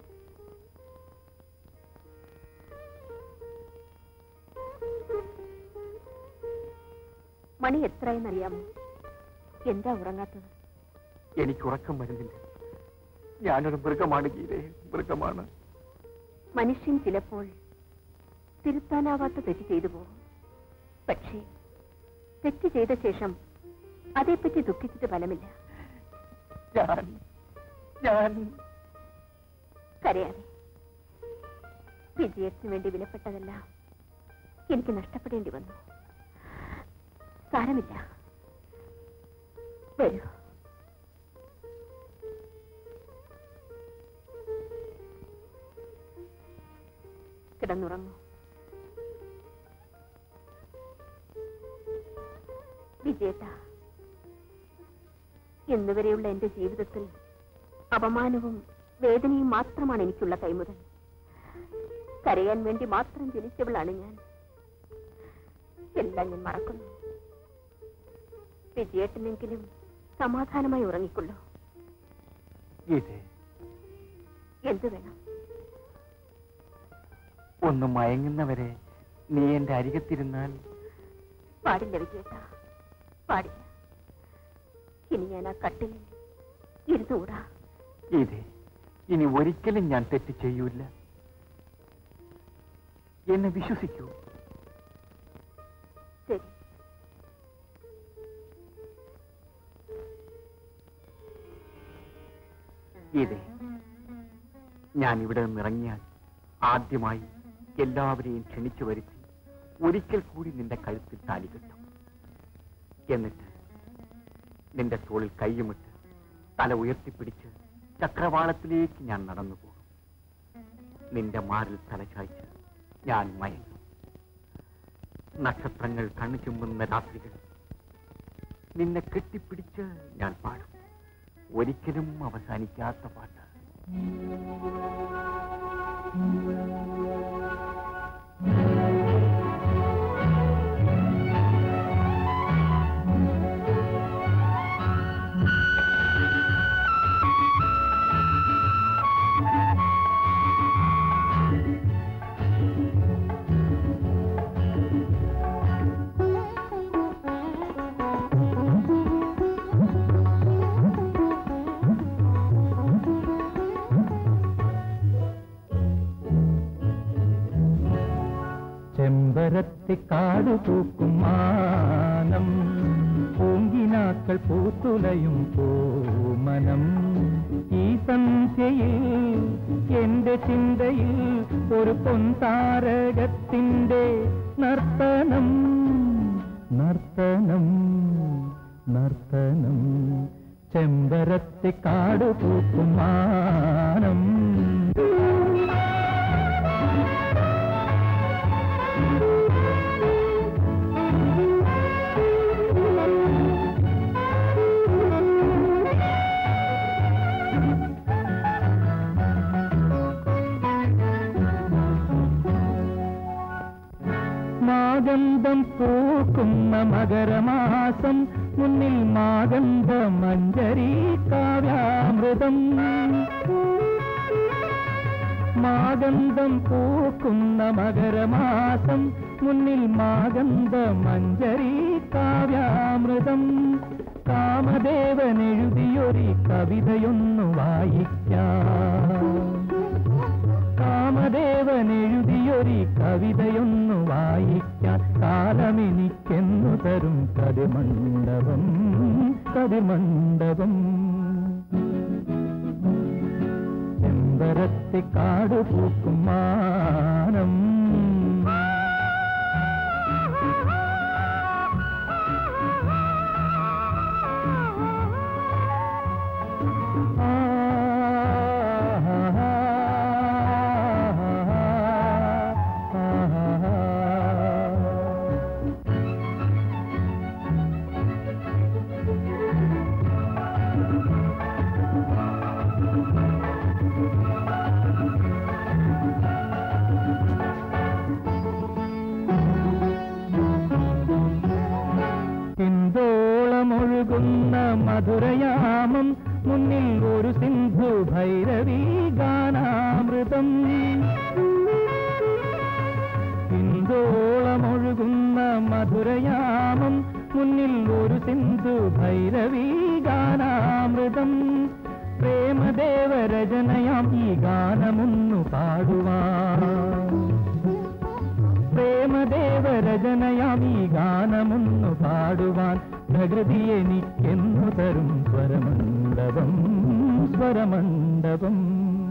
മണി എത്രയെന്നറിയാമോ എന്താ ഉറങ്ങാത്തത് എനിക്ക് ഉറക്കം വരുന്നില്ല ഞാനൊരു മൃഗമാണ് ഗീതേ മൃഗമാണ് മനുഷ്യൻ ചിലപ്പോൾ തിരുത്താനാവാത്ത തെറ്റ് ചെയ്തു പോകും പക്ഷേ തെറ്റ് ചെയ്ത ശേഷം അതേപ്പറ്റി ദുഃഖിച്ചിട്ട് ഫലമില്ല ഞാൻ ഞാൻ കരയാതെ വിജയത്തിന് വേണ്ടി വിലപ്പെട്ടതെല്ലാം എനിക്ക് നഷ്ടപ്പെടേണ്ടി വന്നു സാരമില്ല വരൂ കിടന്നുറങ്ങൂ വിജേട്ട ഇന്നുവരെയുള്ള എന്റെ ജീവിതത്തിൽ അപമാനവും വേദനയും മാത്രമാണ് എനിക്കുള്ള കൈമുതൽ കരയാൻ വേണ്ടി മാത്രം ജനിച്ചവളാണ് ഞാൻ എല്ലാം ഞാൻ മറക്കുന്നു വിജയേട്ടനെങ്കിലും സമാധാനമായി ഉറങ്ങിക്കൊള്ളൂ ഗീതേ എന്തു വേണം ഒന്ന് മയങ്ങുന്നവരെ നീ എന്റെ അരികത്തിരുന്നാൽ പാടില്ല വിജയേട്ട പാടില്ല ഇനി ഞാൻ ആ കട്ടിലിൽ ഇരുന്നുകൂടാ ഗീതേ ഇനി ഒരിക്കലും ഞാൻ തെറ്റ് ചെയ്യൂല എന്നെ വിശ്വസിക്കൂ ശരി ഗീതേ ഞാൻ ഇവിടെ നിന്നിറങ്ങിയാൽ ആദ്യമായി എല്ലാവരെയും ക്ഷണിച്ചു വരുത്തി ഒരിക്കൽ കൂടി നിന്റെ കഴുത്തിൽ താലി കെട്ടും എന്നിട്ട് നിന്റെ തോളിൽ കൈയുമിട്ട് തല ഉയർത്തിപ്പിടിച്ച് ചക്രവാളത്തിലേക്ക് ഞാൻ നടന്നു പോകും നിന്റെ മാറിൽ തല ചായ്ച്ച് ഞാൻ മയങ്ങും നക്ഷത്രങ്ങൾ കണ്ണു ചുമ്പുന്ന രാത്രികൾ നിന്നെ കെട്ടിപ്പിടിച്ച് ഞാൻ പാടും ഒരിക്കലും അവസാനിക്കാത്ത പാട്ട് ചെമ്പരത്തിക്കാട് പൂക്കും മാനം പൂങ്കിനാക്കൾ പൂത്തുലയും പൂമനം ഈ സന്ധ്യയിൽ എന്റെ ചിന്തയിൽ ഒരു പൊൻതാരകത്തിന്റെ നർത്തനം നർത്തനം നർത്തനം ചെമ്പരത്തിക്കാട് പൂക്കും മാനം മാഗന്ധം പൂക്കുന്ന മകരമാസം മുന്നിൽ മാഗന്ധ മഞ്ജരി കാവ്യാമൃതം മാഗന്ധം പൂക്കുന്ന മകരമാസം മുന്നിൽ മാഗന്ധ മഞ്ജരി കാവ്യാമൃതം കാമദേവനെഴുതിയൊരു കവിതയൊന്നു വായിക്കാം കാമദേവനെഴുതിയൊരു കവിതയൊന്നു വായിക്കാൻ കാലമെനിക്കെന്നു തരും കതിമണ്ഡപം കതിമണ്ഡപം ചെമ്പരത്തി കാട് പൂക്കും മാനം പിന്തോളമൊഴുകുന്ന മധുരയാമം മുന്നിൽ ഒരു സിന്ധു ഭൈരവി ഗാനാമൃതം പിന്തോളമൊഴുകുന്ന മധുരയാമം മുന്നിൽ ഒരു സിന്ധു ഭൈരവി ഗാനാമൃതം പ്രേമദേവരചനയാം ഈ ഗാനമൊന്നു പാടുവാൻ പ്രേമദേവരചനയാം ഈ ഗാനമൊന്നു പാടുവാൻ പ്രകൃതി എനിക്കെന്നു തരും സ്വരമണ്ഡപം സ്വരമണ്ഡപം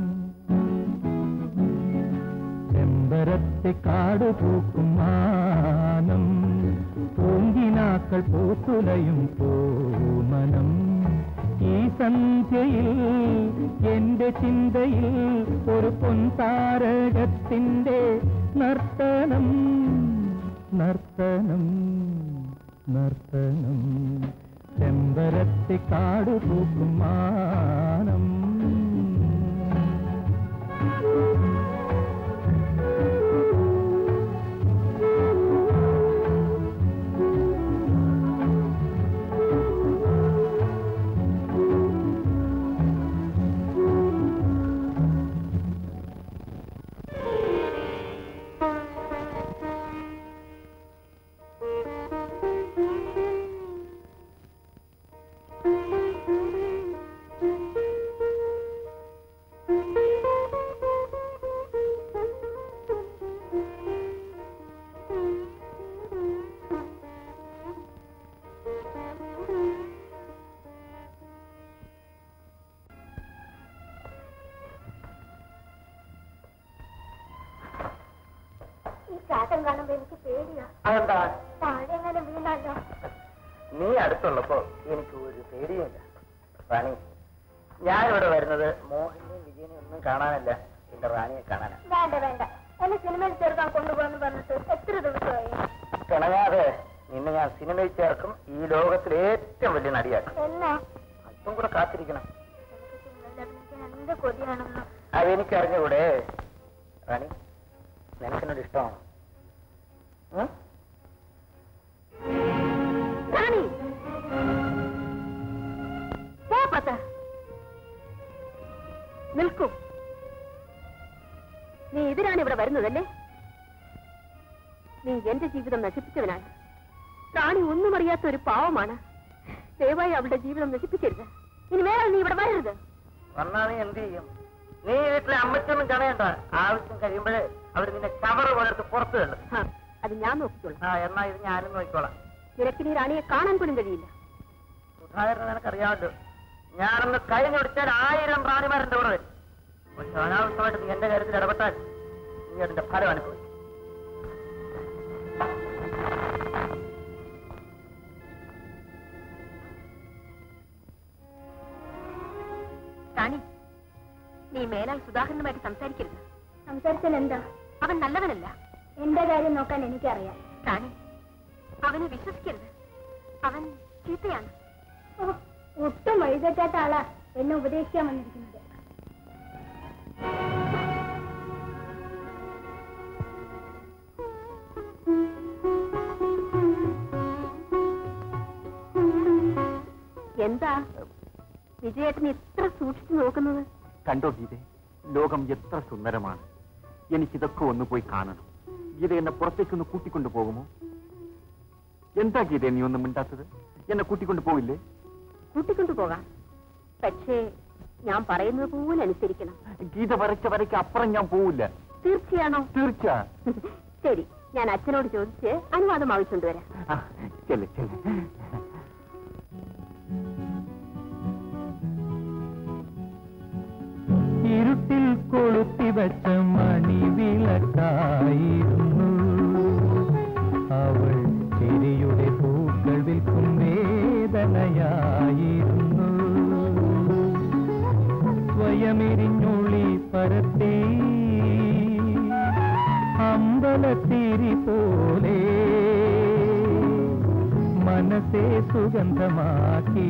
ചെമ്പരത്തെ കാട് പൂക്കും മാനം പൂങ്കിനാക്കൾ പൂത്തുലയും പൂമനം ഈ സന്ധ്യയിൽ എന്റെ ചിന്തയിൽ ഒരു പൊൻതാരകത്തിന്റെ നർത്തനം നർത്തനം നർത്തനം ചെമ്പരത്തി കാട് പൂക്കും മാനം ചാട്ടം കാണുമ്പോ എനിക്ക് പേടിയാ അതെന്താ താഴെ എങ്ങനെ വീണല്ലോ നീ അടുത്തുള്ളപ്പോ എനിക്ക് ഒരു പേടിയില്ല റാണി ഞാനിവിടെ വരുന്നത് മോഹനെയും വിജയനെയും ഒന്നും കാണാനല്ല എന്റെ റാണിയെ കാണാനാ വേണ്ട വേണ്ട എന്നെ സിനിമയിൽ ചേർക്കാൻ കൊണ്ടുപോകാന്ന് പറഞ്ഞിട്ട് എത്ര ദിവസമായി പിണങ്ങാതെ നിന്നെ ഞാൻ സിനിമയിൽ ചേർക്കും ഈ ലോകത്തിലെ ഏറ്റവും വലിയ നടിയാക്കും എന്നാ അല്പം കൂടെ കാത്തിരിക്കണം എനിക്ക് സിനിമയിൽ അഭിനയിക്കാൻ എന്ത് കൊതിയാണെന്ന് അതെനിക്ക് അറിഞ്ഞുകൂടെ റാണി നിനക്കെന്നോട് ഇഷ്ടമാണോ ഉം? റാണി പോ പത്ത നിൽക്കൂ നീ ഇതിനാണ് ഇവിടെ വരുന്നതല്ലേ നീ എന്റെ ജീവിതം നശിപ്പിച്ചവനാണ് റാണി ഒന്നും അറിയാത്ത ഒരു പാവമാണ് ദയവായി അവളുടെ ജീവിതം നശിപ്പിക്കരുത് ഇനി വേറെ നീ ഇവിടെ വരരുത് വന്നാ നീ എന്ത് ചെയ്യും നീ വീട്ടിലെ അമ്മച്ചൊന്നും കളയണ്ട ആവശ്യം കഴിയുമ്പോഴേ അവർ നിന്നെ ചവറ് പോലെടുത്ത് പുറത്ത് തള്ളും ഹാ, അത് ഞാൻ നോക്കിക്കോളാം ആ എന്നാ ഇത് ഞാനും നോക്കിക്കോളാം നിനക്ക് നീ റാണിയെ കാണാൻ പോലും കഴിയില്ല സുധാകരൻ നിനക്കറിയാമല്ലോ ഞാനൊന്ന് കഴിഞ്ഞൊടിച്ചാൽ ആയിരം റാണിമാരെന്റെ കൂടെ വരും പക്ഷെ അനാവശ്യമായിട്ട് നീ എന്റെ കാര്യത്തിൽ ഇടപെട്ടാൽ നീ അതിന്റെ ഫലം അനുഭവിക്കും റാണി നീ മേലാൽ സുധാകരനുമായിട്ട് സംസാരിക്കരുത് സംസാരിച്ചാൽ എന്താ അവൻ നല്ലവനല്ല എന്റെ കാര്യം നോക്കാൻ എനിക്കറിയാം റാണി അവനെ വിശ്വസിക്കരുത് അവൻ ചീത്തയാണ് ഒട്ടും വഴിതെറ്റാത്ത ആളാ എന്നെ ഉപദേശിക്കാൻ വന്നിരിക്കുന്നത് എന്താ വിജയേട്ടൻ ഇത്ര സൂക്ഷിച്ചു നോക്കുന്നത് കണ്ടോ ഗീതെ ലോകം എത്ര സുന്ദരമാണ് എനിക്കിതൊക്കെ ഒന്ന് പോയി കാണണം ഗീത എന്നെ പുറത്തേക്കൊന്ന് കൂട്ടിക്കൊണ്ടു പോകുമോ എന്താ ഗീത നീ ഒന്നും മിണ്ടാത്തത് എന്നെ കൂട്ടിക്കൊണ്ടു പോവില്ലേ കൂട്ടിക്കൊണ്ടു പോകാം പക്ഷേ ഞാൻ പറയുന്നത് പോലെ അനുസരിക്കണം ഗീത വരച്ച വരയ്ക്ക് അപ്പുറം ഞാൻ പോവില്ല തീർച്ചയാണോ തീർച്ച ശരി ഞാൻ അച്ഛനോട് ചോദിച്ച് അനുവാദം ആവശ്യമുണ്ട് വരാം ആ, ചെല്ല് ചെല്ല് ഇരുട്ടിൽ കൊളുത്തി വെച്ച മണിവിളക്കായിരുന്നു അവൾ ചിരിയുടെ പൂക്കൾ വിൽക്കും വേദനയായിരുന്നു സ്വയമെരിഞ്ഞൊളി പരത്തി അമ്പലത്തിരി പോലെ മനസ്സെ സുഗന്ധമാക്കി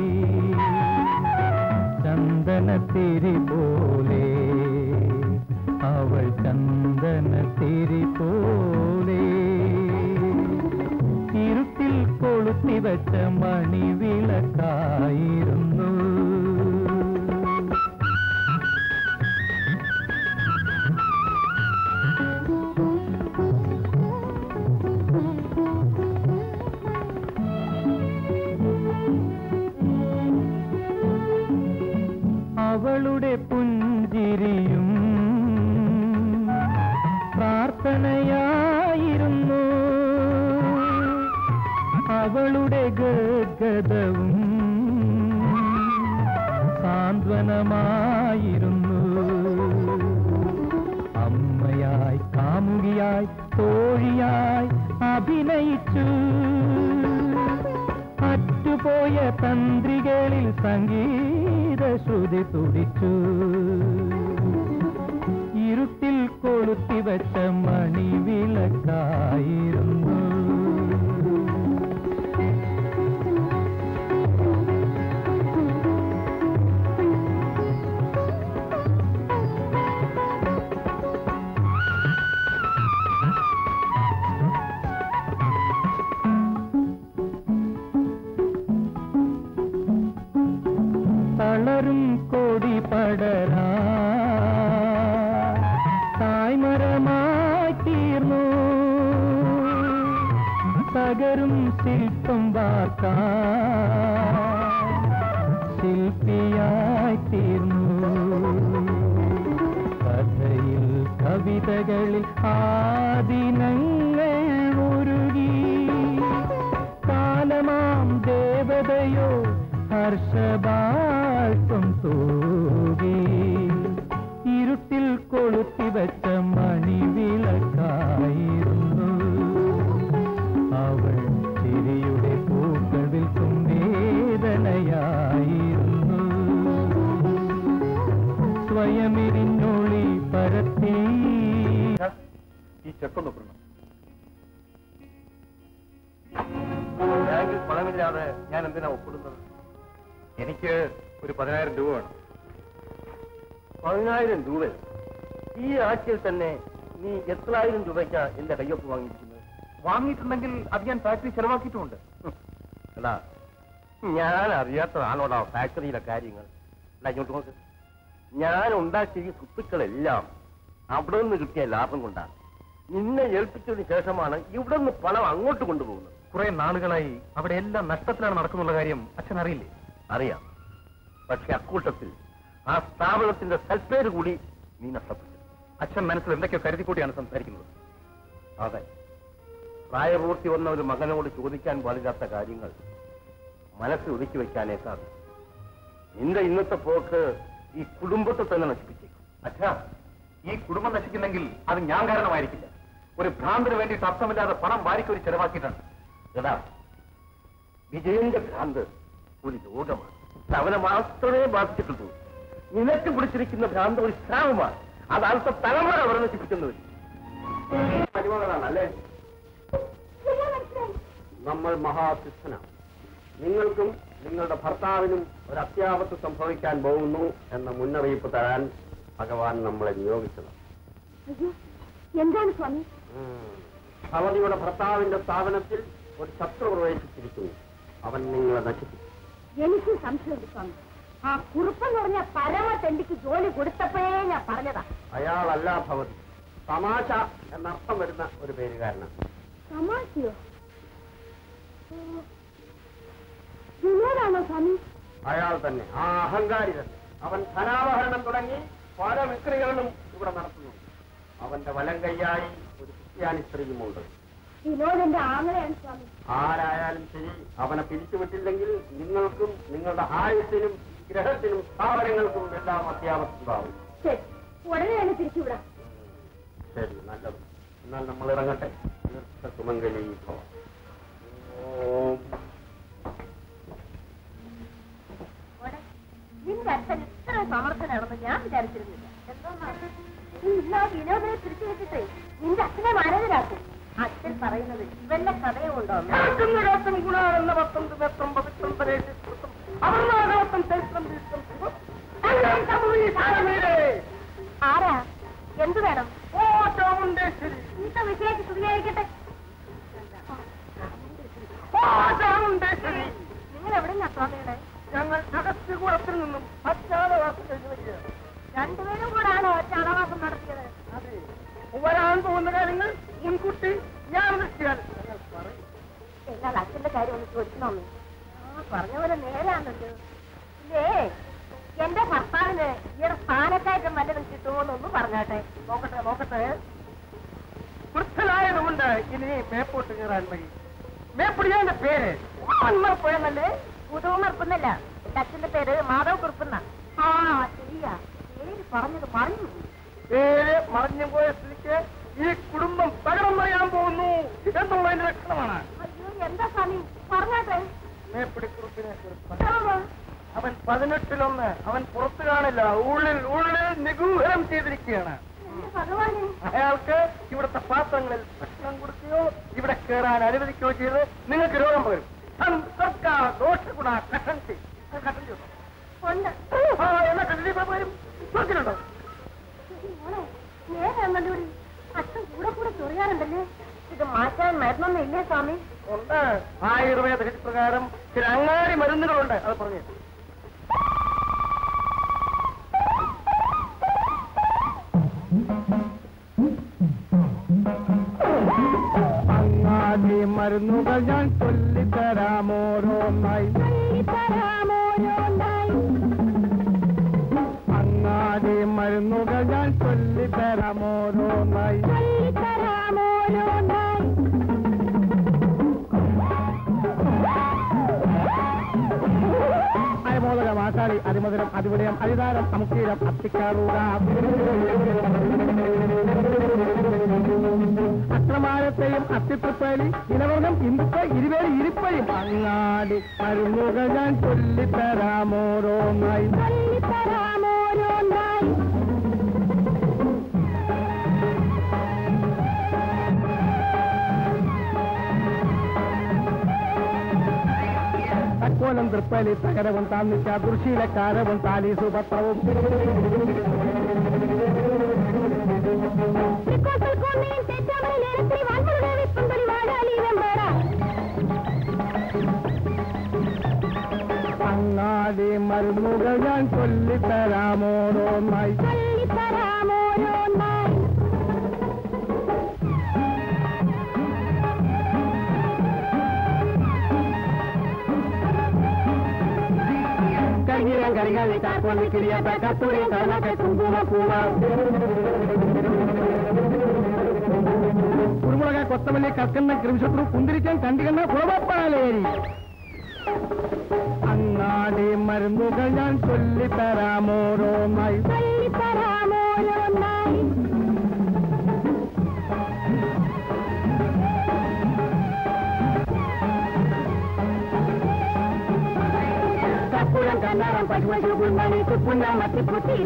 ചന്ദനത്തിരി പോലെ അവൾ ചന്ദനത്തിരി പോലെ ഇരുട്ടിൽ കൊളുത്തി വെച്ച മണിവിളക്കായിരുന്നു അവളുടെ പുഞ്ചിരിയും പ്രാർത്ഥനയായിരുന്നു അവളുടെ ഗദ്ഗതവും സാന്ത്വനമായിരുന്നു അമ്മയായി കാമുകിയായി തോഴിയായി അഭിനയിച്ചു അറ്റുപോയ തന്ത്രികളിൽ സംഗീത ശ്രുതി തുടിച്ചു ഇരുട്ടിൽ കൊളുത്തി വെച്ച മണിവിളക്കായിരുന്നു തളരും കൊടി പടരാ തായ്മരമായി തീർന്നു തകരും ശില്പം വാർക്കാൻ ശില്പിയായി തീർന്നു കഥയിൽ കവിതകളിൽ ആദിനങ്ങൾ ഉരുകി കാലമാം ദേവതയോ ഹർഷബാഷ്പം തൂകി ഇരുട്ടിൽ കൊളുത്തി വെച്ച മണിവിളക്കായിരുന്നു ഈ ചെക്കൊന്ന് ഒപ്പിടണം ബാങ്കിൽ പണമില്ലാതെ ഞാൻ എന്തിനാ ഒപ്പിടുന്നത് എനിക്ക് ഒരു പതിനായിരം രൂപ വേണം പതിനായിരം രൂപ ഈ ആഴ്ചയിൽ തന്നെ നീ എത്രായിരം രൂപയ്ക്കാ എന്റെ കയ്യൊപ്പ് വാങ്ങിയിരിക്കുന്നത് വാങ്ങിയിട്ടുണ്ടെങ്കിൽ അത് ഞാൻ ഫാക്ടറി ചെലവാക്കിയിട്ടുമുണ്ട് എടാ ഞാൻ അറിയാത്തതാണോടാ ഫാക്ടറിയിലെ കാര്യങ്ങൾ എടാ ഇങ്ങോട്ട് നോക്ക് ഞാൻ ഉണ്ടാക്കിയ സ്വത്തുക്കളെല്ലാം അവിടെ നിന്ന് കിട്ടിയ ലാഭം കൊണ്ടാണ് നിന്നെ ഏൽപ്പിച്ചതിന് ശേഷമാണ് ഇവിടെ നിന്ന് പണം അങ്ങോട്ട് കൊണ്ടുപോകുന്നത് കുറെ നാളുകളായി അവിടെ എല്ലാം നഷ്ടത്തിലാണ് നടക്കുന്നുള്ള കാര്യം അച്ഛൻ അറിയില്ലേ അറിയാം പക്ഷെ അക്കൂട്ടത്തിൽ ആ സ്ഥാപനത്തിന്റെ സൽപ്പേര് കൂടി നീ നഷ്ടപ്പെട്ടു അച്ഛൻ മനസ്സിൽ എന്തൊക്കെയോ കരുതിക്കൂട്ടിയാണ് സംസാരിക്കുന്നത് അതെ പ്രായപൂർത്തി വന്ന ഒരു മകനോട് ചോദിക്കാൻ പാടില്ലാത്ത കാര്യങ്ങൾ മനസ്സിൽ ഒതുക്കി വെക്കാനേ സാധിക്കും നിന്റെ ഇന്നത്തെ പോക്ക് ഈ കുടുംബത്തെ തന്നെ നശിപ്പിച്ചേക്കും അച്ഛാ ഈ കുടുംബം നശിക്കുന്നെങ്കിൽ അത് ഞാൻ കാരണമായിരിക്കില്ല ഒരു ഭ്രാന്തിന് വേണ്ടിയിട്ട് അർത്ഥമില്ലാതെ പണം വാരിക്കൊരു ചെലവാക്കിയിട്ടാണ് എടാ വിജയന്റെ ഭ്രാന്ത് ഒരു രോഗമാണ് അവനെ മാത്രമേ ബാധിച്ചിട്ടുള്ളൂ നിനക്ക് പിടിച്ചിരിക്കുന്ന ഭ്രാന്ത് ഒരു ശ്രാമമാണ് അത് അടുത്ത തലമുറ അവരെ നശിപ്പിക്കുന്നത് മരുമകളാണ് അല്ലേ നമ്മൾ മഹാസിദ്ധനാണ് നിങ്ങൾക്കും നിങ്ങളുടെ ഭർത്താവിനും ഒരു അത്യാപത്ത് സംഭവിക്കാൻ പോകുന്നു എന്ന മുന്നറിയിപ്പ് തരാൻ ഭഗവാൻ നമ്മളെ നിയോഗിച്ചത് അയ്യോ എന്താണ് സ്വാമി ഭവതിയുടെ ഭർത്താവിന്റെ സ്ഥാപനത്തിൽ ഒരു ശത്രു പ്രവേശിച്ചിരിക്കുന്നു അവൻ നിങ്ങളെ നശിപ്പിക്കും എനിക്ക് സംശയമുണ്ട് സ്വാമി ആ കുറുപ്പെന്ന് പറഞ്ഞ പരമ തെണ്ടിക്ക് ജോലി കൊടുത്തപ്പോഴേ ഞാൻ പറഞ്ഞതാ അയാളല്ല ഭവതി തമാശ എന്നർത്ഥം വരുന്ന ഒരു പേരുകാരനാണ് തമാശയോ ഓ, വിനോദാണോ സ്വാമി അയാൾ തന്നെ ആ അഹങ്കാരി തന്നെ അവൻ ധനാവഹരണം തുടങ്ങി പല വിക്രികളും ഇവിടെ നടത്തുന്നു അവന്റെ വലം കൈയായി ഒരു ക്രിസ്ത്യാനി സ്ത്രീയുമുണ്ട് വിനോദന്റെ ആങ്ങളെയാണ് സ്വാമി ആരായാലും ശരി അവനെ പിരിച്ചുവിട്ടില്ലെങ്കിൽ നിങ്ങൾക്കും നിങ്ങളുടെ ആയുസ്സിനും ഗ്രഹത്തിനും സ്ഥാപനങ്ങൾക്കും എല്ലാം അത്യാവശ്യമുണ്ടാവും ശരി ഉടനെ തന്നെ തിരിച്ചുവിടാം ശരി നല്ലത് എന്നാൽ നമ്മൾ ഇറങ്ങട്ടെ തീർത്ഥ സുമംഗലി ഭവ ഓം മോളെ, നിന്റെ അച്ഛൻ ഇത്ര സമർത്ഥനാണെന്ന് ഞാൻ വിചാരിച്ചിരുന്നില്ല എന്തോന്നാണ് നീ ഇന്ന് ആ വിനോദനെ തിരിച്ചു വെച്ചിട്ട് നിന്റെ അച്ഛനെ മാനേജരാക്കും അച്ഛൻ പറയുന്നത് വല്ല കഥയും ഉണ്ടോ ആരാ എന്ത് വേണം ഇന്നത്തെ വിഷയത്തിൽ സ്തുതിയായിരിക്കട്ടെ നിങ്ങൾ എവിടെയാ സ്വാമിയുടെ ഞങ്ങൾ അഗസ്ത്യകൂടത്തിൽ നിന്നും അജ്ഞാതവാസം കഴിഞ്ഞു വരിക രണ്ടുപേരും കൂടാണോ ചാണവാസം നടത്തിയത് വരാൻ പോകുന്ന കാര്യങ്ങൾ മുൻകൂട്ടി ഞാൻ നിശ്ചയാൽ ഞങ്ങൾ പറയും എന്നാൽ അച്ഛന്റെ കാര്യം ഒന്ന് ചോദിക്കണമേ ആ പറഞ്ഞ പോലെ നേരാണല്ലോ ഇല്ലേ എന്റെ ഭർത്താവിന് ഈയുടെ സ്ഥാനക്കയറ്റം വല്ലതും കിട്ടുമോന്നൊന്ന് പറഞ്ഞാട്ടെ നോക്കട്ടെ നോക്കട്ടെ വൃദ്ധനായതുകൊണ്ട് ഇനി മേപ്പോട്ട് കയറാൻ വഴി മേപ്പൊടിയാന്റെ പേര് ഉമ്മർപ്പുഴന്നല്ലേ പുതുമർക്കുന്നല്ല എന്റെ അച്ഛന്റെ പേര് മാധവ് കുറുപ്പുന്ന ആ ശരിയാ പേര് പറഞ്ഞത് മറന്നു പേര് മറഞ്ഞു പോയ സ്ഥിതിക്ക് ഈ കുടുംബം തകടം പറയാൻ പോകുന്നു എന്നുള്ളതിന്റെ ലക്ഷണമാണ് അയ്യോ എന്താ സ്വാമി പറഞ്ഞാട്ടെ മേപ്പിടി കുറിപ്പിനെ കുറിച്ച് അവൻ പതിനെട്ടിലൊന്ന് അവൻ പുറത്തു കാണില്ല ഉള്ളിൽ ഉള്ളിൽ നിഗൂഹനം ചെയ്തിരിക്കുകയാണ് എന്റെ ഭഗവാനെ അയാൾക്ക് ഇവിടുത്തെ പാത്രങ്ങളിൽ ഭക്ഷണം കൊടുക്കുകയോ ഇവിടെ കയറാൻ അനുവദിക്കുകയോ ചെയ്ത് നിങ്ങൾക്ക് രോഗം പകരും സർക്കാർ ദോഷഗുണ കട്ടൻ ചെയ്യും അത് കട്ടൻ ചെയ്തു ഉണ്ട് ആ എന്നാ കട്ടൻ പകരും നോക്കിയിട്ടുണ്ടോ ശരി, മോളെ നേരാണല്ലോ അച്ഛൻ കൂടെ കൂടെ ചൊറിയാറുണ്ടല്ലേ ഇത് മാറ്റാൻ മരുന്നൊന്നും ഇല്ലേ സ്വാമി ഉണ്ട് ആയുർവേദ പ്രകാരം ചില അങ്ങാടി മരുന്നുകളുണ്ട് അത് പറഞ്ഞു അങ്ങാടി മരുന്നുകൾ ഞാൻ ചൊല്ലിത്തരാമോരോന്നായി അങ്ങാടി മരുന്നുകൾ ഞാൻ ചൊല്ലിത്തരാമോരോന്നായി അയമോദകം ആശാടി അതിമധുരം അതിവിടയം അരിതാരം അമുക്കീരം അത്തിക്കാറൂര അക്രമാരത്തെയും അത്തിത്രിപ്പലി ഇനവർഗം ഇന്ദുക്ക ഇരുവേലി ഇരിപ്പയും അങ്ങാടി മരുന്നുകൾ ഞാൻ ചൊല്ലിത്തരാമോരോന്നായി തൃപ്പലി തകരവും താന്നിച്ച ദുർശീലക്കാരവും താലി സുപത്രവും അങ്ങാടി മരുന്നുകൾ ഞാൻ ചൊല്ലിത്തരാമോരോന്നായി കരികിരം കരികാലി കാപ്പൊള്ളി കിരിയത്ത കത്തുരി കടലൊക്കെ കുങ്കുമപ്പൂവ കുരുമുളക കൊത്തമല്ലി കൽക്കണ്ണ കൃമിശത്രു കുന്തിരിക്കാൻ കണ്ടികണ്ണ കുളവപ്പാലേരി അങ്ങാടി മരുന്നുകൾ ഞാൻ ചൊല്ലിത്തരാമോരോന്നായി കപ്പുരം കണ്ണാറം പശുപശു കുന്നണി തുപ്പുന്ന മത്തിപ്പുത്തി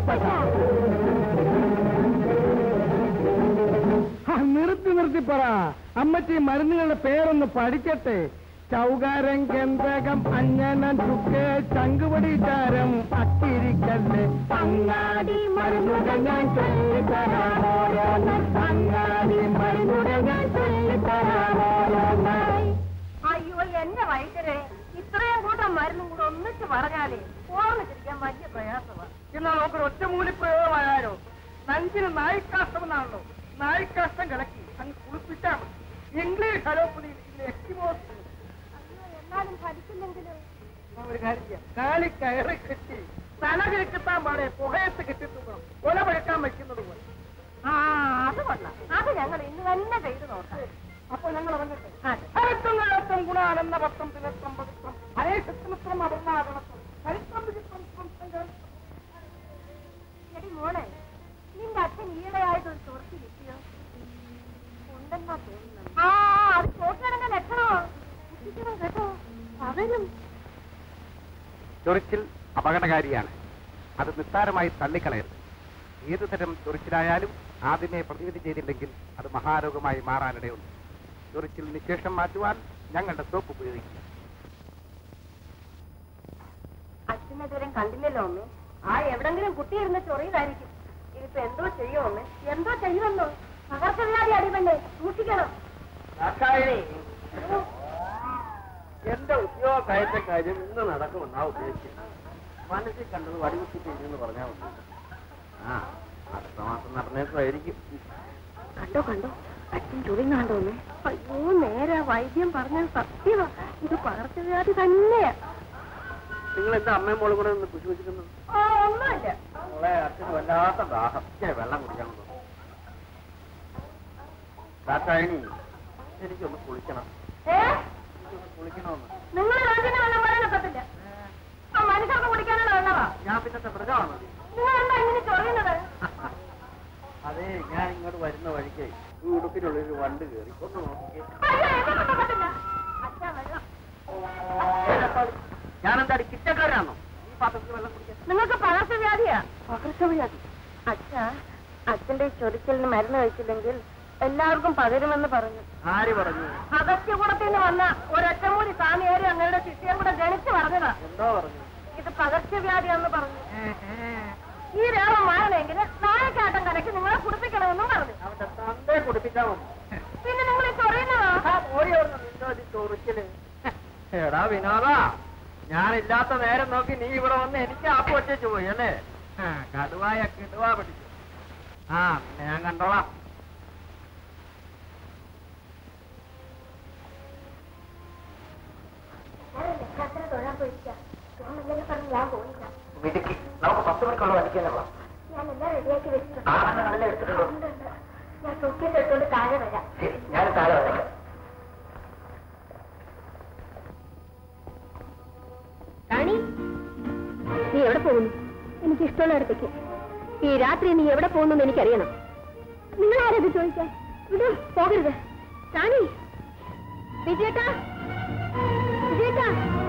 നിർത്തി നിർത്തി പറ അമ്മച്ചി മരുന്നുകളുടെ പേരൊന്ന് പഠിക്കട്ടെ ചൗകാരം ഗന്ധകം അഞ്ഞനം ചുക്ക് ചങ്കുപടിച്ചാരം അക്കിരിക്കല്ല് അങ്ങാടി മരുന്നുകൾ ഞാൻ ചൊല്ലിത്തരാമോരോന്ന് അങ്ങാടി മരുന്നുകൾ ഞാൻ ചൊല്ലിത്തരാമോരോന്ന് അയ്യോ എന്നെ വൈദ്യരെ ഇത്രയും കൂട്ടം മരുന്നും കൂടെ ഒന്നിച്ച് പറഞ്ഞാലേ ഓർമ്മിച്ചിരിക്കാൻ വലിയ പ്രയാസമാണ് എന്നാൽ നമുക്കൊരു ഒറ്റമൂലി പ്രയോഗമായാലോ നഞ്ചിന് നായിക്കാഷ്ടമെന്നാണല്ലോ നായിക്കാഷ്ടം കിടക്കി അങ്ങ് കുളിപ്പിച്ചാൽ മതി ഇംഗ്ലീഷ് അലോപ്പതിയിൽ ഇതിന്റെ എക്സ്റ്റിമോസ് അയ്യോ എന്നാലും ഫലിക്കില്ലെങ്കിലും ഒരു കാര്യം ചെയ്യാം കാലി കയറി കെട്ടി തലകിൽ കിട്ടാൻ പാടെ പുകയത്ത് കെട്ടി തൂക്കണം കൊല പഴക്കാൻ വയ്ക്കുന്നത് പോലെ ആ അത് കൊള്ളാം അത് ഞങ്ങൾ ഇന്ന് തന്നെ ചെയ്തു നോക്കാം അപ്പൊ ഞങ്ങൾ ഇറങ്ങട്ടെ അതെ. അരത്തും കഴത്തും ഗുണാനന്ദ പത്രം തിലത്രം പവിത്രം അനേഷത്തിനത്രം അപർണാകണത്രം ചരിത്രം വിചിത്രം സംസ്കാരം എടി മോളെ നിന്റെ അച്ഛൻ ഈയിടെയായിട്ട് ഒരു സുഹൃത്ത് കിട്ടിയോ ഉണ്ടെന്നാ തോന്നുന്നത് ആ അത് ചോട്ടിലിറങ്ങാൻ ലക്ഷണമോ കുട്ടിക്കണം കേട്ടോ പകരും ചൊറിച്ചിൽ അപകടകാരിയാണ് അത് നിസ്സാരമായി തള്ളിക്കളയരുത് ഏതു തരം ചൊറിച്ചിലായാലും ആദ്യമേ പ്രതിവിധി ചെയ്തില്ലെങ്കിൽ അത് മഹാരോഗമായി മാറാനിടയുണ്ട് ചൊറിച്ചിൽ നിശേഷം മാറ്റുവാൻ ഞങ്ങളുടെ സോപ്പ് ഉപയോഗിക്കുക അച്ഛനെ ഇതുവരെ കണ്ടില്ലല്ലോ അമ്മേ ആ എവിടെങ്കിലും കുട്ടിയിരുന്ന ചൊറിയതായിരിക്കും ഇതിപ്പോ എന്തോ ചെയ്യുമോ അമ്മേ എന്തോ ചെയ്യുമെന്നോ പകർച്ചവ്യാധി അടിമല്ലേ സൂക്ഷിക്കണം ദാക്ഷായണി എന്റെ ഉദ്യോഗ കയറ്റ കാര്യം ഇന്ന് നടക്കുമെന്നാ ഉദ്ദേശിക്കുന്നത് മനസ്സിൽ കണ്ടത് വടികുത്തി ചെയ്യുമെന്ന് പറഞ്ഞാൽ മതി ആ അടുത്ത മാസം നടന്നേക്കുമായിരിക്കും കണ്ടോ കണ്ടോ അച്ഛൻ ചുളിങ്ങാണ്ടോന്ന് അയ്യോ നേരെ വൈദ്യം പറഞ്ഞത് സത്യമാ ഇത് പകർച്ചവ്യാധി തന്നെയാ നിങ്ങൾ എന്താ അമ്മയും മോളും കൂടെ ഒന്ന് കുശി വെച്ചിരുന്നത് ആ ഒന്നുമില്ല മോളെ അച്ഛന് വല്ലാത്ത ദാഹം ഇച്ചിരി വെള്ളം കുടിക്കണം ദാക്ഷായണി എനിക്കൊന്ന് കുളിക്കണം ഏ എനിക്കൊന്ന് കുളിക്കണമെന്ന് നിങ്ങൾ രാജ്യത്തെ വെള്ളം പറയാനൊക്കത്തില്ല ആ മനുഷ്യർക്ക് കുടിക്കാനുള്ള വെള്ളമാ ഞാൻ പിന്നത്തെ മൃഗമാണോ നിങ്ങൾ എന്താ ഇങ്ങനെ ചൊറിയുന്നത് അതെ ഞാൻ ഇങ്ങോട്ട് വരുന്ന വഴിക്ക് ഈ ഉടുപ്പിനുള്ളിൽ ഒരു വണ്ട് കയറി ഒന്ന് നോക്കിക്കേ അയ്യോ, എന്നെ പറ്റത്തില്ല. അച്ഛാ, വെള്ളം. ഞാനെന്താടി കിറ്റക്കാരാണോ ഈ പാത്രത്തിൽ വെള്ളം കുടിക്കാൻ നിങ്ങൾക്ക് പകർച്ചവ്യാധിയാ പകർച്ചവ്യാധി അച്ഛാ അച്ഛന്റെ ചൊരിച്ചലിന് മരുന്ന് കഴിച്ചില്ലെങ്കിൽ എല്ലാവർക്കും പകരുമെന്ന് പറഞ്ഞു ആര് പറഞ്ഞു അഗസ്ത്യകൂടത്തിൽ നിന്ന് വന്ന ഒരൊറ്റമൂലി സ്വാമിയാരും അങ്ങയുടെ ശിഷ്യം കൂടെ ഗണിച്ചു പറഞ്ഞതാ എന്തോ പറഞ്ഞു ഇത് പകർച്ചവ്യാധിയാന്ന് പറഞ്ഞു ഈ രോഗം മാറണമെങ്കിൽ നായക്കാട്ടം കലക്കി നിങ്ങളെ കുടിപ്പിക്കണമെന്നും പറഞ്ഞു അവന്റെ തന്തയെ കുടിപ്പിച്ചാ മതി പിന്നെ നിങ്ങൾ ഈ ചൊറിയുന്നതാ ചൊറിച്ചില് എടാ വിനോദ ഞാനില്ലാത്ത നേരം നോക്കി നീ ഇവിടെ വന്ന് എനിക്ക് ആപ്പ് വെച്ചു പോയി അല്ലേ ആ, കടുവായ കിടുവാ പിടിച്ചു ആ പിന്നെ ഞാൻ കണ്ടോളാം മിടുക്കി നമുക്ക് പത്ത് മണിക്കുള്ള വണ്ടിക്കാനുള്ള ഞാൻ എല്ലാം റെഡിയാക്കി വെച്ചിട്ടുണ്ട് ആ നല്ല നല്ല എടുത്തിട്ടുണ്ടോ ഞാൻ സൂക്കേസ് എടുത്തോണ്ട് താഴെ വരാം ശരി ഞാൻ താഴെ വന്നേക്കാം റാണി നീ എവിടെ പോകുന്നു എനിക്ക് ഇഷ്ടമുള്ള ഇടത്തേക്ക് ഈ രാത്രി നീ എവിടെ പോകുന്നു എനിക്കറിയണം നിങ്ങൾ ആരത് ചോദിക്കാൻ വിടൂ പോകരുത് റാണി വിജയേട്ടാ വിജയേട്ടാ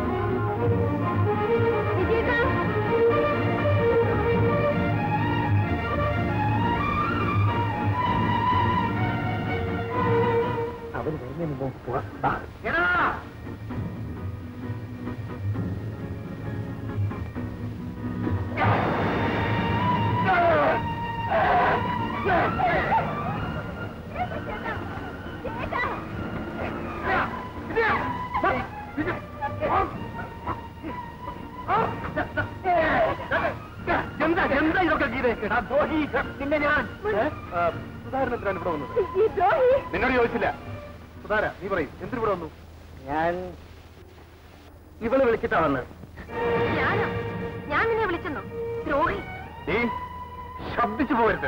വിജയേട്ടാ അവര് വരുന്നതിന് മുമ്പ് പോവാം. വാ. എടാ! എടാ ദ്രോഹി നിന്നെ ഞാൻ സുധാരൻ എന്തിനാണ് ഇവിടെ വന്നത് ഈ ദ്രോഹി നിന്നോട് ചോദിച്ചില്ല സുധാര നീ പറയും എന്തിനു ഇവിടെ വന്നു ഞാൻ ഇവള് വിളിച്ചിട്ടാ വന്നത് ഞാനോ ഞാൻ നിന്നെ വിളിച്ചെന്നോ ദ്രോഹി നീ ശബ്ദിച്ചു പോകരുത്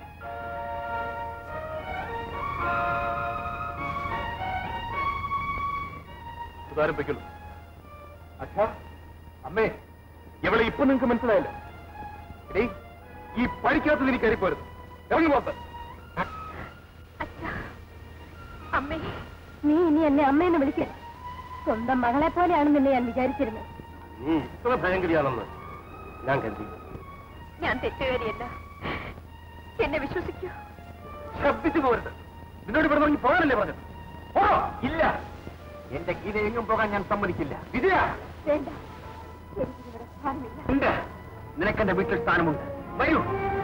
സുധാരം പൊയ്ക്കുള്ളൂ അച്ഛാ അമ്മേ ഇവളെ ഇപ്പൊ നിങ്ങക്ക് മനസ്സിലായല്ലോ എടീ ഈ പഴിക്കകത്ത് നീ കയറിപ്പോരുത് ഇറങ്ങി പോത്ത് അച്ഛാ അമ്മേ നീ ഇനി എന്നെ അമ്മയെന്ന് വിളിക്ക സ്വന്തം മകളെ പോലെയാണ് നിന്നെ ഞാൻ വിചാരിച്ചിരുന്നത് നീ ഇത്ര ഭയങ്കരിയാണെന്ന് ഞാൻ കരുതി ഞാൻ തെറ്റുകാരിയല്ല എന്നെ വിശ്വസിക്കൂ ശബ്ദിച്ചു പോരുത് നിന്നോട് ഇവിടെ ഇറങ്ങി പോകാനല്ലേ പറഞ്ഞത് ഓ ഇല്ല എന്റെ ഗീത എങ്ങും പോകാൻ ഞാൻ സമ്മതിക്കില്ല വിജയ വേണ്ട എനിക്കിവിടെ സ്ഥാനമില്ല ഉണ്ട് നിനക്കെന്റെ വീട്ടിൽ സ്ഥാനമുണ്ട് വരൂ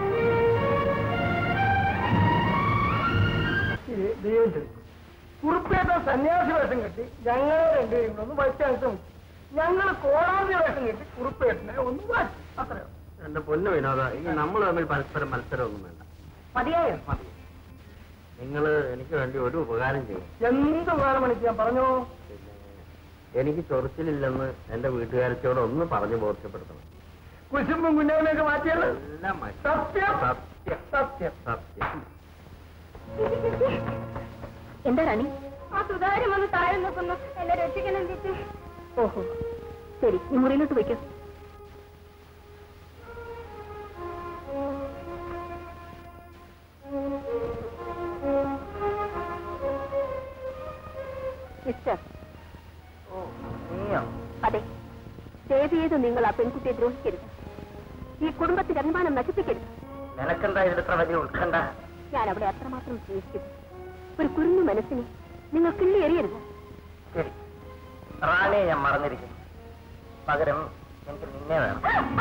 ദൈവത്തിൽ കുറുപ്പേട്ട സന്യാസി വേഷം കെട്ടി ഞങ്ങളെ രണ്ടുപേരും കൂടെ ഒന്ന് വച്ചാൻ ശ്രമിച്ചു ഞങ്ങൾ കോടാതി വേഷം കെട്ടി കുറുപ്പേട്ടനെ ഒന്ന് വാച്ചു അത്രയോ എന്റെ പൊന്നു വിനോദ ഇനി നമ്മൾ തമ്മിൽ പരസ്പരം മത്സരമൊന്നും വേണ്ട മതിയായോ മതി നിങ്ങൾ എനിക്ക് വേണ്ടി ഒരു ഉപകാരം ചെയ്യും എന്ത് വേണം എനിക്ക് ഞാൻ പറഞ്ഞോ പിന്നെ എനിക്ക് ചൊറിച്ചിലില്ലെന്ന് എന്റെ വീട്ടുകാരത്തിയോട് ഒന്ന് പറഞ്ഞു ബോധ്യപ്പെടുത്തണം കുശുമ്പും കുഞ്ഞവനെയൊക്കെ മാറ്റിയത് എല്ലാം മതി. സത്യം സത്യം സത്യം സത്യം എന്താ റാണി ആ സുധാരം ഒന്ന് താഴെ നോക്കുന്നു എന്നെ രക്ഷിക്കണം ചേച്ചി ഓഹോ ശരി നീ മുറിയിലോട്ട് വയ്ക്കോ മിസ്റ്റർ നീയോ അതെ ദയവ് ചെയ്ത് നിങ്ങൾ ആ പെൺകുട്ടിയെ ദ്രോഹിക്കരുത് ഈ കുടുംബത്തിന്റെ അഭിമാനം നശിപ്പിക്കരുത് നിനക്കെന്താ ഇതിലിത്ര വലിയ ഉത്കണ്ഠ ഞാൻ അവളെ അത്രമാത്രം സ്നേഹിക്കുന്നു ഒരു കുരുന്നു മനസ്സിനെ നിങ്ങൾ കിള്ളി എറിയരുത് ശരി റാണിയെ ഞാൻ മറന്നിരിക്കുന്നു പകരം എനിക്ക് നിന്നെ വേണം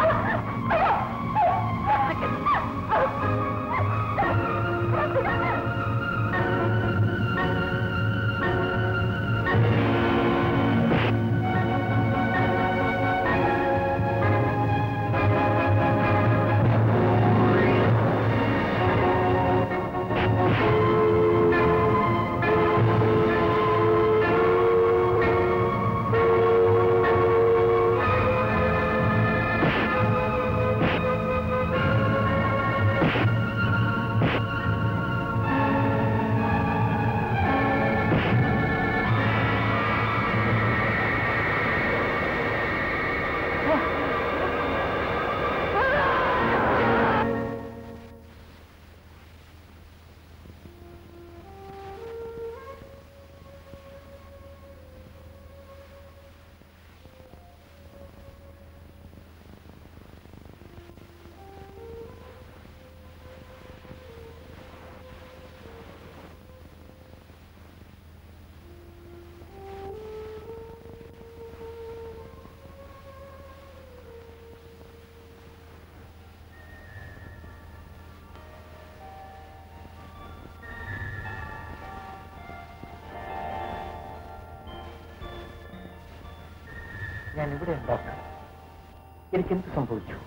ഞാൻ ഇവിടെ ഉണ്ടാക്കാം എനിക്കെന്ത് സംഭവിച്ചു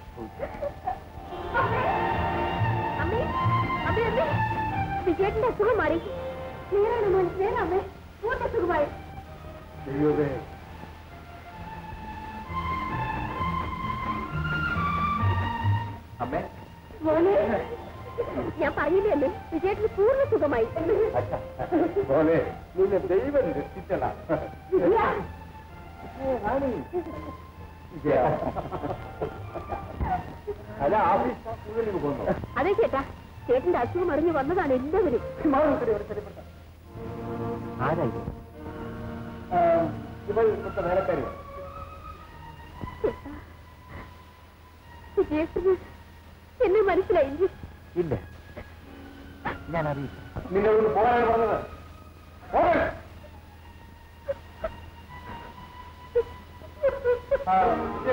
അമ്മേ അമ്മേ അമ്മേ വിജയേട്ടന്റെ അസുഖം മാറി നേരാണ് മോൻ നേരാമേ പൂർണ്ണ സുഖമായി ദൈവമേ അമ്മേ മോനെ ഞാൻ പറഞ്ഞില്ലേ അമ്മേ വിജയേട്ടന് പൂർണ്ണ സുഖമായി മോനെ നിന്നെ ദൈവം രക്ഷിച്ചടാ വിജയ, അല്ല ആഫീസ് മുഴുവൻ പോന്നു അതെ ചേട്ടാ ചേട്ടന്റെ അസുഖം അറിഞ്ഞു വന്നതാണ് എല്ലാവരും ആരായി ഇവൾ ഇവിടുത്തെ വേലക്കാരിയാണ് ചേട്ടാ വിജയേട്ടന് എന്നെ മനസ്സിലായില്ലേ ഇല്ല ഞാൻ അറിയില്ല നിന്നെ ഒന്ന് പോകാനാണ് പറഞ്ഞത് പോകാൻ. ആ, വിജയ.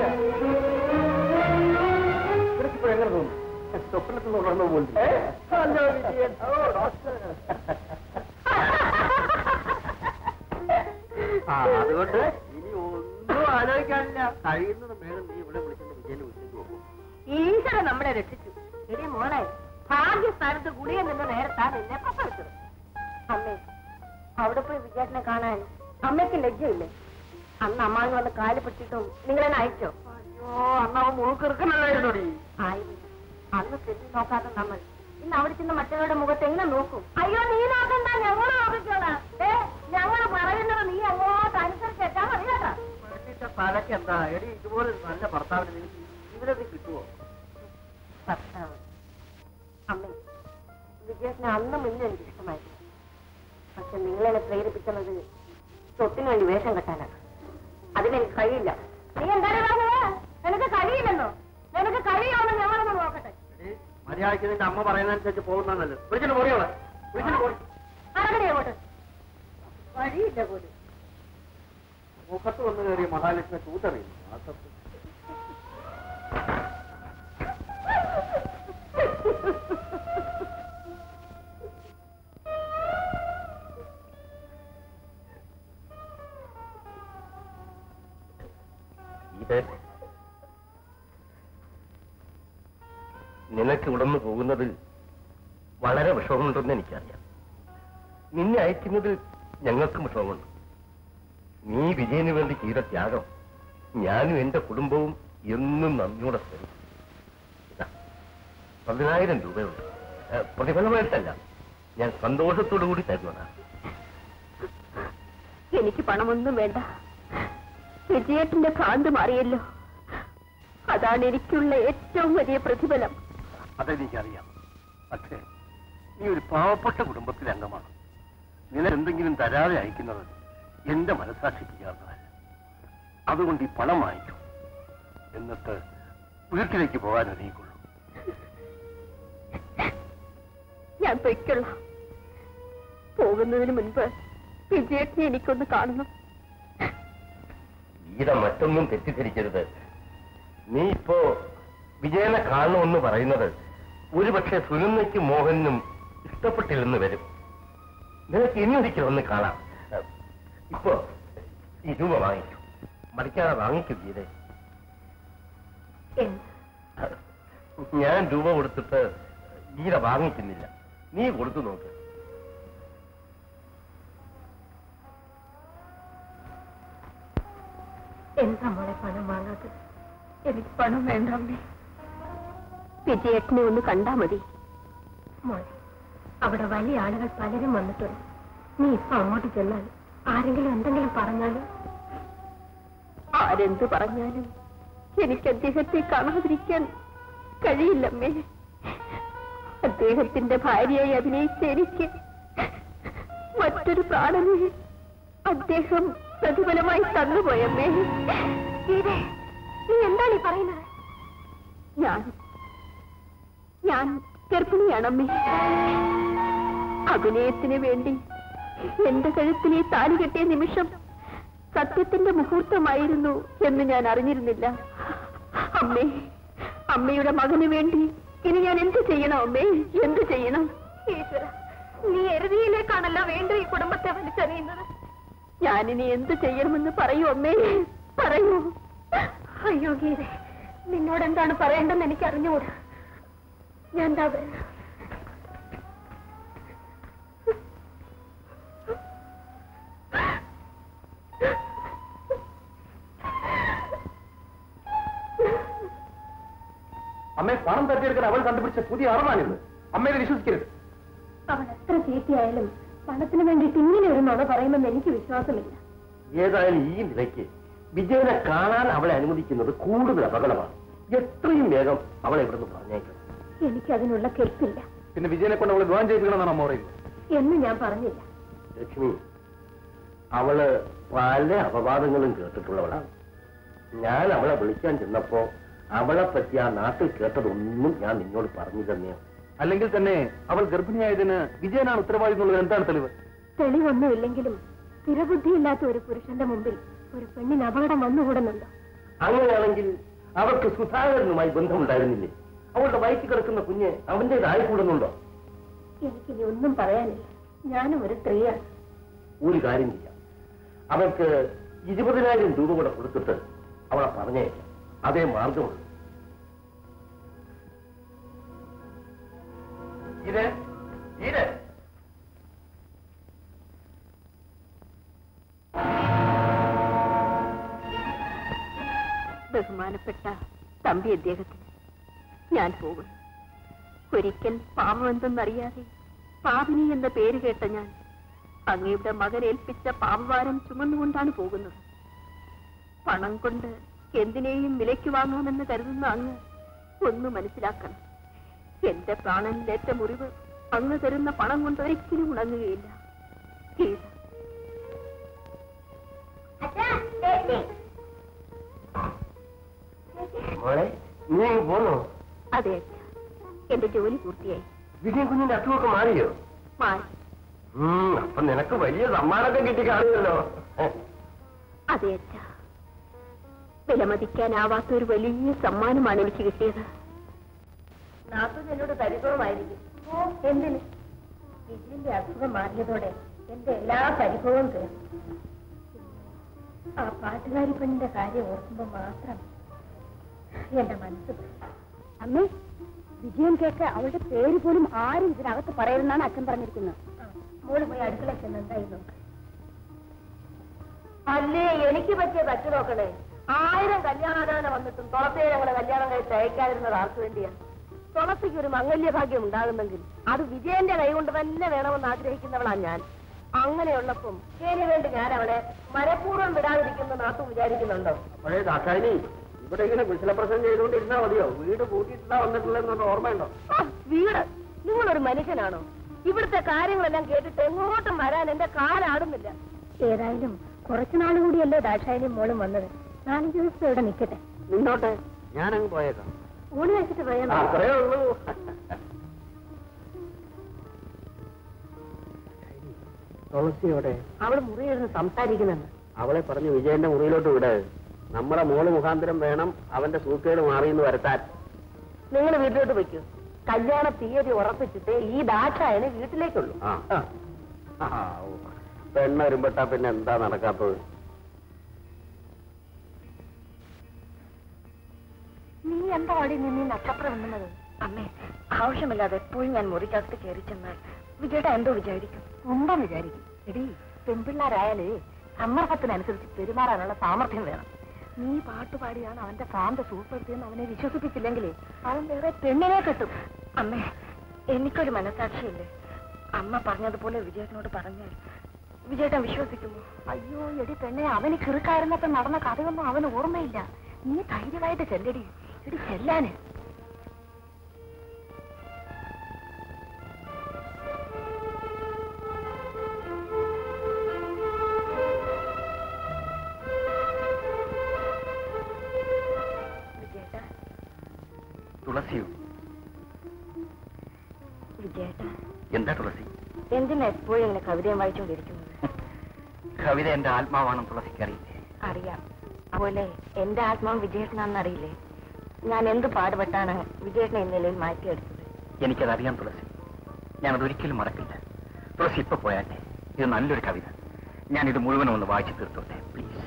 നിനക്കിപ്പോ എങ്ങനെ തോന്നുന്നു സ്വപ്നത്തിൽ നിന്ന് ഉണർന്നു പോലും ആ അതുകൊണ്ട് ഇനി ഒന്നും ആലോചിക്കാനില്ല കഴിയുന്നത് മേലും നീ ഇവിടെ വിളിച്ചിട്ട് വിജയനെ വിളിച്ചിട്ട് പോകും ഈശ്വരൻ നമ്മളെ രക്ഷിച്ചു എടി മോളെ ഭാഗ്യസ്ഥാനത്ത് ഗുളിക നിന്ന് നേരത്താ നിന്നെ പ്രസവിച്ചത് അമ്മേ അവിടെ പോയി വിജയേട്ടനെ കാണാൻ അമ്മയ്ക്ക് ലജ്ജയില്ലേ അന്ന് അമ്മാവിന് വന്ന് കാല് പിടിച്ചിട്ടും നിങ്ങളെന്നെ അയച്ചോ അയ്യോ അന്ന് അവൻ മുഴുക്കെറുക്കനല്ലായിരുന്നോടി ആയി അന്ന് തിരിഞ്ഞു നോക്കാത്ത നമ്മൾ ഇന്ന് അവിടെ ചെന്ന് മറ്റവരുടെ മുഖത്ത് എങ്ങനെ നോക്കും അയ്യോ നീ നോക്കണ്ട ഞങ്ങൾ നോക്കിക്കോളാം ഏ ഞങ്ങൾ പറയുന്നത് നീ അങ്ങോട്ട് അനുസരിച്ചേറ്റാ മതി കേട്ടോ പെണ്ണിന്റെ തലക്ക് എന്താ എടി ഇതുപോലെ ഒരു നല്ല ഭർത്താവിന് നിനക്ക് ജീവിതത്തിൽ കിട്ടുമോ ഭർത്താവ് അമ്മേ വിജയേട്ടനെ അന്നും ഇന്നും എനിക്ക് ഇഷ്ടമായിരുന്നു പക്ഷെ നിങ്ങളെന്നെ പ്രേരിപ്പിക്കുന്നത് സ്വത്തിന് വേണ്ടി വേഷം കെട്ടാനാണ് അതിനെനിക്ക് കഴിയില്ല നീ എന്താണ് പറഞ്ഞത് നിനക്ക് കഴിയില്ലെന്നോ നിനക്ക് കഴിയുമെന്ന് ഞങ്ങളൊന്ന് നോക്കട്ടെ എടി മര്യാദയ്ക്ക് നിന്റെ അമ്മ പറയുന്നതനുസരിച്ച് പോകുന്നതല്ലേ വിളിച്ചിട്ട് പോറിയോളെ വിളിച്ചിട്ട് പോയി അറകണേ അങ്ങോട്ട് വഴിയില്ല പോലും മുഖത്ത് വന്ന് കയറിയ മഹാലക്ഷ്മി തൂത്തറിയും ആ സത്യം ഇത് നിനക്ക് ഇവിടുന്ന് പോകുന്നത് വളരെ വിഷമമുണ്ടെന്ന് എനിക്കറിയാം നിന്നെ അയക്കുന്നതിൽ ഞങ്ങൾക്കും വിഷമമുണ്ട് നീ വിജയന് വേണ്ടി ചെയ്ത ത്യാഗം ഞാനും എന്റെ കുടുംബവും എന്നും നന്ദിയോടെ സ്മരിക്കും ഇതാ പതിനായിരം രൂപയുണ്ട് ഏ, പ്രതിഫലമായിട്ടല്ല ഞാൻ സന്തോഷത്തോടു കൂടി തരുന്നതാണ് എനിക്ക് പണമൊന്നും വേണ്ട വിജയേട്ടന്റെ ഭ്രാന്ത് മാറിയല്ലോ അതാണ് എനിക്കുള്ള ഏറ്റവും വലിയ പ്രതിഫലം അതെനിക്കറിയാം പക്ഷേ നീ ഒരു പാവപ്പെട്ട കുടുംബത്തിലെ അംഗമാണ് നിനക്കെന്തെങ്കിലും തരാതെ അയക്കുന്നത് എന്റെ മനസാക്ഷിക്ക് ചേർന്നതല്ല അതുകൊണ്ട് ഈ പണം വാങ്ങിക്കൂ എന്നിട്ട് വീട്ടിലേക്ക് പോകാൻ ഒരുങ്ങിക്കൊള്ളൂ ഞാൻ പൊയ്ക്കൊള്ളാം പോകുന്നതിന് മുൻപ് വിജയേട്ടനെ എനിക്കൊന്ന് കാണണം ഗീത മറ്റൊന്നും തെറ്റിദ്ധരിക്കരുത് നീ ഇപ്പോ വിജയനെ കാണണമെന്ന് പറയുന്നത് ഒരുപക്ഷെ സുനന്ദയ്ക്കും മോഹനും ഇഷ്ടപ്പെട്ടില്ലെന്ന് വരും നിനക്ക് ഇനി ഒരിക്കലും ഒന്ന് കാണാം ഇപ്പോ ഈ രൂപ വാങ്ങിക്കൂ മടിക്കാതെ വാങ്ങിക്കൂ ഗീത ഞാൻ രൂപ കൊടുത്തിട്ട് ഗീത വാങ്ങിക്കുന്നില്ല നീ കൊടുത്തു നോക്ക് എന്താ മോളെ പണം വാങ്ങാത്തത് എനിക്ക് പണം വേണ്ട അമ്മേ വിജയേട്ടനെ ഒന്ന് കണ്ടാ മതി മോളെ അവിടെ വലിയ ആളുകൾ പലരും വന്നിട്ടുണ്ട് നീ ഇപ്പൊ അങ്ങോട്ട് ചെന്നാൽ ആരെങ്കിലും എന്തെങ്കിലും പറഞ്ഞാലും ആരെന്ത് പറഞ്ഞാലും എനിക്ക് അദ്ദേഹത്തെ കാണാതിരിക്കാൻ കഴിയില്ലമ്മേ അദ്ദേഹത്തിന്റെ ഭാര്യയായി അഭിനയിച്ച എനിക്ക് മറ്റൊരു പ്രാണനെ അദ്ദേഹം പ്രതിഫലമായി തന്നുപോയമ്മേ ഗീതേ, നീ എന്താണ് ഈ പറയുന്നത് ഞാൻ ഞാൻ ഗർഭിണിയാണമ്മേ അഭിനയത്തിന് വേണ്ടി എന്റെ കഴുത്തിൽ ഈ താലി കെട്ടിയ നിമിഷം സത്യത്തിന്റെ മുഹൂർത്തമായിരുന്നു എന്ന് ഞാൻ അറിഞ്ഞിരുന്നില്ല അമ്മേ അമ്മയുടെ മകന് വേണ്ടി ഇനി ഞാൻ എന്ത് ചെയ്യണം അമ്മേ എന്ത് ചെയ്യണം ഈശ്വര നീ എരുതിയിലേക്കാണല്ലോ വീണ്ടും ഈ കുടുംബത്തെ വലിച്ചെറിയുന്നത് ഞാനിനി എന്ത് ചെയ്യണമെന്ന് പറയൂ അമ്മേ പറയൂ അയ്യോ ഗീതെ നിന്നോട് എന്താണ് പറയേണ്ടെന്ന് എനിക്ക് അറിഞ്ഞുകൂടാ ഞാൻ എന്താ പറയുക അമ്മയെ പണം തട്ടിയെടുക്കാൻ അവൾ കണ്ടുപിടിച്ച പുതിയ അറിവാണിത് അമ്മയെ വിശ്വസിക്കരുത് അവൻ എത്ര ചീത്തയായാലും പണത്തിന് വേണ്ടിയിട്ട് ഇങ്ങനെ ഒരു നുണ പറയുമെന്ന് എനിക്ക് വിശ്വാസമില്ല ഏതായാലും ഈ നിലയ്ക്ക് വിജയനെ കാണാൻ അവളെ അനുവദിക്കുന്നത് കൂടുതൽ അപകടമാണ് എത്രയും വേഗം അവളെ ഇവിടുന്ന് പറഞ്ഞേക്കണം എനിക്കതിനുള്ള കെൽപ്പില്ല പിന്നെ വിജയനെ കൊണ്ട് അവളെ വിവാഹം ചെയ്യിപ്പിക്കണമെന്നാണ് അമ്മ പറയുന്നത് എന്ന് ഞാൻ പറഞ്ഞില്ല ലക്ഷ്മി അവള് പല അപവാദങ്ങളും കേട്ടിട്ടുള്ളവളാണ് ഞാൻ അവളെ വിളിക്കാൻ ചെന്നപ്പോ അവളെ പറ്റി ആ നാട്ടിൽ കേട്ടതൊന്നും ഞാൻ നിന്നോട് പറഞ്ഞു തന്നെയാണ് അല്ലെങ്കിൽ തന്നെ അവൾ ഗർഭിണിയായതിന് വിജയനാണ് ഉത്തരവാദി എന്നുള്ളത് എന്താണ് തെളിവ് തെളിവൊന്നുമില്ലെങ്കിലും സ്ഥിരബുദ്ധിയില്ലാത്ത ഒരു പുരുഷന്റെ മുമ്പിൽ ഒരു പെണ്ണിന് അപകടം വന്നുകൂടുന്നുണ്ടോ അങ്ങനെയാണെങ്കിൽ അവർക്ക് സുധാകരനുമായി ബന്ധമുണ്ടായിരുന്നില്ലേ അവളുടെ വയറ്റിൽ കിടക്കുന്ന കുഞ്ഞ് അവന്റേതായിക്കൂടുന്നുണ്ടോ എനിക്കിനി ഒന്നും പറയാനില്ല ഞാനും ഒരു സ്ത്രീയാണ് ഒരു കാര്യം ചെയ്യാം അവൾക്ക് ഇരുപതിനായിരം രൂപ കൂടെ കൊടുത്തിട്ട് അവളെ പറഞ്ഞേക്കാം അതേ മാർഗമുള്ളൂ ഇത് ഇത് ബഹുമാനപ്പെട്ട തമ്പി അദ്ദേഹത്തിന് ഞാൻ പോകുന്നു ഒരിക്കൽ പാപം എന്തെന്നറിയാതെ പാപിനി എന്ന പേര് കേട്ട ഞാൻ അങ്ങയുടെ മകനേൽപ്പിച്ച പാപഭാരം ചുമന്നുകൊണ്ടാണ് പോകുന്നത് പണം കൊണ്ട് എന്തിനേയും വിലയ്ക്ക് വാങ്ങാമെന്ന് കരുതുന്ന അങ്ങ് ഒന്ന് മനസ്സിലാക്കണം എന്റെ പ്രാണനിലേറ്റ മുറിവ് അങ്ങ് തരുന്ന പണം കൊണ്ട് ഒരിക്കലും ഉണങ്ങുകയില്ല ഗീത മോളെ നീ അങ്ങ് പോന്നോ അതെ അച്ഛ എന്റെ ജോലി പൂർത്തിയായി വിജയൻ കുഞ്ഞിന്റെ അസുഖമൊക്കെ മാറിയോ മാറി ഉം, അപ്പൊ നിനക്ക് വലിയ സമ്മാനമൊക്കെ കിട്ടി കാണുമല്ലോ അതെ അച്ഛ വിലമതിക്കാനാവാത്ത ഒരു വലിയ സമ്മാനമാണ് എനിക്ക് കിട്ടിയത് നാത്തൂൻ എന്നോട് പരിഭവമായിരിക്കും എന്തിന് വിജയന്റെ അസുഖം മാറിയതോടെ എന്റെ എല്ലാ പരിഭവവും തീർന്നു ആ പാട്ടുകാരി പെണ്ണിന്റെ കാര്യം ഓർക്കുമ്പോ മാത്രം എന്റെ മനസ്സ് അമ്മേ വിജയൻ കേക്ക് അവളുടെ പേര് പോലും ആരും ഇതിനകത്ത് പറയരുതെന്നാണ് അച്ഛൻ പറഞ്ഞിരിക്കുന്നത് മോള് പോയി അടുക്കള ചെന്ന് എന്തായി നോക്ക് അല്ലേ എനിക്ക് പറ്റിയ തച്ചു നോക്കണേ ആയിരം കല്യാണാലോചന വന്നിട്ടും തുളസിയെ ഞങ്ങളെ കല്യാണം കഴിച്ച് അയക്കാതിരുന്നത് ആർക്ക് വേണ്ടിയാ തുളസിക്ക് ഒരു മംഗല്യ ഭാഗ്യം ഉണ്ടാകുന്നെങ്കിൽ അത് വിജയന്റെ കൈ കൊണ്ട് തന്നെ വേണമെന്ന് ആഗ്രഹിക്കുന്നവളാ ഞാൻ അങ്ങനെയുള്ളപ്പം കേന് വേണ്ടി ഞാൻ അവളെ മനഃപൂർവ്വം വിടാതിരിക്കുന്ന നാത്തു വിചാരിക്കുന്നുണ്ടോ അപ്പോഴേ ദാക്ഷായണി ഇവിടെ ഇങ്ങനെ കുശലപ്രശ്നം ചെയ്തുകൊണ്ടിരുന്നാ മതിയോ വീട് പൂട്ടിയിട്ടാ വന്നിട്ടുള്ളതെന്നുള്ള ഓർമ്മയുണ്ടോ ആ, വീട് നിങ്ങളൊരു മനുഷ്യനാണോ ഇവിടുത്തെ കാര്യങ്ങളെല്ലാം കേട്ടിട്ട് എങ്ങോട്ടും വരാൻ എന്റെ കാലാടുന്നില്ല ഏതായാലും കുറച്ചു നാൾ കൂടിയല്ലേ ദാക്ഷായനും മോളും വന്നത് നാലഞ്ച് ദിവസം ഇവിടെ നിൽക്കട്ടെ നിന്നോട്ടെ ഞാനങ്ങ് പോയേക്കാം ഊണ് വെച്ചിട്ട് പോയാൽ ആ, അത്രേ ഉള്ളൂ തുളസിയോടെ അവള് മുറിയിരുന്ന് സംസാരിക്കുന്നുണ്ട് അവളെ പറഞ്ഞ് വിജയന്റെ മുറിയിലോട്ട് വിട് നമ്മുടെ മോള് മുഖാന്തരം വേണം അവന്റെ സൂക്കേട് മാറിയെന്ന് വരുത്താൻ നിങ്ങൾ വീട്ടിലോട്ട് വെക്കൂ കല്യാണ തീയതി ഉറപ്പിച്ചിട്ട് ഈ ദാക്ഷായന് വീട്ടിലേക്കുള്ളൂ ആ ആ, ഓ. പെണ്ണ് വരുമ്പട്ടാ പിന്നെ എന്താ നടക്കാത്തത് നീ എന്താ വഴി നിന്ന് നക്ഷത്രം എണ്ണുന്നത് അമ്മേ ആവശ്യമില്ലാതെ എപ്പോഴും ഞാൻ മുറിക്കകത്ത് കയറി ചെന്നാൽ വിജയുടെ എന്തോ വിചാരിക്കും ഒന്നും വിചാരിക്കും എടി പെൺപിള്ളാരായാലേ സമ്മർദ്ദത്തിനനുസരിച്ച് പെരുമാറാനുള്ള സാമർഥ്യം വേണം നീ പാട്ടുപാടിയാണ് അവന്റെ ഭ്രാന്ത സൂപ്പെടുത്തിയെന്ന് അവനെ വിശ്വസിപ്പിച്ചില്ലെങ്കിലേ അവൻ വേറെ പെണ്ണിനെ കിട്ടും അമ്മേ എനിക്കൊരു മനസാക്ഷിയില്ലേ അമ്മ പറഞ്ഞതുപോലെ വിജയത്തിനോട് പറഞ്ഞാൽ വിജയേട്ടൻ വിശ്വസിക്കുമോ അയ്യോ എടി പെണ്ണെ അവന് കിറുക്കായിരുന്നപ്പോ നടന്ന കഥയൊന്നും അവന് ഓർമ്മയില്ല നീ ധൈര്യമായിട്ട് ചെല്ലടി എടി ചെല്ലാന് വിജയേട്ട തുളസിയോ വിജയേട്ട എന്താ തുളസി എന്തിനാ എപ്പോഴും ഇങ്ങനെ കവിതയും വായിച്ചുകൊണ്ടിരിക്കുന്നത് കവിത എന്റെ ആത്മാവാണെന്ന് തുളസിക്കറിയില്ലേ അറിയാം അതുപോലെ എന്റെ ആത്മാവ് വിജയേട്ടനാണെന്ന് അറിയില്ലേ ഞാൻ എന്ത് പാടുപെട്ടാണ് വിജയേട്ടനെ ഈ നിലയിൽ മാറ്റിയെടുത്തത് എനിക്കതറിയാം തുളസി ഞാനത് ഒരിക്കലും മറക്കില്ല തുളസി ഇപ്പൊ പോയാട്ടെ ഇത് നല്ലൊരു കവിത ഞാനിത് മുഴുവനും ഒന്ന് വായിച്ചു തീർത്തോട്ടെ പ്ലീസ്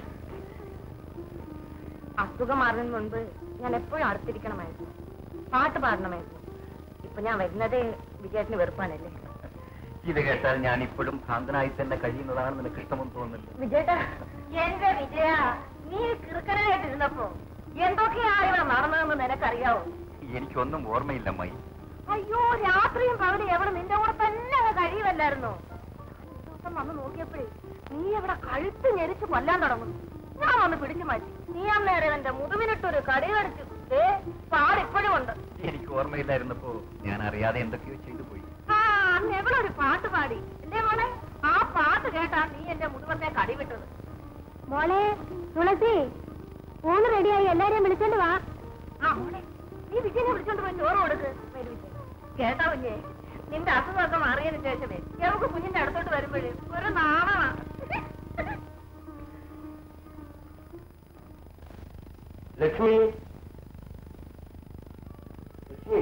അസുഖം മാറുന്നതിന് മുൻപ് ഞാൻ എപ്പോഴും അടുത്തിരിക്കണമായിരുന്നു പാട്ട് പാടണമായിരുന്നു ഇപ്പൊ ഞാൻ വരുന്നതേ വിജയേട്ടന് വെറുപ്പാനല്ലേ ഇത് കേട്ടാൽ ഞാൻ ഇപ്പോഴും ഭ്രാന്തനായി തന്നെ കഴിയുന്നതാണ് നിനക്ക് ഇഷ്ടമെന്ന് തോന്നുന്നില്ല വിജയേട്ടാ എന്റെ വിജയ നീ കിറുക്കനായിട്ടിരുന്നപ്പോ എന്തൊക്കെയാണ് ഇവിടെ നടന്നതെന്ന് നിനക്കറിയാവോ എനിക്കൊന്നും ഓർമ്മയില്ല അമ്മായി അയ്യോ രാത്രിയും പകലും എവിടെ നിന്റെ കൂടെ തന്നെ അങ്ങ് കഴിയുമല്ലായിരുന്നോ ദിവസം വന്ന് നോക്കിയപ്പോഴേ നീ എവിടെ കഴുത്ത് ഞെരിച്ച് കൊല്ലാൻ തുടങ്ങുന്നു ഞാൻ വന്ന് പിടിച്ചു മാറ്റി നീ അന്നേരം എന്റെ മുതുവിനിട്ടൊരു കടി കടിച്ചു ഏ പാടിപ്പോഴും ഉണ്ട് എനിക്ക് ഓർമ്മയില്ലായിരുന്നപ്പോ ഞാൻ അറിയാതെ എന്തൊക്കെയോ ചെയ്തു പോയി ആ അന്ന് എവിടെ ഒരു പാട്ട് പാടി എന്റെ മോളെ ആ പാട്ട് കേട്ടാ നീ എന്റെ മുതുവത്തെ കടി വിട്ടത് മോളെ തുളസി ഊണ് റെഡിയായി എല്ലാരെയും വിളിച്ചോണ്ട് വാ ആ മോളെ നീ വിജയനെ വിളിച്ചോണ്ട് പോയി ചോറ് കൊടുക്ക് വരൂ വിജയ്. കേട്ടോ കുഞ്ഞേ നിന്റെ അസുഖമൊക്കെ മാറിയതിനു ശേഷമേ നമുക്ക് കുഞ്ഞിന്റെ അടുത്തോട്ട് വരുമ്പോഴേ ഒരു നാണമാണ് ലക്ഷ്മി ലക്ഷ്മി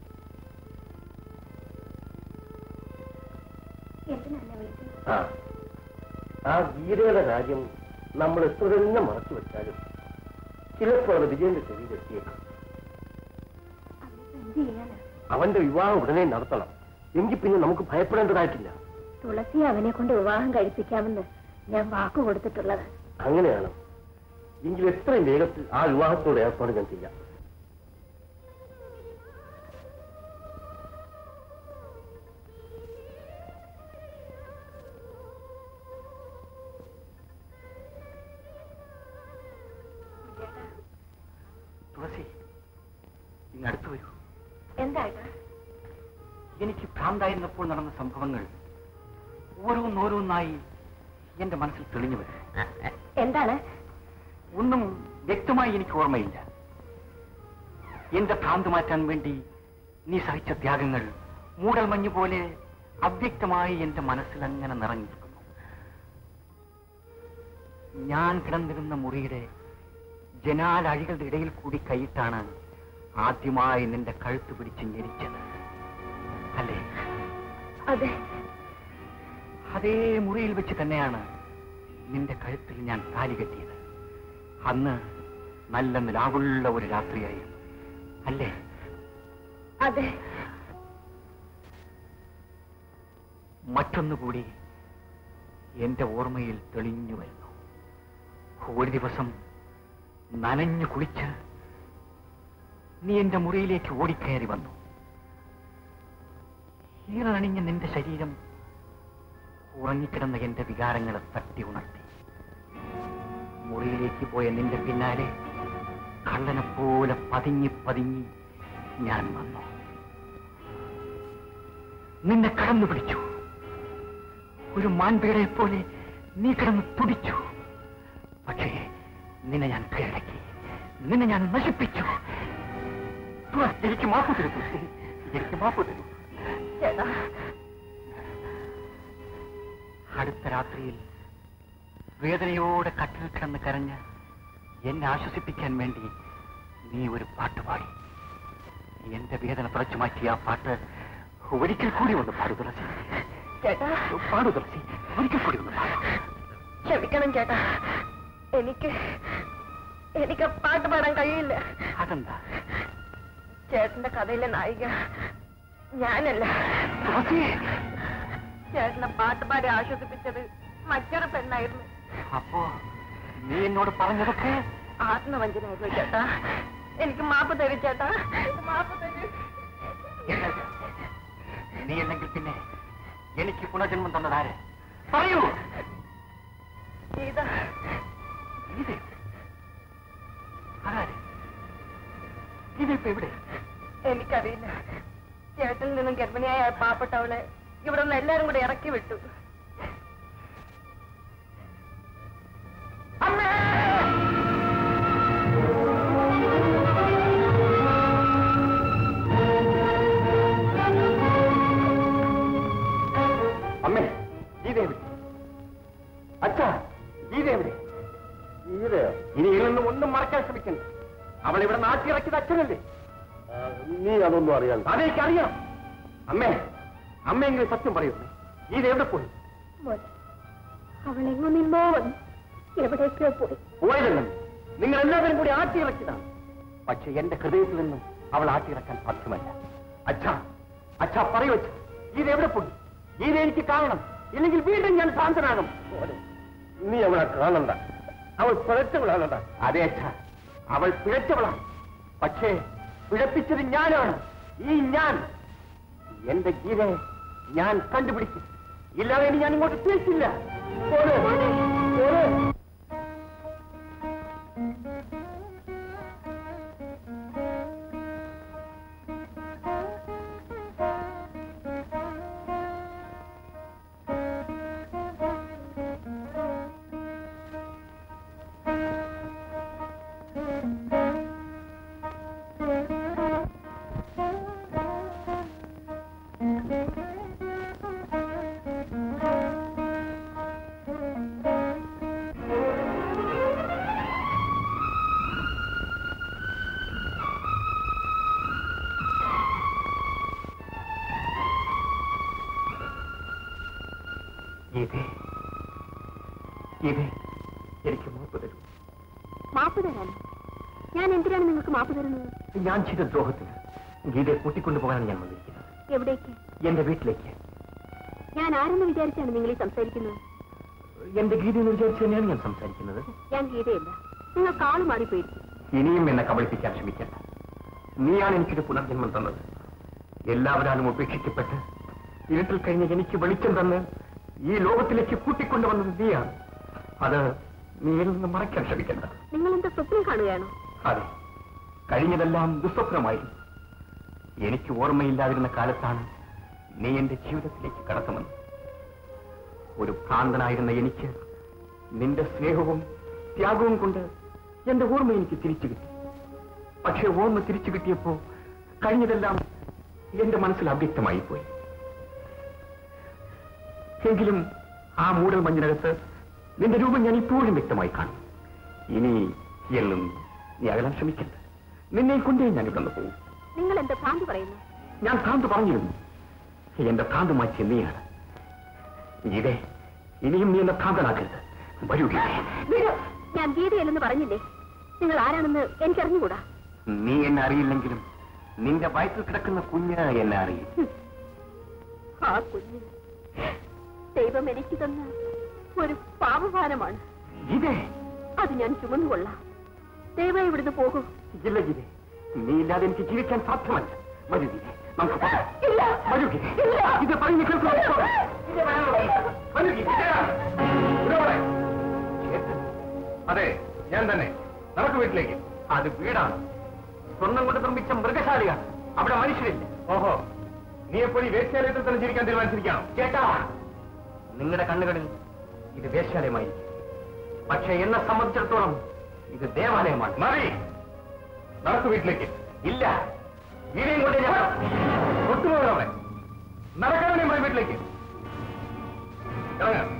എന്തിനാ വിളിച്ചത് ആ ആ ഗീതയുടെ കാര്യം നമ്മൾ എത്ര തന്നെ മറച്ചു വെച്ചാലും ചിലപ്പോൾ അത് വിജയന്റെ ചെവിയിലെത്തിയേക്കും എന്ത് ചെയ്യാനാ അവന്റെ വിവാഹം ഉടനെ നടത്തണം എങ്കിൽ പിന്നെ നമുക്ക് ഭയപ്പെടേണ്ടതായിട്ടില്ല തുളസി അവനെ കൊണ്ട് വിവാഹം കഴിപ്പിക്കാമെന്ന് ഞാൻ വാക്കു കൊടുത്തിട്ടുള്ളത് അങ്ങനെയാണ് എങ്കിൽ എത്രയും വേഗത്തിൽ ആ വിവാഹത്തോടെ ഏർപ്പാട് ഞാൻ ചെയ്യാം തുളസി ഇങ്ങടുത്ത് വരൂ എന്തായിട്ട് എനിക്ക് ഭ്രാന്തായിരുന്നപ്പോൾ നടന്ന സംഭവങ്ങൾ ഓരോന്നോരോന്നായി എന്റെ മനസ്സിൽ തെളിഞ്ഞു വരും എന്താണ് ഒന്നും വ്യക്തമായി എനിക്ക് ഓർമ്മയില്ല എന്റെ ഭ്രാന്ത് മാറ്റാൻ വേണ്ടി നീ സഹിച്ച ത്യാഗങ്ങൾ മൂടൽമഞ്ഞ് പോലെ അവ്യക്തമായി എന്റെ മനസ്സിൽ അങ്ങനെ നിറഞ്ഞു നിൽക്കുന്നു ഞാൻ കിടന്നിരുന്ന മുറിയുടെ ജനാലഴികളുടെ ഇടയിൽ കൂടി കൈയിട്ടാണ് ആദ്യമായി നിന്റെ കഴുത്ത് പിടിച്ച് ഞെരിച്ചത് അല്ലേ അതെ അതേ മുറിയിൽ വെച്ച് തന്നെയാണ് നിന്റെ കഴുത്തിൽ ഞാൻ താലി കെട്ടിയത് അന്ന് നല്ല നിലാവുള്ള ഒരു രാത്രിയായിരുന്നു അല്ലേ അതെ മറ്റൊന്നുകൂടി എന്റെ ഓർമ്മയിൽ തെളിഞ്ഞു വരുന്നു ഒരു ദിവസം നനഞ്ഞു കുളിച്ച് നീ എന്റെ മുറിയിലേക്ക് ഓടിക്കയറി വന്നു ഈറണിഞ്ഞ നിന്റെ ശരീരം ഉറങ്ങിക്കിടന്ന എന്റെ വികാരങ്ങളെ തട്ടി ഉണർത്തി മുറിയിലേക്ക് പോയ നിന്റെ പിന്നാലെ കള്ളനെ പോലെ പതുങ്ങി പതുങ്ങി ഞാൻ വന്നു നിന്നെ കടന്നു പിടിച്ചു ഒരു മാൻപേടയെ പോലെ നീ കിടന്ന് തുടിച്ചു പക്ഷേ നിന്നെ ഞാൻ കീഴടക്കി നിന്നെ ഞാൻ നശിപ്പിച്ചു തുള, എനിക്ക് മാപ്പ് തരൂ എനിക്ക് മാപ്പ് തരൂ ചേട്ടാ അടുത്ത രാത്രിയിൽ വേദനയോടെ കട്ടിൽ കിടന്ന് കരഞ്ഞ് എന്നെ ആശ്വസിപ്പിക്കാൻ വേണ്ടി നീ ഒരു പാട്ട് പാടി എന്റെ വേദന തുറച്ചു മാറ്റിയ ആ പാട്ട് ഒരിക്കൽ കൂടി ഒന്ന് പാടു തുളസി ചേട്ടാ പാടു തുളസി ഒരിക്കൽ കൂടി ഒന്ന് പാടു ക്ഷമിക്കണം ചേട്ടാ എനിക്ക് എനിക്ക് പാട്ട് പാടാൻ കഴിയില്ല അതെന്താ ചേട്ടന്റെ കഥയിലെ നായിക ഞാനല്ല തുളസി ചേട്ടനെ പാട്ട് പാടി ആശ്വസിപ്പിച്ചത് മറ്റൊരു പെണ്ണായിരുന്നു അപ്പോ നീ എന്നോട് പറഞ്ഞതൊക്കെ ആത്മവഞ്ചനായിരുന്നു ചേട്ടാ എനിക്ക് മാപ്പ് തരും ചേട്ടാ മാപ്പ് തരും എന്നത്? നീ അല്ലെങ്കിൽ പിന്നെ എനിക്ക് പുനർജന്മം തന്നതാര് പറയൂ ഗീത ഇത് ആരാര് ഇതിപ്പോ എവിടെ എനിക്കറിയില്ല ചേട്ടനിൽ നിന്നും ഗർഭിണിയായ ആ പാവപ്പെട്ടവളെ ഇവിടെ നിന്ന് എല്ലാരും കൂടെ ഇറക്കി വിട്ടു അമ്മേ ഗീതയെവിടെ അച്ഛാ ഗീതയെവിടെ ഗീതയോ ഇനി ഇതിൽ നിന്നും ഒന്നും മറക്കാൻ ശ്രമിക്കണ്ട അവൾ ഇവിടെ നാട്ടിറക്കിയത് അച്ഛനല്ലേ നീ അതൊന്നും അറിയാൻ അതെനിക്കറിയാം അമ്മേ അമ്മയെങ്കിലും സത്യം പറയൂ ഗീത എവിടെ പോയി മോനെ അവളെങ്ങോ നിന്നോ വന്നു എവിടേക്കോ പോയി പോയതല്ല നിങ്ങൾ എല്ലാവരും കൂടി ആട്ടിയിറക്കിയതാണ് പക്ഷെ എന്റെ ഹൃദയത്തിൽ നിന്നും അവൾ ആട്ടിയിറക്കാൻ സാധ്യമല്ല അച്ഛാ അച്ഛാ പറയൂ അച്ഛാ ഇത് എവിടെ പോയി ഇത് എനിക്ക് കാണണം ഇല്ലെങ്കിൽ വീണ്ടും ഞാൻ ഭ്രാന്തനാകും നീ അവളെ കാണണ്ട അവൾ പിഴച്ചവളാണണ്ട അതെ അച്ഛാ അവൾ പിഴച്ചവളാണ് പക്ഷേ പിഴപ്പിച്ചത് ഞാനാണ് ഈ ഞാൻ എന്റെ ഗീതയെ ഞാൻ കണ്ടുപിടിക്കും ഇല്ലാതെ ഇനി ഞാൻ ഇങ്ങോട്ട് തിരിച്ചില്ല പോരെ, പോരെ. ഗീതേ ഗീതേ എനിക്ക് മാപ്പ് തരൂ മാപ്പ് തരാനോ ഞാൻ എന്തിനാണ് നിങ്ങൾക്ക് മാപ്പ് തരുന്നത് ഞാൻ ചെയ്ത ദ്രോഹത്തിന് ഗീതയെ കൂട്ടിക്കൊണ്ടുപോകാനാണ് ഞാൻ വന്നിരിക്കുന്നത് എവിടേക്ക് എന്റെ വീട്ടിലേക്ക് ഞാൻ ആരെന്ന് വിചാരിച്ചാണ് നിങ്ങൾ ഈ സംസാരിക്കുന്നത് എന്റെ ഗീത എന്ന് വിചാരിച്ച് തന്നെയാണ് ഞാൻ സംസാരിക്കുന്നത് ഞാൻ ഗീതയല്ല നിങ്ങൾ കാള് മാറിപ്പോയിരിക്കും ഇനിയും എന്നെ കബളിപ്പിക്കാൻ ശ്രമിക്കണ്ട നീയാണ് എനിക്കൊരു പുനർജന്മം തന്നത് എല്ലാവരാലും ഉപേക്ഷിക്കപ്പെട്ട് ഇരുട്ടിൽ കഴിഞ്ഞ് എനിക്ക് വെളിച്ചം തന്ന് ഈ ലോകത്തിലേക്ക് കൂട്ടിക്കൊണ്ടുവന്നത് നീയാണ് അത് നീ എന്നിൽ നിന്ന് മറയ്ക്കാൻ ശ്രമിക്കണ്ട നിങ്ങൾ എന്താ സ്വപ്നം കാണുകയാണോ അതെ കഴിഞ്ഞതെല്ലാം ദുസ്വപ്നമായിരുന്നു എനിക്ക് ഓർമ്മയില്ലാതിരുന്ന കാലത്താണ് നീ എന്റെ ജീവിതത്തിലേക്ക് കടത്തുന്നത് ഒരു ഭ്രാന്തനായിരുന്ന എനിക്ക് നിന്റെ സ്നേഹവും ത്യാഗവും കൊണ്ട് എന്റെ ഓർമ്മ എനിക്ക് തിരിച്ചു കിട്ടി പക്ഷെ ഓർമ്മ തിരിച്ചു കിട്ടിയപ്പോ കഴിഞ്ഞതെല്ലാം എന്റെ മനസ്സിൽ അവ്യക്തമായി പോയി എങ്കിലും ആ മൂടൽ മഞ്ഞിനകത്ത് നിന്റെ രൂപം ഞാൻ ഇപ്പോഴും വ്യക്തമായി കാണും ഇനി എന്നും നീ അകലാൻ ശ്രമിക്കണ്ട നിന്നെ കൊണ്ടേ ഞാൻ ഇവിടെ പോകും നിങ്ങൾ എന്താ ഭ്രാന്തി പറയുന്നു ഞാൻ ഭ്രാന്ത് പറഞ്ഞിരുന്നു എന്റെ ഭ്രാന്ത് മാറ്റിയ നീയാണ് ഗീതേ ഇനിയും നീ എന്നെ ഭ്രാന്തനാക്കരുത് വരൂ ഗീതേ വിടൂ. ഞാൻ ഗീതയല്ലെന്ന് പറഞ്ഞില്ലേ നിങ്ങൾ ആരാണെന്ന് എനിക്കറിഞ്ഞുകൂടാ നീ എന്നെ അറിയില്ലെങ്കിലും നിന്റെ വയറ്റിൽ കിടക്കുന്ന കുഞ്ഞ് എന്നെ അറിയും ഹും. ആ കുഞ്ഞ് ദൈവം എനിക്ക് തന്ന ഒരു പാപഭാരമാണ് ഗീതേ അത് ഞാൻ ചുമന്നുകൊള്ളാം ദയവായി ഇവിടുന്ന് പോകൂ ഇല്ല ഗീതേ നീ ഇല്ലാതെ എനിക്ക് ജീവിക്കാൻ സാധ്യമല്ല വരൂ ഗീതേ നമുക്ക് പോകാം. ഇല്ല. വരൂ ഗീതേ ഇല്ല. ഇത് പറഞ്ഞു കേൾക്കുന്നു വരൂ ഗീതേ ചേട്ടൻ. അതെ ഞാൻ തന്നെ നമുക്ക് വീട്ടിലേക്ക് അത് വീടാണ് സ്വർണം കൊണ്ട് നിർമ്മിച്ച മൃഗശാലയാണ് അവിടെ മനുഷ്യരില്ല ഓഹോ നീ എപ്പോഴും ഈ വേശ്യാലയത്തിൽ തന്നെ ജീവിക്കാൻ തീരുമാനിച്ചിരിക്കുകയാണോ ചേട്ടാ നിങ്ങളുടെ കണ്ണുകളിൽ ഇത് വേശ്യാലയമായിരിക്കും പക്ഷെ എന്നെ സംബന്ധിച്ചിടത്തോളം ഇത് ദേവാലയമാണ് മതി നമുക്ക് വീട്ടിലേക്ക് ഇല്ല വീടിയും കൊണ്ട് ഞാൻ ഒത്തുപോകണം അവിടെ നടക്കണം നമ്മുടെ വീട്ടിലേക്ക് ഇറങ്ങാം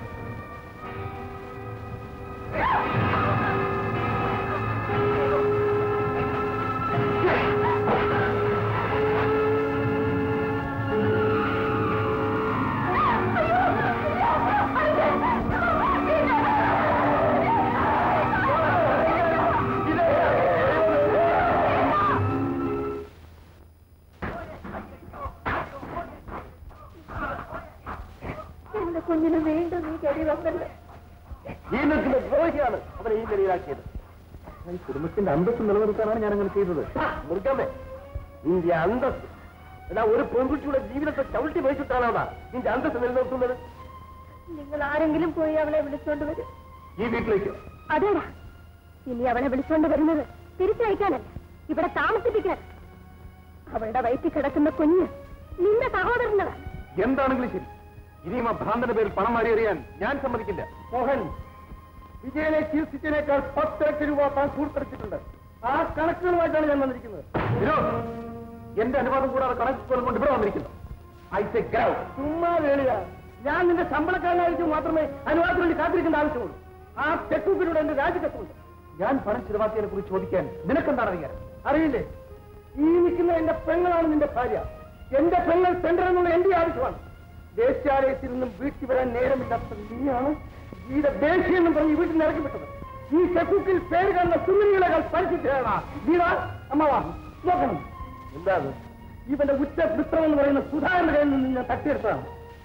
എന്റെ കുഞ്ഞിന് വീണ്ടും നീ കരി വന്നല്ലേ ഈ നിൽക്കുന്ന ദ്രോഹിയാണ് അവരെ ഈ നിലയിലാക്കിയത് ഈ കുടുംബത്തിന്റെ അന്തസ് നിലനിർത്താനാണ് ഞാൻ അങ്ങനെ ചെയ്തത് മൃഗമേ നിന്റെ അന്തസ് എന്നാ ഒരു പെൺകുട്ടിയുടെ ജീവിതത്തെ ചവിട്ടി വഹിച്ചിട്ടാണോ നിന്റെ അന്തസ് നിലനിർത്തുന്നത് നിങ്ങൾ ആരെങ്കിലും പോയി അവളെ വിളിച്ചോണ്ട് വരും ഈ വീട്ടിലേക്ക് അതേടാ ഇനി അവളെ വിളിച്ചോണ്ട് വരുന്നത് തിരിച്ചയക്കാനല്ല ഇവിടെ താമസിപ്പിക്കാൻ അവളുടെ വയറ്റിൽ കിടക്കുന്ന കുഞ്ഞ് നിന്റെ സഹോദരനതാണ് എന്താണെങ്കിലും ശരി ഇനിയും ആ ഭ്രാന്തന്റെ പേരിൽ പണം മാറിയെറിയാൻ ഞാൻ സമ്മതിക്കില്ല മോഹൻ വിജയനെ ചികിത്സിച്ചതിനേക്കാൾ പത്ത് ലക്ഷം രൂപ താൻ കൂടുതലെടുത്തിട്ടുണ്ട് ആ കണക്കുകളുമായിട്ടാണ് ഞാൻ വന്നിരിക്കുന്നത് വിനോദ് എന്റെ അനുവാദം കൂടാതെ കണക്കുകൾ കൊണ്ട് ഇവിടെ വന്നിരിക്കുന്നു ഐ സെ ഗ്രൗ ചുമ്മാ വേളിയ ഞാൻ നിന്റെ ശമ്പളക്കാരനായിരിക്കും മാത്രമേ അനുവാദത്തിന് വേണ്ടി കാത്തിരിക്കേണ്ട ആവശ്യമുള്ളൂ ആ ചെക്കുപ്പിലൂടെ എന്റെ രാജിക്കത്തുണ്ട് ഞാൻ പണം ചിലവാക്കിയതിനെ കുറിച്ച് ചോദിക്കാൻ നിനക്കെന്താണ് അറിയാൻ അറിയില്ലേ ഈ നിൽക്കുന്ന എന്റെ പെങ്ങളാണ് നിന്റെ ഭാര്യ എന്റെ പെങ്ങൾ സെന്റർ എന്നുള്ള എന്റെ ആവശ്യമാണ് ദേശാലയത്തിൽ നിന്നും വീട്ടിൽ വരാൻ നേരമില്ലാത്ത നീയാണ് ഗീത ദേശീയെന്നും പറഞ്ഞ് ഈ വീട്ടിൽ നിന്ന് ഇറക്കി വിട്ടത് ഈ ചെക്കുക്കിൽ പേര് കാണുന്ന സുന്ദരികളെക്കാൾ പരിശുദ്ധയാണ് ഗീത അമ്മവാ നോക്കണം എന്താ അത്? ഇവന്റെ ഉച്ച മിത്രം എന്ന് പറയുന്ന സുധാകരന്റെ കയ്യിൽ നിന്ന് ഞാൻ തട്ടിയെടുത്തതാണ്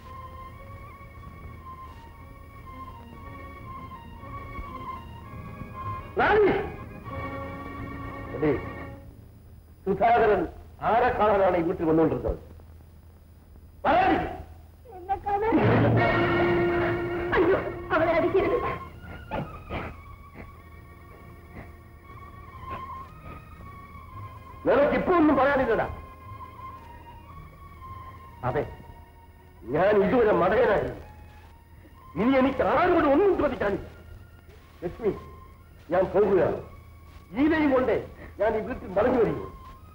റാണി അതെ സുധാകരൻ ആരെ കാണാനാണ് ഈ വീട്ടിൽ വന്നുകൊണ്ടിരുന്നത് പറയാടി എന്നെ കാണാൻ അയ്യോ അവളെ അടിക്കരുത് നിനക്ക് ഇപ്പൊ ഒന്നും പറയാനില്ലടാ അതെ ഞാൻ ഇതുവരെ മടയനായിരുന്നു ഇനി എനിക്ക് ആരും കൂടി ഒന്നും ചോദിക്കാനില്ല ലക്ഷ്മി ഞാൻ പോകുകയാണ് ഗീതയും കൊണ്ട് ഞാൻ ഈ വീട്ടിൽ മടങ്ങി വരികയും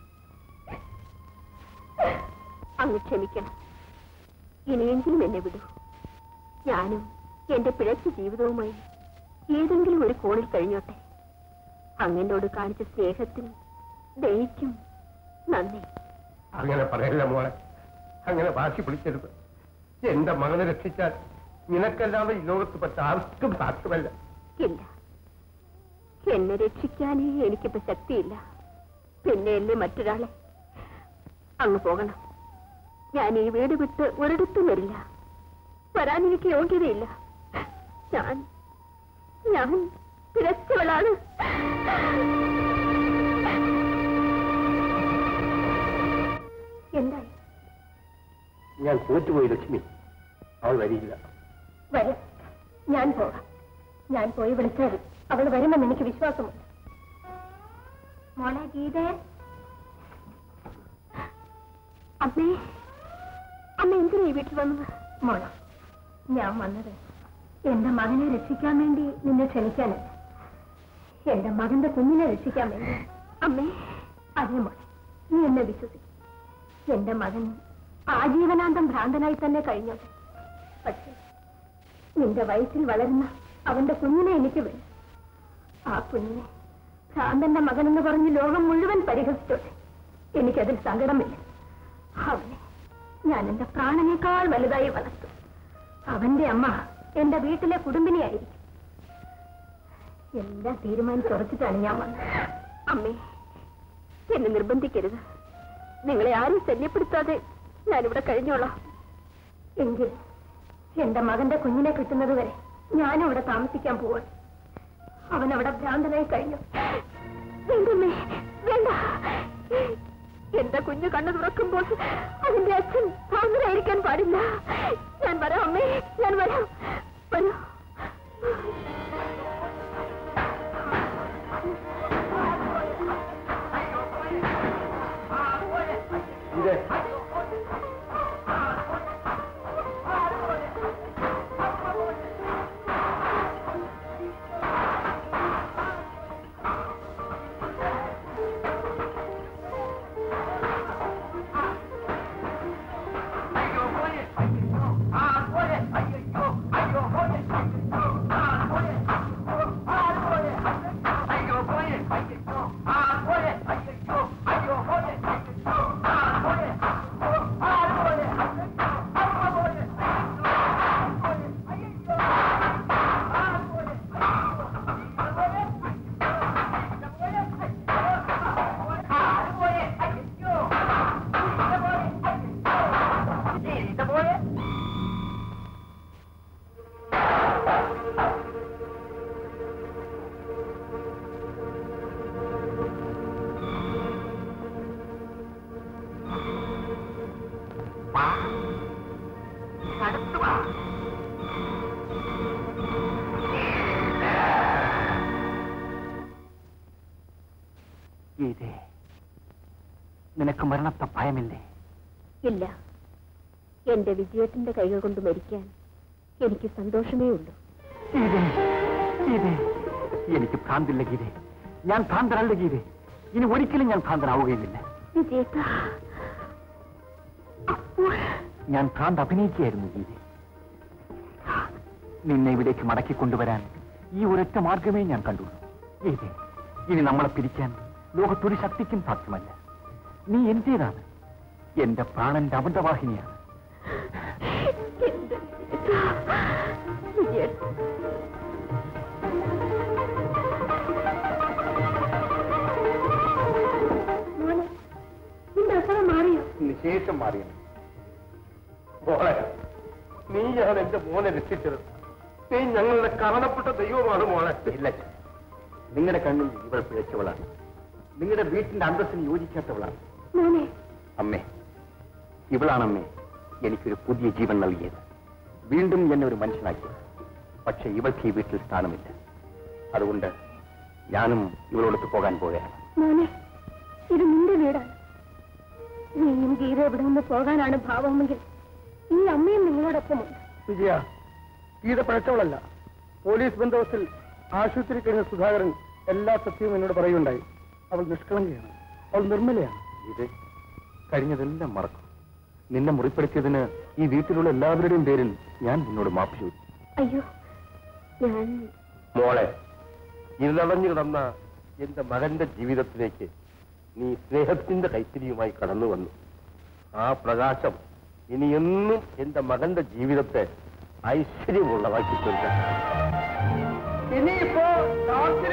അങ്ങ് ക്ഷമിക്കണം ഇനിയെങ്കിലും എന്നെ വിടൂ ഞാനും എന്റെ പിഴച്ച ജീവിതവുമായി ഏതെങ്കിലും ഒരു കോണിൽ കഴിഞ്ഞോട്ടെ അങ്ങനോട് കാണിച്ച സ്നേഹത്തിനും ദയക്കും നന്ദി അങ്ങനെ പറയല്ല മോളെ അങ്ങനെ വാശി പിടിക്കരുത് എന്റെ മകനെ രക്ഷിച്ചാൽ നിനക്കല്ലാതെ ഈ ലോകത്ത് പറ്റ ആർക്കും സാധ്യമല്ല ഇല്ല എന്നെ രക്ഷിക്കാനേ എനിക്കിപ്പോ ശക്തിയില്ല പിന്നെയല്ലേ മറ്റൊരാളെ അങ്ങ് പോകണം ഞാൻ ഈ വീട് വിട്ട് ഒരിടത്തും വരില്ല വരാൻ എനിക്ക് യോഗ്യതയില്ല ഞാൻ ഞാൻ പിഴച്ചവളാണ് എന്തായി ഞാൻ തോറ്റുപോയി ലക്ഷ്മി അവൾ വരില്ല വരും ഞാൻ പോകാം ഞാൻ പോയി വിളിച്ചാൽ അവൾ വരുമെന്ന് എനിക്ക് വിശ്വാസമുണ്ട് മോളെ ഗീതേ അമ്മേ അമ്മ എന്തിനാ ഈ വീട്ടിൽ വന്നത് മോള ഞാൻ വന്നത് എന്റെ മകനെ രക്ഷിക്കാൻ വേണ്ടി നിന്നെ ക്ഷണിക്കാനല്ല എന്റെ മകന്റെ കുഞ്ഞിനെ രക്ഷിക്കാൻ വേണ്ടി അമ്മേ അതേ മോളെ നീ എന്നെ വിശ്വസിക്കും എന്റെ മകൻ ആജീവനാന്തം ഭ്രാന്തനായി തന്നെ കഴിഞ്ഞോട്ടെ പക്ഷേ നിന്റെ വയസ്സിൽ വളരുന്ന അവന്റെ കുഞ്ഞിനെ എനിക്ക് വേണം ആ കുഞ്ഞിനെ ഭ്രാന്തന്റെ മകനെന്ന് പറഞ്ഞ് ലോകം മുഴുവൻ പരിഹസിച്ചോട്ടെ എനിക്കതിൽ സങ്കടമില്ല അവനെ ഞാൻ എന്റെ പ്രാണനേക്കാൾ വലുതായി വളർത്തും അവന്റെ അമ്മ എന്റെ വീട്ടിലെ കുടുംബിനിയായിരിക്കും എല്ലാം തീരുമാനിച്ചുറച്ചിട്ടാണ് ഞാൻ വന്നത് അമ്മേ എന്നെ നിർബന്ധിക്കരുത് നിങ്ങളെ ആരും ശല്യപ്പെടുത്താതെ ഞാനിവിടെ കഴിഞ്ഞോളാം എങ്കിൽ എന്റെ മകന്റെ കുഞ്ഞിനെ കിട്ടുന്നത് വരെ ഞാനും ഇവിടെ താമസിക്കാൻ പോവാൻ അവൻ അവിടെ ഭ്രാന്തനായി കഴിഞ്ഞു വേണ്ടമ്മേ വേണ്ട എന്റെ കുഞ്ഞു കണ്ണു തുറക്കുമ്പോൾ അതിന്റെ അച്ഛൻ ഭ്രാന്തനായിരിക്കാൻ പാടില്ല ഞാൻ വരാം അമ്മേ ഞാൻ വരാം വരൂ ഇതേ ഗീതേ നിനക്ക് മരണത്തെ ഭയമില്ലേ ഇല്ല എന്റെ വിജയത്തിന്റെ കൈകൾ കൊണ്ട് മരിക്കാൻ എനിക്ക് സന്തോഷമേ ഉള്ളൂ ഗീതേ ഗീതേ എനിക്ക് ഭ്രാന്തില്ല ഗീതേ ഞാൻ ഭ്രാന്തനല്ല ഗീതേ ഇനി ഒരിക്കലും ഞാൻ ഭ്രാന്തനാവുകയുമില്ല വിജയേട്ട അപ്പോൾ ഞാൻ ഭ്രാന്ത് അഭിനയിക്കുകയായിരുന്നു ഗീതേ നിന്നെ ഇവിടേക്ക് മടക്കി കൊണ്ടുവരാൻ ഈ ഒരൊറ്റ മാർഗമേ ഞാൻ കണ്ടുള്ളൂ ഗീതേ ഇനി നമ്മളെ പിരിക്കാൻ ലോകത്തൊരു ശക്തിക്കും സാധ്യമല്ല നീ എന്റേതാണ് എന്റെ പ്രാണന്റെ അമൃതവാഹിനിയാണ് എന്റെ വിജയേട്ട മോനെ നിന്റെ അസുഖം മാറിയോ നിശേഷം മാറിയത് മോളെ നീയാണ് എന്റെ മോനെ രക്ഷിച്ചത് നീ ഞങ്ങളുടെ കരണപ്പെട്ട ദൈവമാണ് മോളെ ഇല്ല നിങ്ങളുടെ കണ്ണിൽ ഇവൾ പിഴച്ചവളാണ് നിങ്ങളുടെ വീട്ടിന്റെ അന്തസ്സിന് യോജിക്കാത്തവളാണ് മോനെ അമ്മേ ഇവളാണമ്മേ എനിക്കൊരു പുതിയ ജീവൻ നൽകിയത് വീണ്ടും എന്നെ ഒരു മനുഷ്യനാക്കിയത് പക്ഷെ ഇവൾക്ക് ഈ വീട്ടിൽ സ്ഥാനമില്ല അതുകൊണ്ട് ഞാനും ഇവളോടൊത്ത് പോകാൻ പോവുകയാണ് മോനെ ഇത് നിന്റെ വീടാണ് നീയും ഗീത ഇവിടെ നിന്ന് പോകാനാണ് ഭാവമെങ്കിൽ ഈ അമ്മയും നിങ്ങളോടൊപ്പമുണ്ട് വിജയ ഗീത പഴച്ചവളല്ല പോലീസ് ബന്ധവത്തിൽ ആശുപത്രി കഴിഞ്ഞ സുധാകരൻ എല്ലാ സത്യവും എന്നോട് പറയുണ്ടായി അവൾ നിഷ്കളങ്കയാണ് അവൾ നിർമ്മലയാണ് ഇത് കഴിഞ്ഞതെല്ലാം മറക്കും നിന്നെ മുറിപ്പെടുത്തിയതിന് ഈ വീട്ടിലുള്ള എല്ലാവരുടെയും പേരിൽ ഞാൻ നിന്നോട് മാപ്പ് ചോദിച്ചു അയ്യോ ഞാൻ മോളെ ഇരുളഞ്ഞു കിടന്ന എന്റെ മകന്റെ ജീവിതത്തിലേക്ക് നീ സ്നേഹത്തിന്റെ കൈത്തിരിയുമായി കടന്നു വന്നു ആ പ്രകാശം ഇനി എന്നും എന്റെ മകന്റെ ജീവിതത്തെ ഐശ്വര്യമുള്ളതാക്കി തീർക്കട്ടെ ഇനിയിപ്പോ